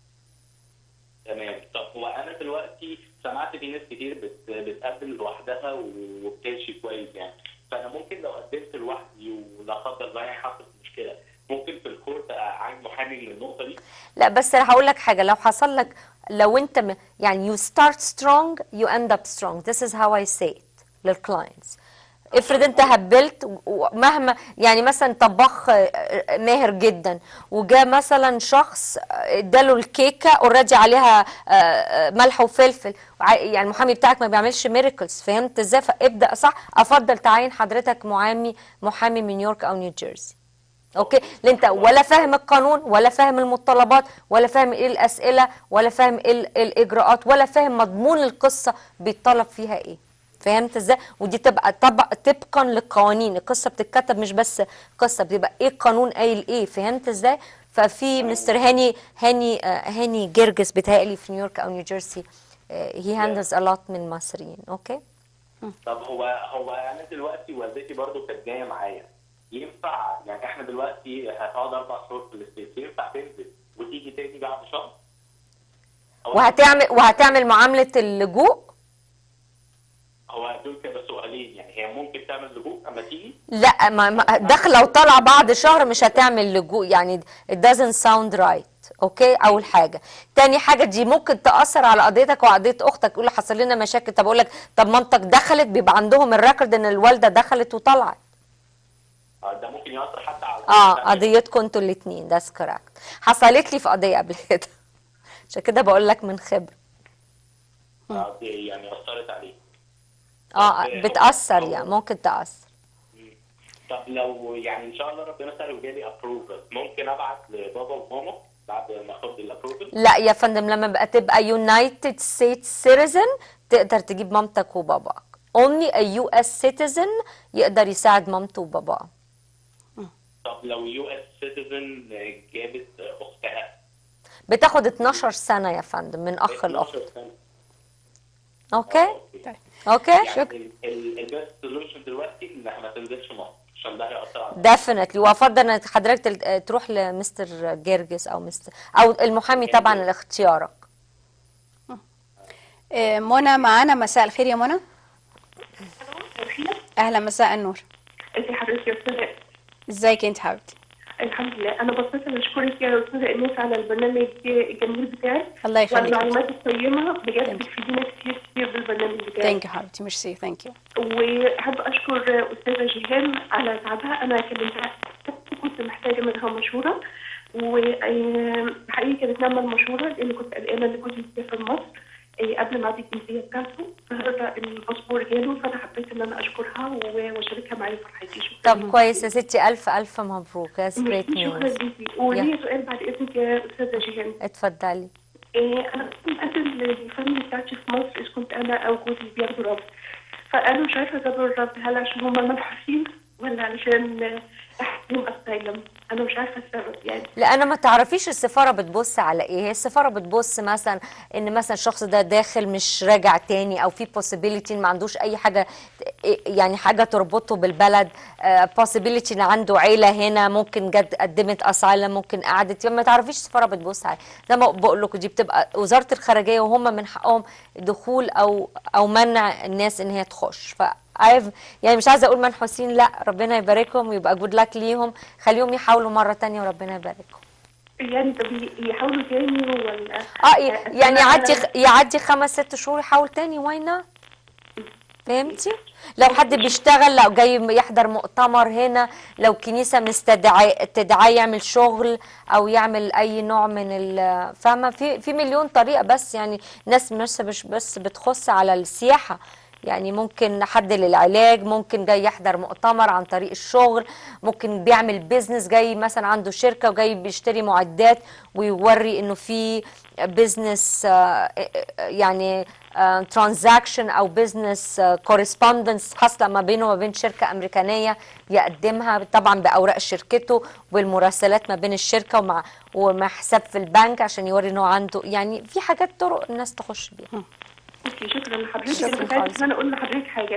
تمام طب هو انا دلوقتي سمعت في ناس كتير بت... بتقدم لوحدها وبتمشي كويس يعني فانا ممكن لو قدمت لوحدي ولا قدر الله يعني حصلت مشكله ممكن في الكورت اعين محامي من النقطه دي لا بس أنا هقول لك حاجه لو حصل لك لو انت م... يعني you start strong you end up strong this is how I say it للكلاينتس افرض انت هبلت و- ومهما يعني مثلا طباخ آه، ماهر جدا وجاء مثلا شخص آه، اداله الكيكه اوريدي عليها آه، آه، ملح وفلفل وع- يعني المحامي بتاعك ما بيعملش ميراكلز فهمت ازاي فابدا صح افضل تعين حضرتك محامي محامي من نيويورك او نيو جيرسي اوكي لان انت ولا فاهم القانون ولا فاهم المتطلبات ولا فاهم ايه الاسئله ولا فاهم ايه ال- الاجراءات ولا فاهم مضمون القصه بيتطلب فيها ايه فهمت ازاي ودي تبقى طبق طبقا للقوانين القصه بتتكتب مش بس قصه بتبقى ايه القانون قايل ايه فهمت ازاي ففي مستر هاني هاني آه، هاني جرجس بيتهيألي في نيويورك او نيو جيرسي هي هاندلز الوت من المصريين اوكي طب هو هو انا دلوقتي والدتي برضو كانت جايه معايا ينفع يعني احنا دلوقتي هتقعد اربع شهور في الستيت ينفع تنزل وتيجي تاني بعد شهر؟ وهتعمل وهتعمل معامله اللجوء هو دول كده سؤالين يعني هي ممكن تعمل لجوء اما تيجي لا ما ما- داخله وطالعه بعد شهر مش هتعمل لجوء يعني it doesn't sound right اوكي اول حاجه تاني حاجه دي ممكن تاثر على قضيتك وقضيه اختك تقول حصل لنا مشاكل طب اقول لك طب مامتك دخلت بيبقى عندهم الريكورد ان الوالده دخلت وطلعت آه، ده ممكن ياثر حتى على اه قضيتكم انتوا الاثنين ذاتس كوركت حصلت لي في قضيه قبل كده عشان كده بقول لك من خبره آه، دي يعني اثرت عليه اه بتاثر يعني ممكن تاثر طب لو يعني ان شاء الله ربنا سهل وجالي ابروفل ممكن ابعت لبابا وماما بعد ما اخد الابروفل لا يا فندم لما بقى تبقى يونايتد ستيتس سيتيزن تقدر تجيب مامتك وباباك only a US citizen يقدر يساعد مامته وباباه طب لو يو اس سيتيزن جابت اختها بتاخد 12 سنة يا فندم من أخ لأخت 12 سنه أوكي أوكي يعني البيست سولوشن دلوقتي انها ما تنزلش مصر عشان ده هيأثر على ديفنتلي وافضل ان حضرتك تل- تروح لمستر جرجس او مستر او المحامي طبعا لاختيارك آه، منى معانا مساء الخير يا منى اهلا مساء النور ازي حضرتك يا استاذه ازيك انت حبيبتي الحمد لله انا بسيطه بشكرك يا استاذه ايناس على البرنامج الجميل بتاعك الله يخليك. والمعلومات القيمه بجد بتفيدينا كتير كتير بالبرنامج بتاعك ثانك يو حبيبتي ميرسي ثانك يو واحب اشكر استاذه جيهان على تعبها انا كلمتها كنت محتاجه منها مشوره وحقيقي كانت نعمه المشوره لان كنت قلقانه ان جوزي يسافر مصر إيه، قبل ميعاد الجنسيه بتاعته النهارده الباسبور جاله فانا حبيت ان انا اشكرها و- واشاركها معايا فرحتي شكرا طب كويس يا ستي ألف ألف مبروك يا جريت شكرا نيوز ليكي وليا سؤال بعد اذنك يا استاذه جيهان اتفضلي إيه انا كنت مقدم للفاميلي بتاعتي في مصر اذا كنت انا او جوزي بياخدوا رفض فانا مش عارفه جابوا الرفض هل عشان هم مبحوثين ولا علشان احكم اسايلم انا مش عارفه السبب يعني لان ما تعرفيش السفاره بتبص على ايه هي السفاره بتبص مثلا ان مثلا الشخص ده داخل مش راجع تاني او في possibility إن ما عندوش اي حاجه يعني حاجه تربطه بالبلد آه، possibility ان عنده عيله هنا ممكن جد قدمت اسايلم ممكن قعدت ما تعرفيش السفاره بتبص على زي ما بقول لكم دي بتبقى وزاره الخارجيه وهم من حقهم دخول او او منع الناس ان هي تخش ف عارف يعني مش عايزه اقول منحوسين لا ربنا يباركهم ويبقى جود لك ليهم خليهم يحاولوا مره تانية وربنا يباركهم يعني طب يحاولوا تاني ولا اه ي- يعني يعدي يعدي خمس ست شهور يحاول تاني واي نوت فهمتي لو حد بيشتغل لو جاي يحضر مؤتمر هنا لو كنيسه مستدعي تدعاه يعمل شغل او يعمل اي نوع من ال- فاهمه في في مليون طريقه بس يعني ناس مش مش بس بتخص على السياحه يعني ممكن حد للعلاج ممكن جاي يحضر مؤتمر عن طريق الشغل ممكن بيعمل بيزنس جاي مثلا عنده شركة وجاي بيشتري معدات ويوري انه في بيزنس يعني ترانزاكشن او بيزنس كورسبوندنس حاصله ما بينه وما بين شركه امريكانيه يقدمها طبعا باوراق شركته والمراسلات ما بين الشركه ومع ومع حساب في البنك عشان يوري انه عنده يعني في حاجات طرق الناس تخش بيها اوكي شكرا لحضرتك شكراً انا كنت خالص. عايزه إن انا اقول لحضرتك حاجه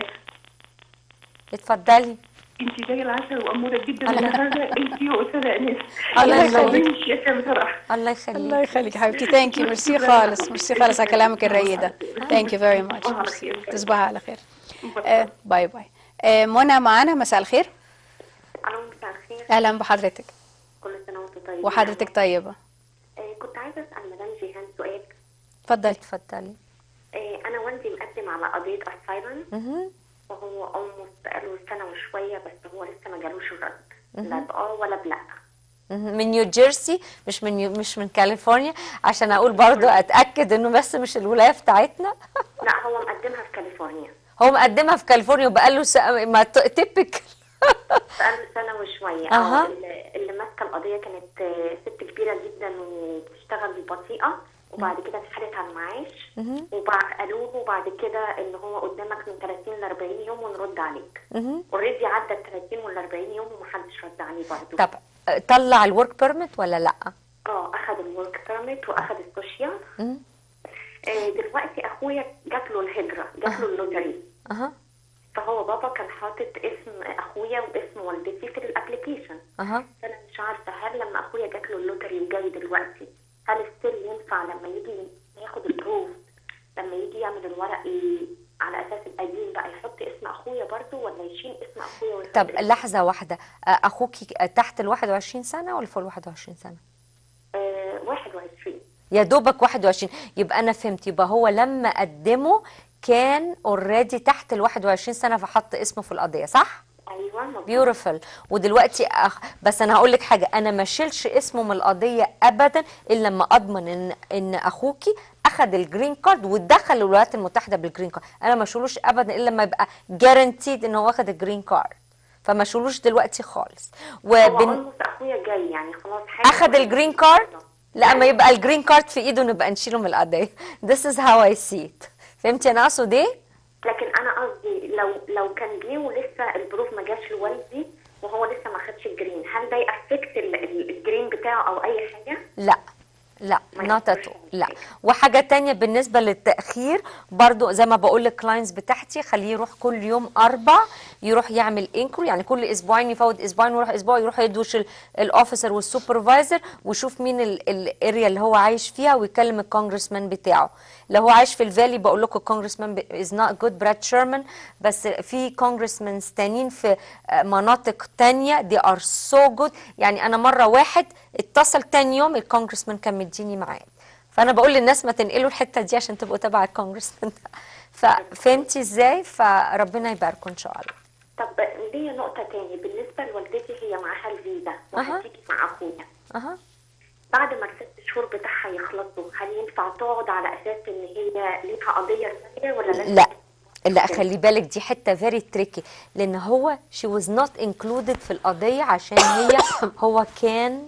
اتفضلي انت زي العسل واموره جدا الله- النهارده انت واستاذه انس الله ما يخليك. تخلينيش يا كام بصراحه الله يخليك الله يخليك حبيبتي ثانك يو ميرسي خالص ميرسي خالص على كلامك الرقيق ده ثانك يو فيري ماتش تصبحي على خير آه، باي باي آه، منى معانا مساء الخير الو مساء الخير اهلا بحضرتك كل سنه وانتم طيبين وحضرتك طيبه آه كنت عايزه اسال مدام جيهان سؤال اتفضلي اتفضلي آه انا والدي مقدم على قضيه اسايلم مهم. وهو almost بقاله سنه وشويه بس هو لسه ما جالوش الرد لا مهم. باه ولا بلا مهم. من نيو جيرسي مش من نيو مش من كاليفورنيا عشان اقول برضو اتاكد انه بس مش الولايه بتاعتنا لا هو مقدمها في كاليفورنيا هو مقدمها في كاليفورنيا وبقاله س... ما تبك بقاله سنه وشويه أها. اه اللي اللي ماسكه القضيه كانت آه، ست كبيره جدا وبتشتغل بطيئه وبعد كده اتحالت على المعاش وقالوا له بعد كده ان هو قدامك من 30 ل 40 يوم ونرد عليك اوريدي عدى ال 30 وال 40 يوم ومحدش رد عليه برضه طب آه، طلع الورك بيرميت ولا لا اه اخذ الورك بيرميت واخذ السوشيال مهم. آه دلوقتي اخويا جات له الهجره جات له اللوتري اها فهو بابا كان حاطط اسم اخويا واسم والدتي في الابلكيشن اها فانا مش عارفه هل لما اخويا جات له اللوتري وجاي دلوقتي هل ستيل ينفع لما يجي ياخد البروف لما يجي يعمل الورق ي- على اساس القديم بقى يحط اسم اخويا برضو ولا يشيل اسم اخويا ويحط طب اسم لحظه واحده آه، اخوكي تحت ال 21 سنه ولا فوق ال 21 سنه آه 21 يا دوبك 21 يبقى انا فهمت يبقى هو لما قدمه كان اوريدي تحت ال 21 سنه فحط اسمه في القضيه صح ايوه مظبوط. بيوتيفول ودلوقتي أخ... بس انا هقول لك حاجه انا ما شيلش اسمه من القضيه ابدا الا لما اضمن ان ان اخوكي اخذ الجرين كارد ودخل الولايات المتحده بالجرين كارد انا ما شيلوش ابدا الا لما يبقى جارانتيد ان هو اخذ الجرين كارد فما شيلوش دلوقتي خالص هو وبن... almost اخويا جاي يعني خلاص حاجه اخذ الجرين كارد لا ما يبقى الجرين كارد في ايده نبقى نشيله من القضيه This is how I see it فهمتي انا اقصد ايه لكن انا قصدي لو لو كان جه ولسه البروف ما جاش لوالدي وهو لسه ما خدش الجرين هل ده يأفكت ال- ال- الجرين بتاعه او اي حاجه؟ لا لا not at all لا وحاجة تانية بالنسبة للتأخير برضو زي ما بقول للكلاينتس بتاعتي خليه يروح كل يوم أربع يروح يعمل انكرو يعني كل أسبوعين يفوت أسبوعين ويروح أسبوع يروح يدوش الأوفيسر والسوبرفايزر ويشوف مين الاريا اللي هو عايش فيها ويكلم الكونجرسمان بتاعه لو هو عايش في الفالي بقول لكم الكونجرسمان از نوت جود براد شيرمان بس في كونجرسمان تانيين في آه، مناطق تانية دي ار سو جود يعني انا مره واحد اتصل تاني يوم الكونجرسمان كان مديني ميعاد فانا بقول للناس ما تنقلوا الحته دي عشان تبقوا تبع الكونجرسمان ده ففهمتي ازاي فربنا يباركوا ان شاء الله طب ليا نقطه تاني بالنسبه لوالدتي هي معاها الفيزا وهتيجي مع اخويا اها بعد ما الست شهور بتاعها يخلصوا هل ينفع تقعد على اساس ان هي ليها قضيه ثانيه ولا لازم لا لا خلي بالك دي حته فيري تريكي لان هو she was not included في القضيه عشان هي هو كان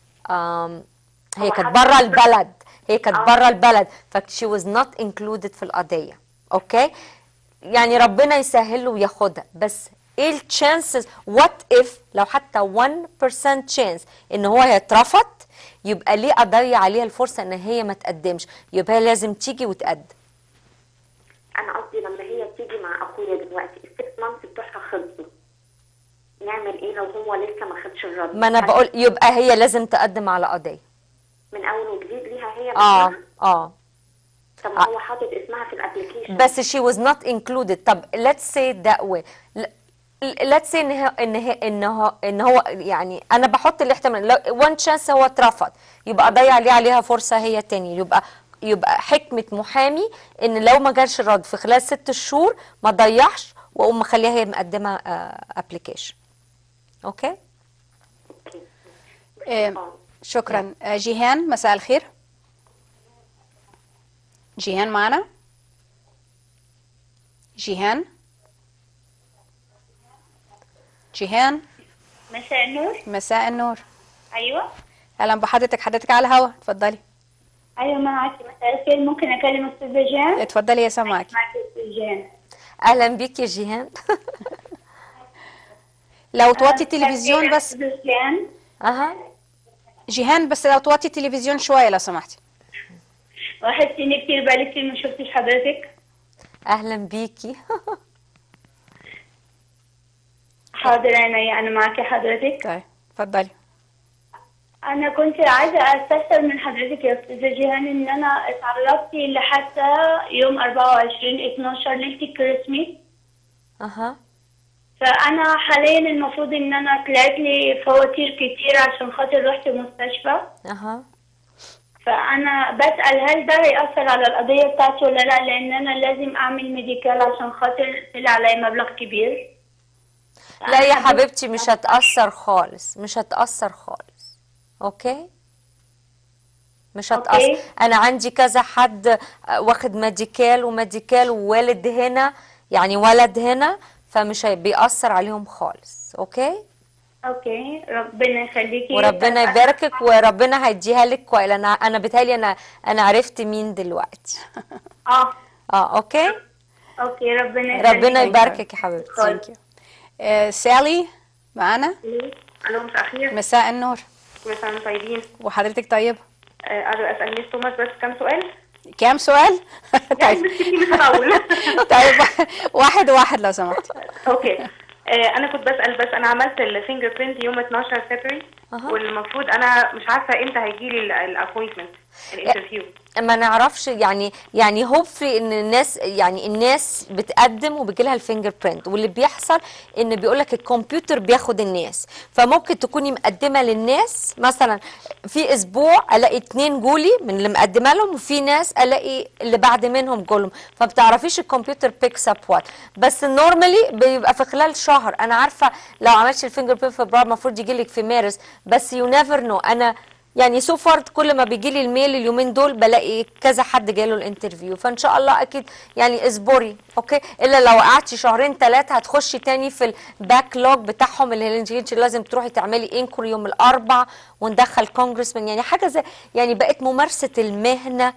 آم هي هو كانت حتى- بره البلد هي كانت آه. بره البلد ف she was not included في القضيه اوكي يعني ربنا يسهل له وياخدها بس ايه التشانسز وات اف لو حتى 1% تشانس ان هو يترفض يبقى ليه اضيع عليها الفرصه ان هي ما تقدمش يبقى هي لازم تيجي وتقدم انا قصدي لما هي تيجي مع اخويا دلوقتي الست مانثs بتوعها خلصوا نعمل ايه لو هو لسه ما خدش الرد ما انا هل بقول يبقى هي لازم تقدم على قضيه من اول وجديد ليها هي اه باسمها؟ اه طب ما هو حاطط اسمها في الابلكيشن بس she was not included طب let's say it that way ل- let's say ان هي ان هي ان هو ان هو يعني انا بحط الاحتمال لو one chance هو اترفض يبقى اضيع عليه عليها فرصه هي تاني يبقى يبقى حكمه محامي ان لو ما جالش الرد في خلال ست شهور ما ضيعش واقوم مخليها هي مقدمه ابلكيشن اوكي آه، شكرا آه، جيهان مساء الخير جيهان معنا جيهان جيهان مساء النور مساء النور ايوه اهلا بحضرتك حضرتك على الهوا اتفضلي ايوه معك مساء الخير ممكن اكلم استاذه جان اتفضلي يا سامعك معك استاذ جان اهلا بيك يا جيهان لو توطي التلفزيون بس جان اها جيهان بس لو توطي التلفزيون شويه لو سمحتي وحشتيني كتير بقالي كتير ما شفتش حضرتك اهلا بيكي حاضر عينيا انا معاكي حضرتك طيب اتفضلي انا كنت عايزه استفسر من حضرتك يا استاذه جيهان ان انا اتعرضت لحادثه يوم 24 12 ليله الكريسماس اها فانا حاليا المفروض ان انا طلعت لي فواتير كتير عشان خاطر رحت مستشفى اها فانا بسال هل ده هياثر على القضيه بتاعتي ولا لا لان انا لازم اعمل ميديكال عشان خاطر طلع عليا مبلغ كبير لا يا حبيبتي مش هتأثر خالص مش هتأثر خالص اوكي مش هتأثر أوكي. انا عندي كذا حد واخد ميديكال وميديكال ووالد هنا يعني ولد هنا فمش هي- بيأثر عليهم خالص اوكي اوكي ربنا يخليكي وربنا يباركك وربنا هيديها لك كويس انا انا بيتهيألي انا انا عرفت مين دلوقتي اه اه اوكي اوكي ربنا يخليكي ربنا يباركك يا حبيبتي Thank you. آه، سالي معانا الو مساء الخير مساء النور كل سنه وانتم طيبين وحضرتك طيبه آه، اقدر اسال ميس توماس بس كام سؤال كام سؤال يعني بس كتير مش هطول طيب واحد واحد لو سمحتي اوكي آه، انا كنت بسال بس انا عملت الفينجر برينت يوم 12 فبراير والمفروض انا مش عارفه امتى هيجي لي الابوينتمنت الانترفيو ما نعرفش يعني يعني هوبفلي ان الناس يعني الناس بتقدم وبيجي لها الفينجر برينت واللي بيحصل ان بيقول لك الكمبيوتر بياخد الناس فممكن تكوني مقدمه للناس مثلا في اسبوع الاقي اتنين جولي من اللي مقدمه لهم وفي ناس الاقي اللي بعد منهم جولهم فما بتعرفيش الكمبيوتر بيكس اب وات بس نورمالي بيبقى في خلال شهر انا عارفه لو عملتش الفينجر برينت في فبراير المفروض يجي لك في مارس بس يو نيفر نو انا يعني سو فار كل ما بيجي لي الميل اليومين دول بلاقي كذا حد جاله الانترفيو فان شاء الله اكيد يعني اصبري اوكي الا لو قعدتي شهرين ثلاثه هتخشي تاني في الباك لوج بتاعهم اللي انت لازم تروحي تعملي انكوري يوم الاربع وندخل كونجرسمان يعني حاجه زي يعني بقت ممارسه المهنه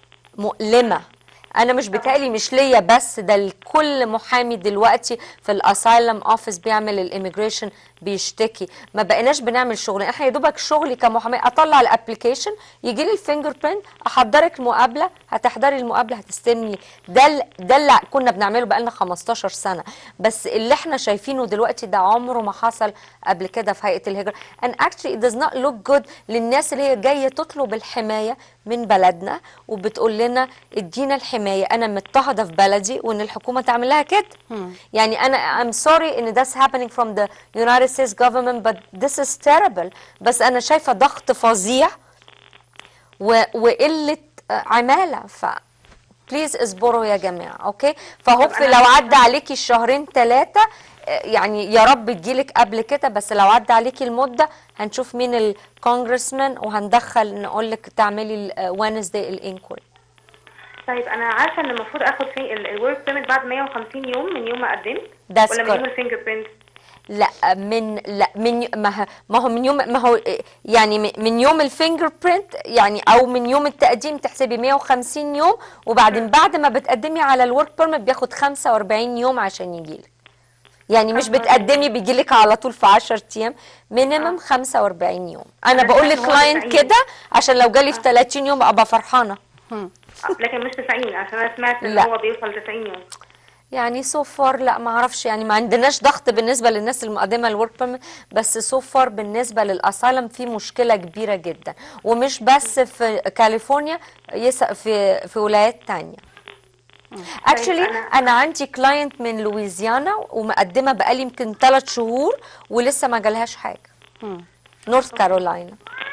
مؤلمه انا مش بتقلي مش ليا بس ده لكل محامي دلوقتي في الاسايلم اوفيس بيعمل الاميجريشن بيشتكي ما بقيناش بنعمل شغل احنا يا دوبك شغلي كمحامي اطلع الابلكيشن يجي لي الفينجر برينت احضرك المقابله هتحضري المقابله هتستلمي ده ال- ده اللي كنا بنعمله بقالنا 15 سنه بس اللي احنا شايفينه دلوقتي ده عمره ما حصل قبل كده في هيئه الهجره and actually it does not look good للناس اللي هي جايه تطلب الحمايه من بلدنا وبتقول لنا ادينا الحمايه انا مضطهده في بلدي وان الحكومه تعمل لها كده يعني انا I'm sorry ان that's happening from the United States government but this is terrible بس انا شايفه ضغط فظيع و... وقله آه، عماله ف بليز اصبروا يا جماعه اوكي فهوب طب أنا لو عايزة- عدى عليكي الشهرين ثلاثه يعني يا رب تجيلك قبل كده بس لو عدى عليكي المده هنشوف مين الكونجرسمان وهندخل نقول لك تعملي وينزداي الانكوري طيب انا عارفه ان المفروض اخد في الورك بيرميت بعد 150 يوم من يوم ما قدمت That's ولا من يوم correct. الفينجر برينت لا من لا من ما ه- ما هو من يوم ما هو يعني من- من يوم الفينجر برينت يعني او من يوم التقديم تحسبي 150 يوم وبعدين بعد ما بتقدمي على الورك بيرميت بياخد 45 يوم عشان يجيلك يعني مش بتقدمي بيجيلك على طول في 10 ايام مينيمم 45 يوم انا أنا بقول سمعت إن هو للكلاينت 90. كده عشان لو جالي في 30 يوم ابقى فرحانه آه، لكن مش 90 عشان انا سمعت ان لا. هو بيوصل 90 يوم يعني سو فار لا ما اعرفش يعني ما عندناش ضغط بالنسبه للناس المقدمه الورك بيرميت بس سو فار بالنسبه للاسالم في مشكله كبيره جدا ومش بس في كاليفورنيا يس في في ولايات تانية اكشلي أنا- انا عندي كلاينت من لويزيانا ومقدمه بقالي يمكن ثلاث شهور ولسه ما جالهاش حاجه نورث كارولاينا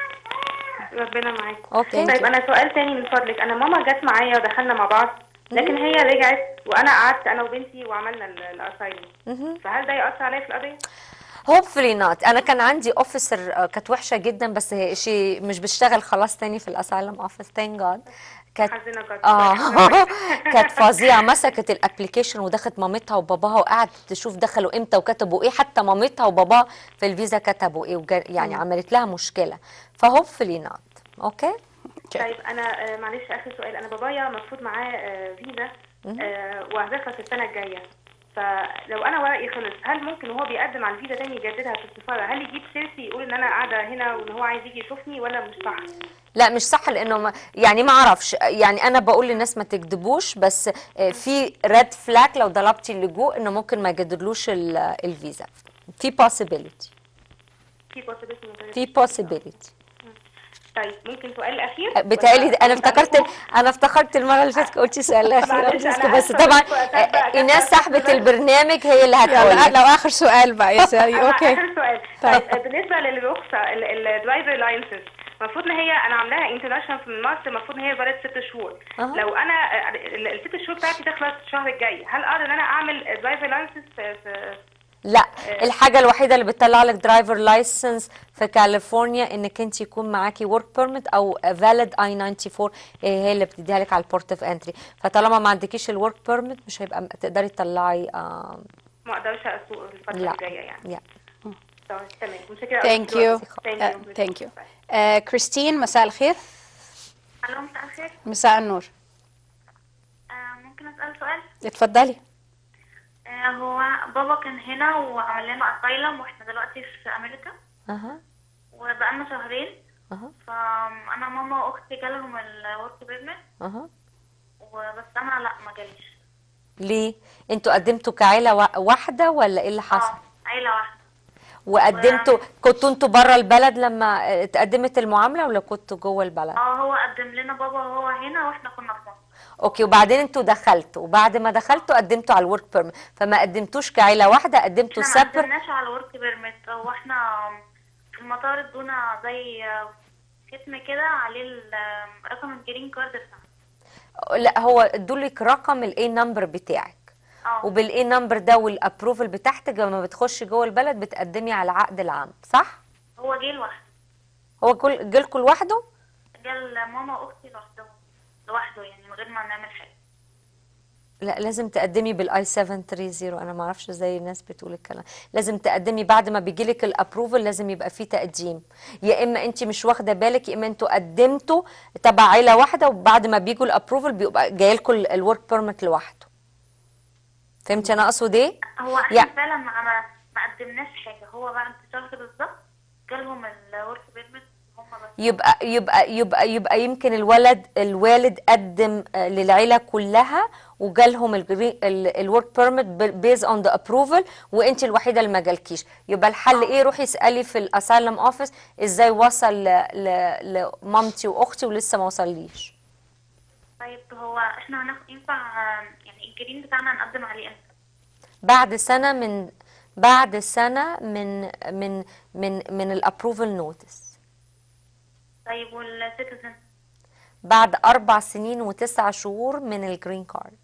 ربنا معاك أوكي. طيب انا سؤال تاني من فضلك انا ماما جت معايا ودخلنا مع بعض لكن هي رجعت وانا قعدت انا وبنتي وعملنا الاسايلم فهل ده ياثر عليا في القضيه؟ هوبفلي نوت انا كان عندي اوفيسر كانت وحشه جدا بس هي شيء مش بتشتغل خلاص تاني في الاسايلم اوفيس ثانك جاد كانت حزينه جدا اه كانت فظيعه مسكت الابلكيشن ودخلت مامتها وباباها وقعدت تشوف دخلوا امتى وكتبوا ايه حتى مامتها وباباها في الفيزا كتبوا ايه وجا- يعني عملت لها مشكله فهوبفلي نوت اوكي طيب انا آه، معلش اخر سؤال انا بابايا المفروض معاه آه، فيزا آه، وهتخلص السنه الجايه فلو انا ورقي خلص هل ممكن وهو بيقدم على الفيزا تاني يجددها في السفاره هل يجيب سيرتي يقول ان انا قاعده هنا وان هو عايز يجي يشوفني ولا مش صح؟ لا مش صح لانه ما يعني ما اعرفش يعني انا بقول للناس ما تكذبوش بس آه، في ريد فلاج لو طلبتي اللجوء انه ممكن ما يجددلوش ال- الفيزا في possibility في possibility من غير- في possibility طيب ممكن سؤال اخير بتهيألي ولا- انا افتكرت انا افتكرت المره اللي فاتت قلتي سؤال الاخير معلش، قلت أنا بس آسفة، طبعا بس وقتها بقى آه، ايناس صاحبه البرنامج هي اللي يلا هتقول لو اخر سؤال بقى يا ساري أنا اوكي اخر سؤال طيب. طيب بالنسبه للرخصه الدرايفر لايسنس المفروض ان هي انا عاملاها انترناشونال في مصر المفروض ان هي بقت ست شهور أها. لو انا آه، ال- الست شهور بتاعتي تخلص الشهر الجاي هل اقدر ان انا اعمل درايفر لايسنس في في- لا الحاجه الوحيده اللي بتطلع لك درايفر لايسنس في كاليفورنيا انك انت يكون معاكي ورك بيرميت او فاليد اي 94 هي اللي بتديها لك على البورت اوف انتري فطالما ما عندكيش الورك بيرميت مش هيبقى تقدري تطلعي آه ما اقدرش اسوق الفتره لا الجايه يعني yeah. طيب تمام متشكره أوي ثانك يو دلوقتي. Thank you. ثانك يو كريستين مساء الخير الو مساء الخير مساء النور آه، ممكن اسال سؤال اتفضلي آه، هو بابا كان هنا وعمل لنا اسايلم واحنا دلوقتي في امريكا اها وبقالنا شهرين اها فانا ماما واختي جالهم الورك بيرميت اها وبس انا لا ما جاليش ليه انتوا قدمتوا كعيله وا- واحده ولا ايه اللي حصل عيله واحده وقدمتوا كنتوا انتوا بره البلد لما آه، اتقدمت المعامله ولا كنتوا جوه البلد اه هو قدم لنا بابا وهو هنا واحنا كنا في مصر اوكي وبعدين انتوا دخلتوا وبعد ما دخلتوا قدمتوا على الورك بيرميت فما قدمتوا كعيله واحده قدمتوا احنا ما سيبر قدمناش على الورك بيرميت هو احنا في المطار ادونا زي ختم كده عليه ال- رقم الجرين كارد بتاعنا لا هو ادوا لك رقم الاي نمبر بتاعك اه وبالاي نمبر ده والابروفل بتاعتك لما بتخشي جوه البلد بتقدمي على العقد العام صح هو جه لوحده هو كل جالكوا لوحده جال ماما واختي لوحدهم لوحده يعني من غير ما نعمل حاجه لا لازم تقدمي بالاي 730 انا ما اعرفش ازاي الناس بتقول الكلام لازم تقدمي بعد ما بيجي لك الابروفل لازم يبقى فيه تقديم يا اما انت مش واخده بالك يا اما انتوا قدمتوا تبع عيله واحده وبعد ما بيجوا الابروفل بيبقى جاي لكم الورك بيرميت لوحده فهمتي انا اقصد ايه هو احنا يا- فعلا ما ما ما قدمناش حاجه هو بعد شهر بالظبط جالهم الورك بيرميت هم بس يبقى يبقى يبقى يبقى يمكن الولد الوالد قدم آه، للعيله كلها وجالهم الورك بيرميت بيز اون ذا ابروفل وانت الوحيده اللي ما جالكيش يبقى الحل ايه روحي اسالي في الاسايلم اوفيس ازاي وصل ل- ل- لمامتي واختي ولسه ما وصليش طيب هو احنا هناخد ينفع آه، يعني الجرين بتاعنا نقدم عليه امتى؟ بعد سنه من بعد سنه من من من من الابروفل نوتس طيب والسيتيزن بعد اربع سنين وتسع شهور من الجرين كارد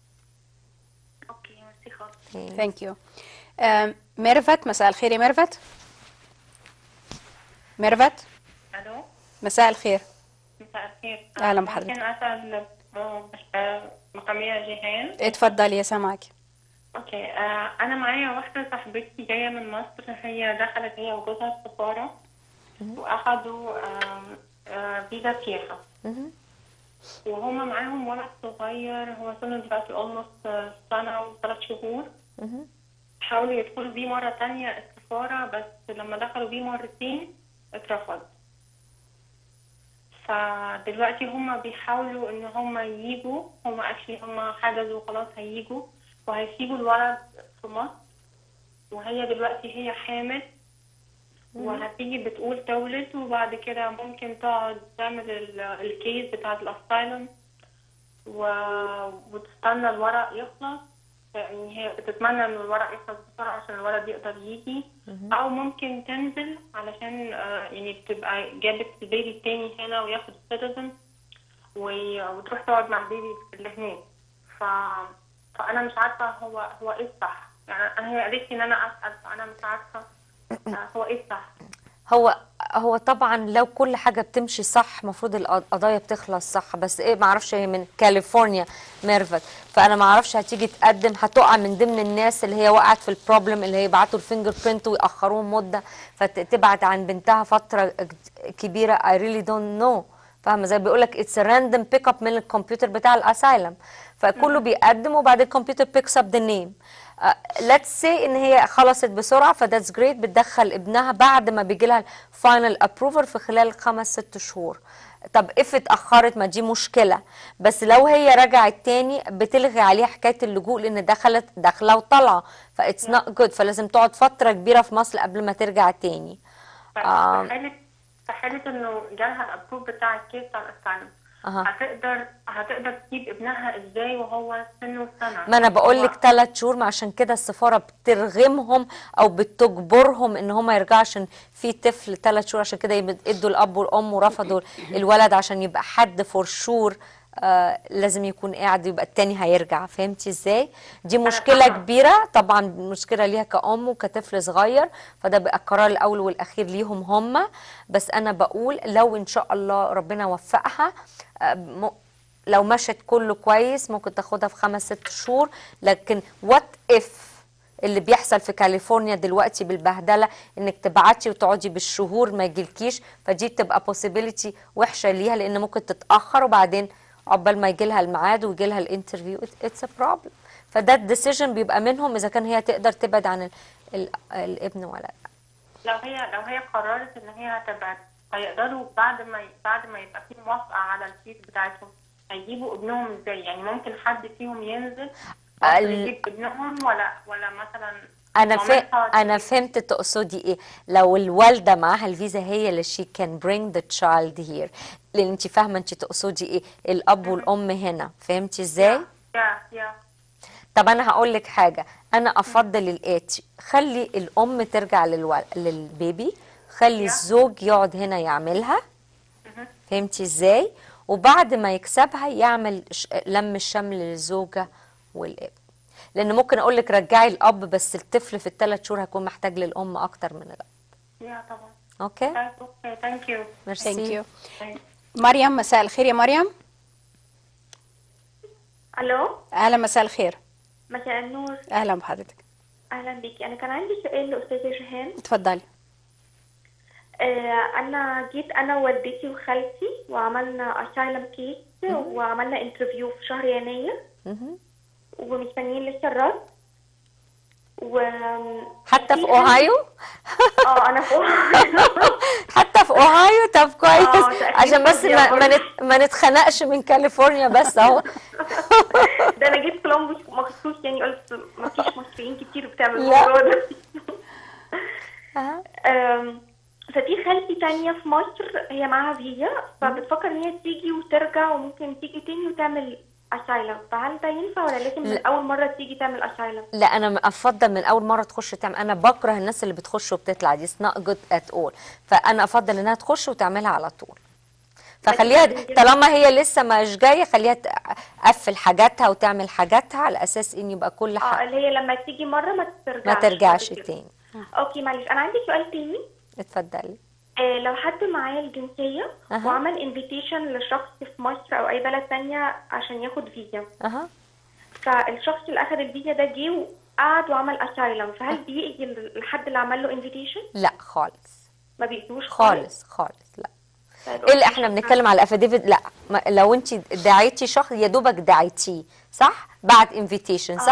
اوكي ميرسي خالص ثانك يو ميرفت مساء الخير يا ميرفت ميرفت الو مساء الخير مساء الخير أهلا بحضرتك. ممكن اسال آه، مقامية جيهان اتفضلي يا سامعك اوكي آه، انا معايا واحدة صاحبتي جاية من مصر هي دخلت هي وجوزها السفارة واخدوا آم، آه، فيزا سياحة وهما معاهم ولد صغير هو سنه دلوقتي almost سنة وثلاث شهور حاولوا يدخلوا بيه مرة تانية السفارة بس لما دخلوا بيه مرتين اترفض فدلوقتي هما بيحاولوا ان هما ييجوا هما اكشلي هما حجزوا خلاص هيجوا وهيسيبوا الولد في مصر وهي دلوقتي هي حامل وهتيجي بتقول تولد وبعد كده ممكن تقعد تعمل ال- الكيس بتاعت الاسايلم و- وتستنى الورق يخلص يعني هي بتتمنى ان الورق يخلص بسرعة عشان الولد يقدر يجي او ممكن تنزل علشان آه، يعني بتبقى جابت البيبي التاني هنا وياخد السيتيزن وتروح تقعد مع البيبي اللي هناك ف... فانا مش عارفه هو هو ايه الصح يعني انا هي قالت لي ان انا اسال فانا مش عارفه آه، هو ايه الصح هو هو طبعا لو كل حاجه بتمشي صح المفروض القضايا بتخلص صح بس ايه ما اعرفش هي من كاليفورنيا ميرفت فانا ما اعرفش هتيجي تقدم هتقع من ضمن الناس اللي هي وقعت في البروبلم اللي هي يبعتوا الفينجر برينت ويأخروهم مده فتبعت عن بنتها فتره كبيره I really don't know فاهمه زي بيقول لك اتس راندوم بيك اب من الكمبيوتر بتاع الاسايلم فكله بيقدم وبعد الكمبيوتر بيكس اب ذا نيم ليتس سي ان هي خلصت بسرعه فذاتس جريت بتدخل ابنها بعد ما بيجي لها الفاينل ابروفر في خلال خمس ست شهور طب اف اتاخرت ما دي مشكله بس لو هي رجعت تاني بتلغي عليها حكايه اللجوء لان دخلت داخله وطالعه فاتس نوت جود فلازم تقعد فتره كبيره في مصر قبل ما ترجع تاني في آم، حالة في حالة انه جالها الابروف بتاع الكيس بتاع الاسايلم أها. هتقدر هتقدر تجيب ابنها ازاي وهو سنه سنة ما انا بقول هو- لك ثلاث شهور ما عشان كده السفاره بترغمهم او بتجبرهم ان هم يرجعوا عشان في طفل ثلاث شهور عشان كده يبد- ادوا الاب والام ورفضوا الولد عشان يبقى حد فور شور آه لازم يكون قاعد يبقى التاني هيرجع فهمتي ازاي دي مشكله كبيره طبعا مشكله ليها كأم وكطفل صغير فده بقى القرار الاول والاخير ليهم هم بس انا بقول لو ان شاء الله ربنا وفقها آه م- لو مشت كله كويس ممكن تاخدها في خمس ست شهور لكن وات اف اللي بيحصل في كاليفورنيا دلوقتي بالبهدله انك تبعتي وتقعدي بالشهور ما يجيلكيش فدي بتبقى possibility وحشه ليها لان ممكن تتاخر وبعدين عقبال ما يجي لها الميعاد ويجي لها الانترفيو اتس ا بروبلم فده الديسيجن بيبقى منهم اذا كان هي تقدر تبعد عن ال ال الابن ولا لا لو هي لو هي قررت ان هي هتبعد هيقدروا بعد ما ي- بعد ما يبقى في موافقة على الكيس بتاعتهم هيجيبوا ابنهم ازاي يعني ممكن حد فيهم ينزل مصر ال- يجيب ابنهم ولا ولا مثلا انا ف... مامتها انا فهمت تقصدي ايه لو الوالده معاها الفيزا هي اللي she can bring the child here لان انت فاهمه انت تقصدي ايه الاب والام هنا فهمتي ازاي يا يا طب انا هقول لك حاجه انا افضل الاتي خلي الام ترجع للو... للبيبي خلي الزوج يقعد هنا يعملها فهمتي ازاي وبعد ما يكسبها يعمل ش- لم الشمل للزوجه والابن لان ممكن اقول لك رجعي الاب بس الطفل في الثلاث شهور هيكون محتاج للام اكتر من الاب يا طبعا اوكي اوكي ثانك يو ميرسي Thank you. مريم مساء الخير يا مريم الو اهلا مساء الخير مساء النور اهلا بحضرتك اهلا بيكي انا كان عندي سؤال لاستاذه جيهان اتفضلي آه انا جيت انا ووالدتي وخالتي وعملنا اسايلم كيس وعملنا انترفيو في شهر يناير ومستنيين لسه الرد و حتى في اوهايو اه انا في اوهايو حتى في اوهايو طب كويس آه، تأكيد عشان بس ما, برضه. ما, نت... ما نتخنقش من كاليفورنيا بس اهو ده انا جيت كولومبوس مخصوص يعني قلت ما فيش مصريين كتير بتعمل لا. الموضوع ده أم، ففي خالتي تانية في مصر هي معاها فيزا فبتفكر ان هي تيجي وترجع وممكن تيجي تاني وتعمل اسايلم فهل ده ينفع ولا لازم من لا. اول مرة تيجي تعمل اسايلم؟ لا انا افضل من اول مره تخش تعمل انا بكره الناس اللي بتخش وبتطلع دي not good at all فانا افضل انها تخش وتعملها على طول فخليها طالما هي لسه مش جايه خليها تقفل حاجاتها وتعمل حاجاتها على اساس ان يبقى كل اه حاجه اللي هي لما تيجي مرة ما ترجعش ما ترجعش بعد كده. تاني اوكي معلش انا عندي سؤال تاني اتفضلي آه لو حد معاه الجنسية أها. وعمل انفيتيشن لشخص في مصر او اي بلد تانية عشان ياخد فيزا اها فالشخص اللي اخذ الفيزا ده جه وقعد وعمل اسايلم فهل بيأذي الحد اللي عمل له انفيتيشن؟ لا خالص ما بيأذوش خالص خالص لا طيب، الا أوكي، احنا شكراً. بنتكلم على افيديفيت لا ما لو انت دعيتي شخص يا دوبك دعيتيه صح بعت انفيتيشن صح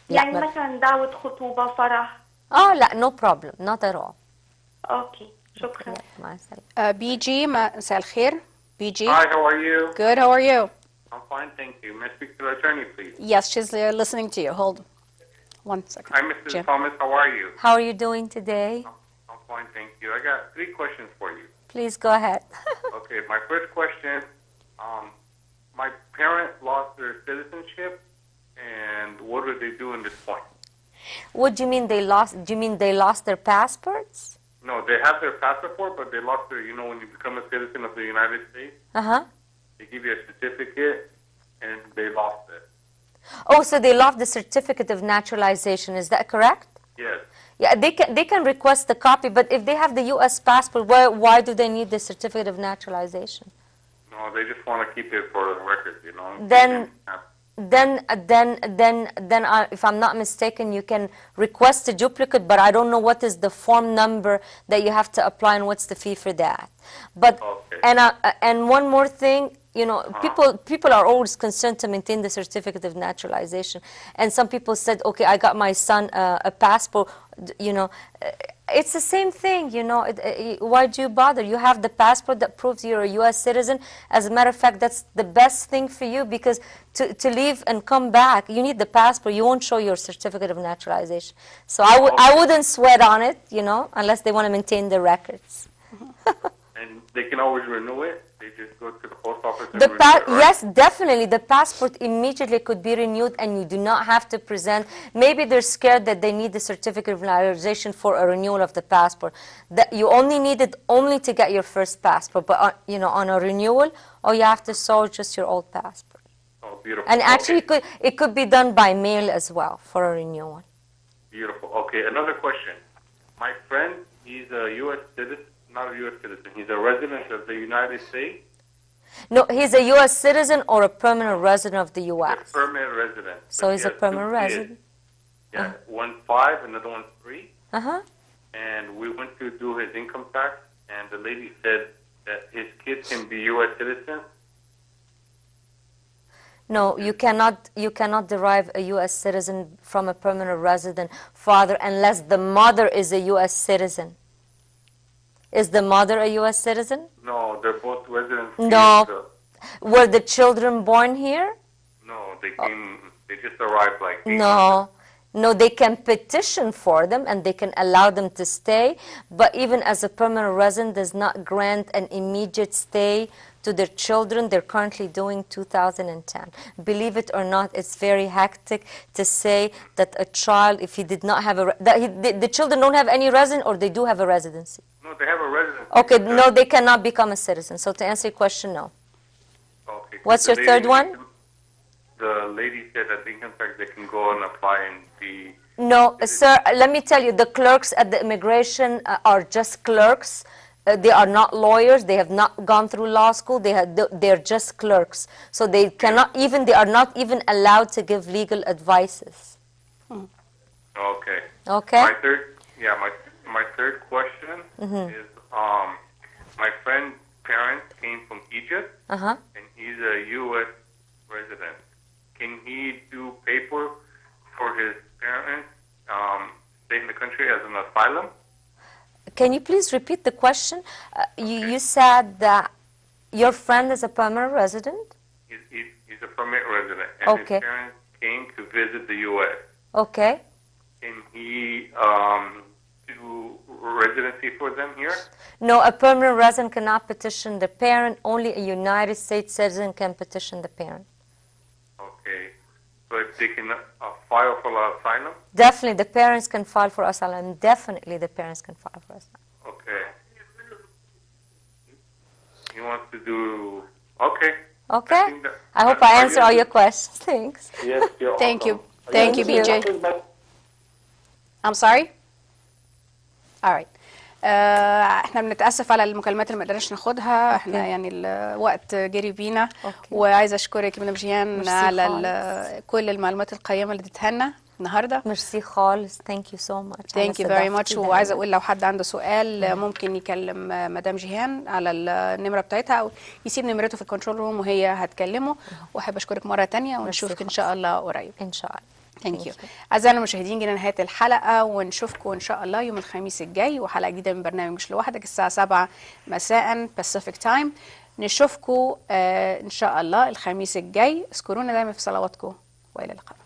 لا يعني ما- مثلا دعوة خطوبة فرح اه لا no problem not at all اوكي شكرا مع السلامة آه، بي جي مساء الخير بي جي Hi, how are you? Good, how are you? I'm fine, thank you. May I speak to the attorney, please? Yes, she's uh, listening to you. Hold one second. Hi, Mrs. Jim. Thomas. How are you? how are you doing today I'm fine, thank you. I got three questions for you. please go ahead Okay, my first question, um, my parent lost their citizenship, and what do they do in this point? what do you mean they lost do you mean they lost their passports No, they have their passport, but they lost their, you know, when you become a citizen of the United States, uh-huh they give you a certificate, and they lost it. oh so they lost the certificate of naturalization is that correct Yes. Yeah, they can they can request the copy, but if they have the U.S. passport, why why do they need the certificate of naturalization? No, they just want to keep it for the record, you know. Then then then then then I, if I'm not mistaken, you can request a duplicate, but I don't know what is the form number that you have to apply and what's the fee for that. But and uh, and one more thing, you know, people people are always concerned to maintain the certificate of naturalization, and some people said, okay, I got my son uh, a passport, d- you know. uh, It's the same thing, you know. It, uh, why do you bother? You have the passport that proves you're a U.S. citizen. As a matter of fact, that's the best thing for you because to, to leave and come back, you need the passport. You won't show your certificate of naturalization. So I would I wouldn't sweat on it, you know, unless they want to maintain the records. And they can always renew it. They just go to the post office and The renew pa- it, right? yes, definitely. The passport immediately could be renewed, and you do not have to present. Maybe they're scared that they need the certificate of naturalization for a renewal of the passport. That you only need it only to get your first passport, but on, you know, on a renewal, or you have to show just your old passport. Oh, beautiful. And actually, Okay. it could it could be done by mail as well for a renewal. Beautiful. Okay, another question. My friend, he's a U.S. citizen, not a U.S. citizen. He's a resident of the United States, No, he's a U.S. citizen or a permanent resident of the a U.S. permanent resident. So But he's he a has two permanent kids. resident. Yeah, one's five, another one's three. Uh huh. And we went to do his income tax, and the lady said that his kids can be U.S. citizens. No, you cannot you cannot derive a U.S. citizen from a permanent resident father unless the mother is a U.S. citizen. Is the mother a U.S. citizen? No, they're both residents. No. here, so- Were the children born here? No, they came. They just arrived like. eight No. No, they can petition for them and they can allow them to stay, but even as a permanent resident does not grant an immediate stay to their children. They're currently doing 2010. Believe it or not, it's very hectic to say that a child, if he did not have a, re- that he, the, the children don't have any resident or they do have a residency. No, they have a residence. Okay, no, they cannot become a citizen. So to answer your question, no. Okay. What's The your third lady- one? The lady said that the income tax they can go and apply and be. No, sir, let me tell you, the clerks at the immigration uh, are just clerks. Uh, they are not lawyers. They have not gone through law school. They have, they're just clerks. So they cannot even, they are not even allowed to give legal advices. Okay. Okay? My third, yeah, my my third question Mhm. is um, my friend's parents came from Egypt Uh huh. and he's a U.S. resident. Can he do paper for his parents um, stay in the country as an asylum? Can you please repeat the question? Uh, you, you said that your friend is a permanent resident? He's, he's, he's a permanent resident, and Okay. his parents came to visit the U.S. Okay. Can he um, do residency for them here? No, a permanent resident cannot petition the parent. Only a United States citizen can petition the parent. Okay. But they can uh, file for asylum? Definitely, the parents can file for asylum. Definitely, the parents can file for asylum. Okay. He wants to do. Okay. Okay? think that- I hope are I you answer all able- your questions. Thanks. Yes, you're Thank you. welcome. Thank you, Thank BJ. you. I'm sorry? All right. آه، احنا بنتاسف على المكالمات اللي ما قدرناش ناخدها احنا أوكي. يعني الوقت جري بينا وعايزه اشكرك مدام جيهان ميرسي على ال- كل المعلومات القيمه اللي اديتها لنا النهارده ميرسي خالص ثانك يو سو ماتش ثانك يو فيري ماتش وعايزه اقول لو حد عنده سؤال ممكن يكلم مدام جيهان على النمره بتاعتها او يسيب نمرته في الكنترول روم وهي هتكلمه واحب اشكرك مره تانية ونشوفك ان شاء الله قريب ان شاء الله ثانك يو اعزائنا المشاهدين جينا نهايه الحلقه ونشوفكم ان شاء الله يوم الخميس الجاي وحلقه جديده من برنامج مش لوحدك الساعه 7 مساء باسيفيك تايم نشوفكم آه ان شاء الله الخميس الجاي اذكرونا دايما في صلواتكم والى اللقاء